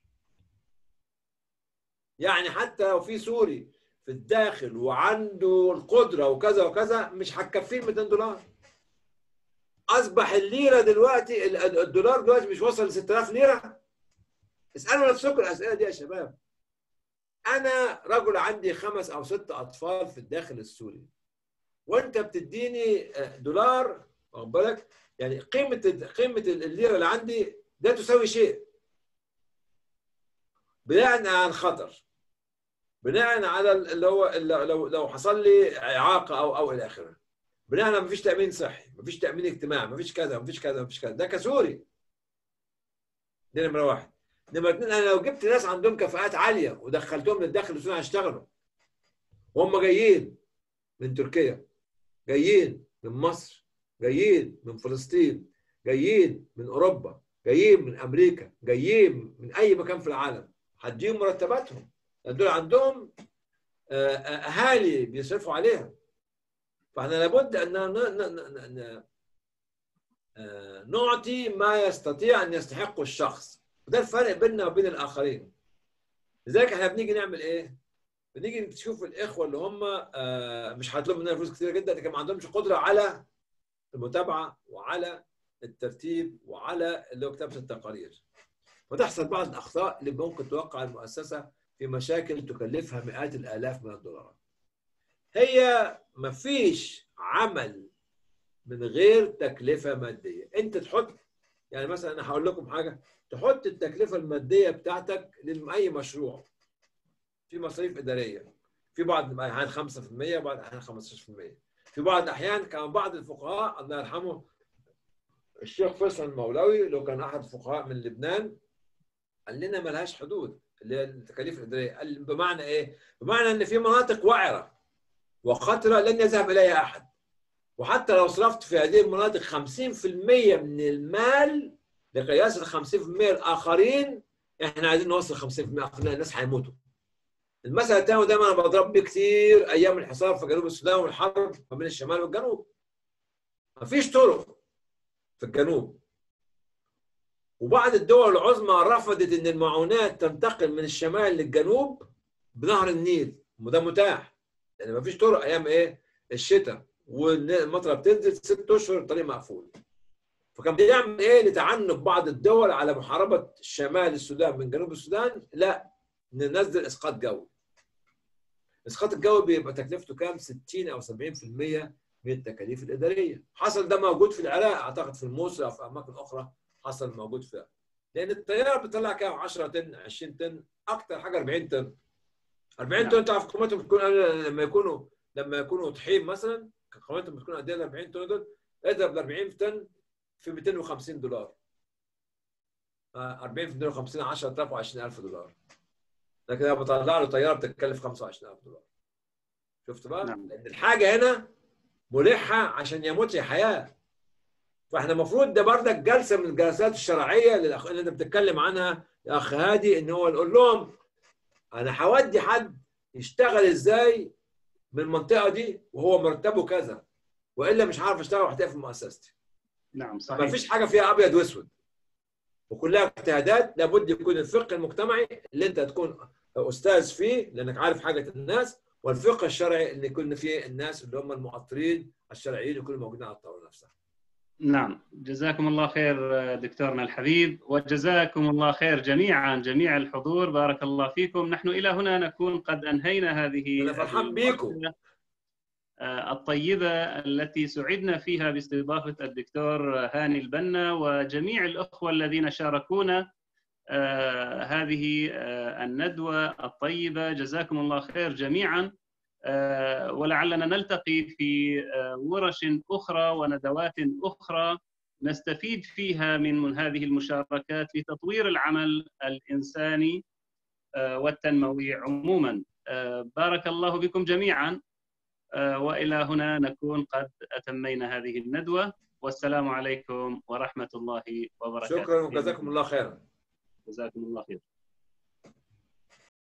يعني حتى لو في سوري في الداخل وعنده القدره وكذا وكذا مش هتكفيه 200 دولار اصبح الليره دلوقتي ال- ال- الدولار دلوقتي مش وصل ل 6000 ليره اسالوا نفسكم الاسئله دي يا شباب انا رجل عندي خمس او ست اطفال في الداخل السوري وانت بتديني آه، دولار واخد بالك يعني قيمه قيمه الليره اللي عندي لا تساوي شيء بناء على الخطر بناء على اللي هو اللي لو لو حصل لي اعاقه او او الى اخره بناء على مفيش تامين صحي مفيش تامين اجتماعي مفيش كذا مفيش كذا مفيش كذا ده كسوري دي نمره واحد نمره اثنين انا لو جبت ناس عندهم كفاءات عاليه ودخلتهم للداخل السوري هيشتغلوا وهم جايين من تركيا جايين من مصر جايين من فلسطين جايين من اوروبا جايين من امريكا جايين من اي مكان في العالم هتديهم مرتباتهم دول عندهم آه، اهالي بيصرفوا عليها فاحنا لابد ان ن- ن- ن- ن- آه، نعطي ما يستطيع ان يستحقه الشخص وده الفرق بيننا وبين الاخرين لذلك احنا بنيجي نعمل ايه؟ بنيجي نشوف الاخوه اللي هم آه، مش هيطلبوا مننا فلوس كتير جدا لكن ما عندهمش قدره على المتابعه وعلى الترتيب وعلى اللي هو كتابه التقارير وتحصل بعض الاخطاء اللي ممكن توقع المؤسسه في مشاكل تكلفها مئات الالاف من الدولارات. هي مفيش عمل من غير تكلفه ماديه، انت تحط يعني مثلا انا هقول لكم حاجه تحط التكلفه الماديه بتاعتك لاي مشروع في مصاريف اداريه في بعض الاحيان 5% بعض الاحيان 15% في بعض الاحيان كان بعض الفقهاء الله يرحمه الشيخ فيصل المولوي لو كان احد الفقهاء من لبنان قال لنا ملهاش حدود اللي هي التكاليف الاداريه قال بمعنى ايه؟ بمعنى ان في مناطق وعره وخطره لن يذهب اليها احد وحتى لو صرفت في هذه المناطق 50% من المال لقياس ال 50% الاخرين احنا عايزين نوصل 50% الاخرين الناس هيموتوا. المثل الثاني ودايما انا بضرب بيه كتير ايام الحصار في جنوب السودان والحرب ما بين الشمال والجنوب. مفيش طرق في الجنوب. وبعض الدول العظمى رفضت ان المعونات تنتقل من الشمال للجنوب بنهر النيل وده متاح لان مفيش طرق ايام ايه؟ الشتاء والمطره بتنزل ست اشهر الطريق مقفول. فكان بيعمل ايه لتعنف بعض الدول على محاربه شمال السودان من جنوب السودان؟ لا ننزل اسقاط جوي. الاسقاط الجوي بيبقى تكلفته كام؟ 60 او 70% من التكاليف الاداريه. حصل ده موجود في العراق اعتقد في الموصل او في اماكن اخرى حصل موجود فيها. لان الطياره بتطلع كام؟ 10 طن 20 طن اكثر حاجه 40 طن. 40 طن تعرف قيمتهم بتكون لما يكونوا لما يكونوا طحين مثلا قيمتهم بتكون قد ايه 40 طن دول اضرب ال 40 طن في 250 دولار 40 في 250 10000 و20000 دولار لكن انا بطلع له طياره بتتكلف 25000 دولار شفت بقى؟ نعم. لان الحاجه هنا ملحه عشان يموت يا حياه فاحنا المفروض ده بردك جلسه من الجلسات الشرعيه للأخ... اللي انت بتتكلم عنها يا اخ هادي ان هو نقول لهم انا هودي حد يشتغل ازاي من المنطقه دي وهو مرتبه كذا والا مش عارف اشتغل وهتقفل مؤسستي نعم ما صحيح فيش حاجه فيها ابيض واسود وكلها اجتهادات لابد يكون الفقه المجتمعي اللي انت تكون استاذ فيه لانك عارف حاجه الناس والفقه الشرعي اللي يكون فيه الناس اللي هم المعطرين الشرعيين يكونوا موجودين على الطاوله نفسها. نعم جزاكم الله خير دكتورنا الحبيب وجزاكم الله خير جميعا جميع الحضور بارك الله فيكم نحن إلى هنا نكون قد أنهينا هذه انا فرحان بيكم المرحلة، آه، الطيبة التي سعدنا فيها باستضافة الدكتور هاني البنا وجميع الأخوة الذين شاركونا آه، هذه آه، الندوة الطيبة جزاكم الله خير جميعا آه، ولعلنا نلتقي في آه، ورش أخرى وندوات أخرى نستفيد فيها من من هذه المشاركات لتطوير العمل الإنساني آه، والتنموي عموما آه، بارك الله بكم جميعا آه، والى هنا نكون قد اتمينا هذه الندوه والسلام عليكم ورحمه الله وبركاته شكرا وجزاكم الله خيرا. جزاكم الله خير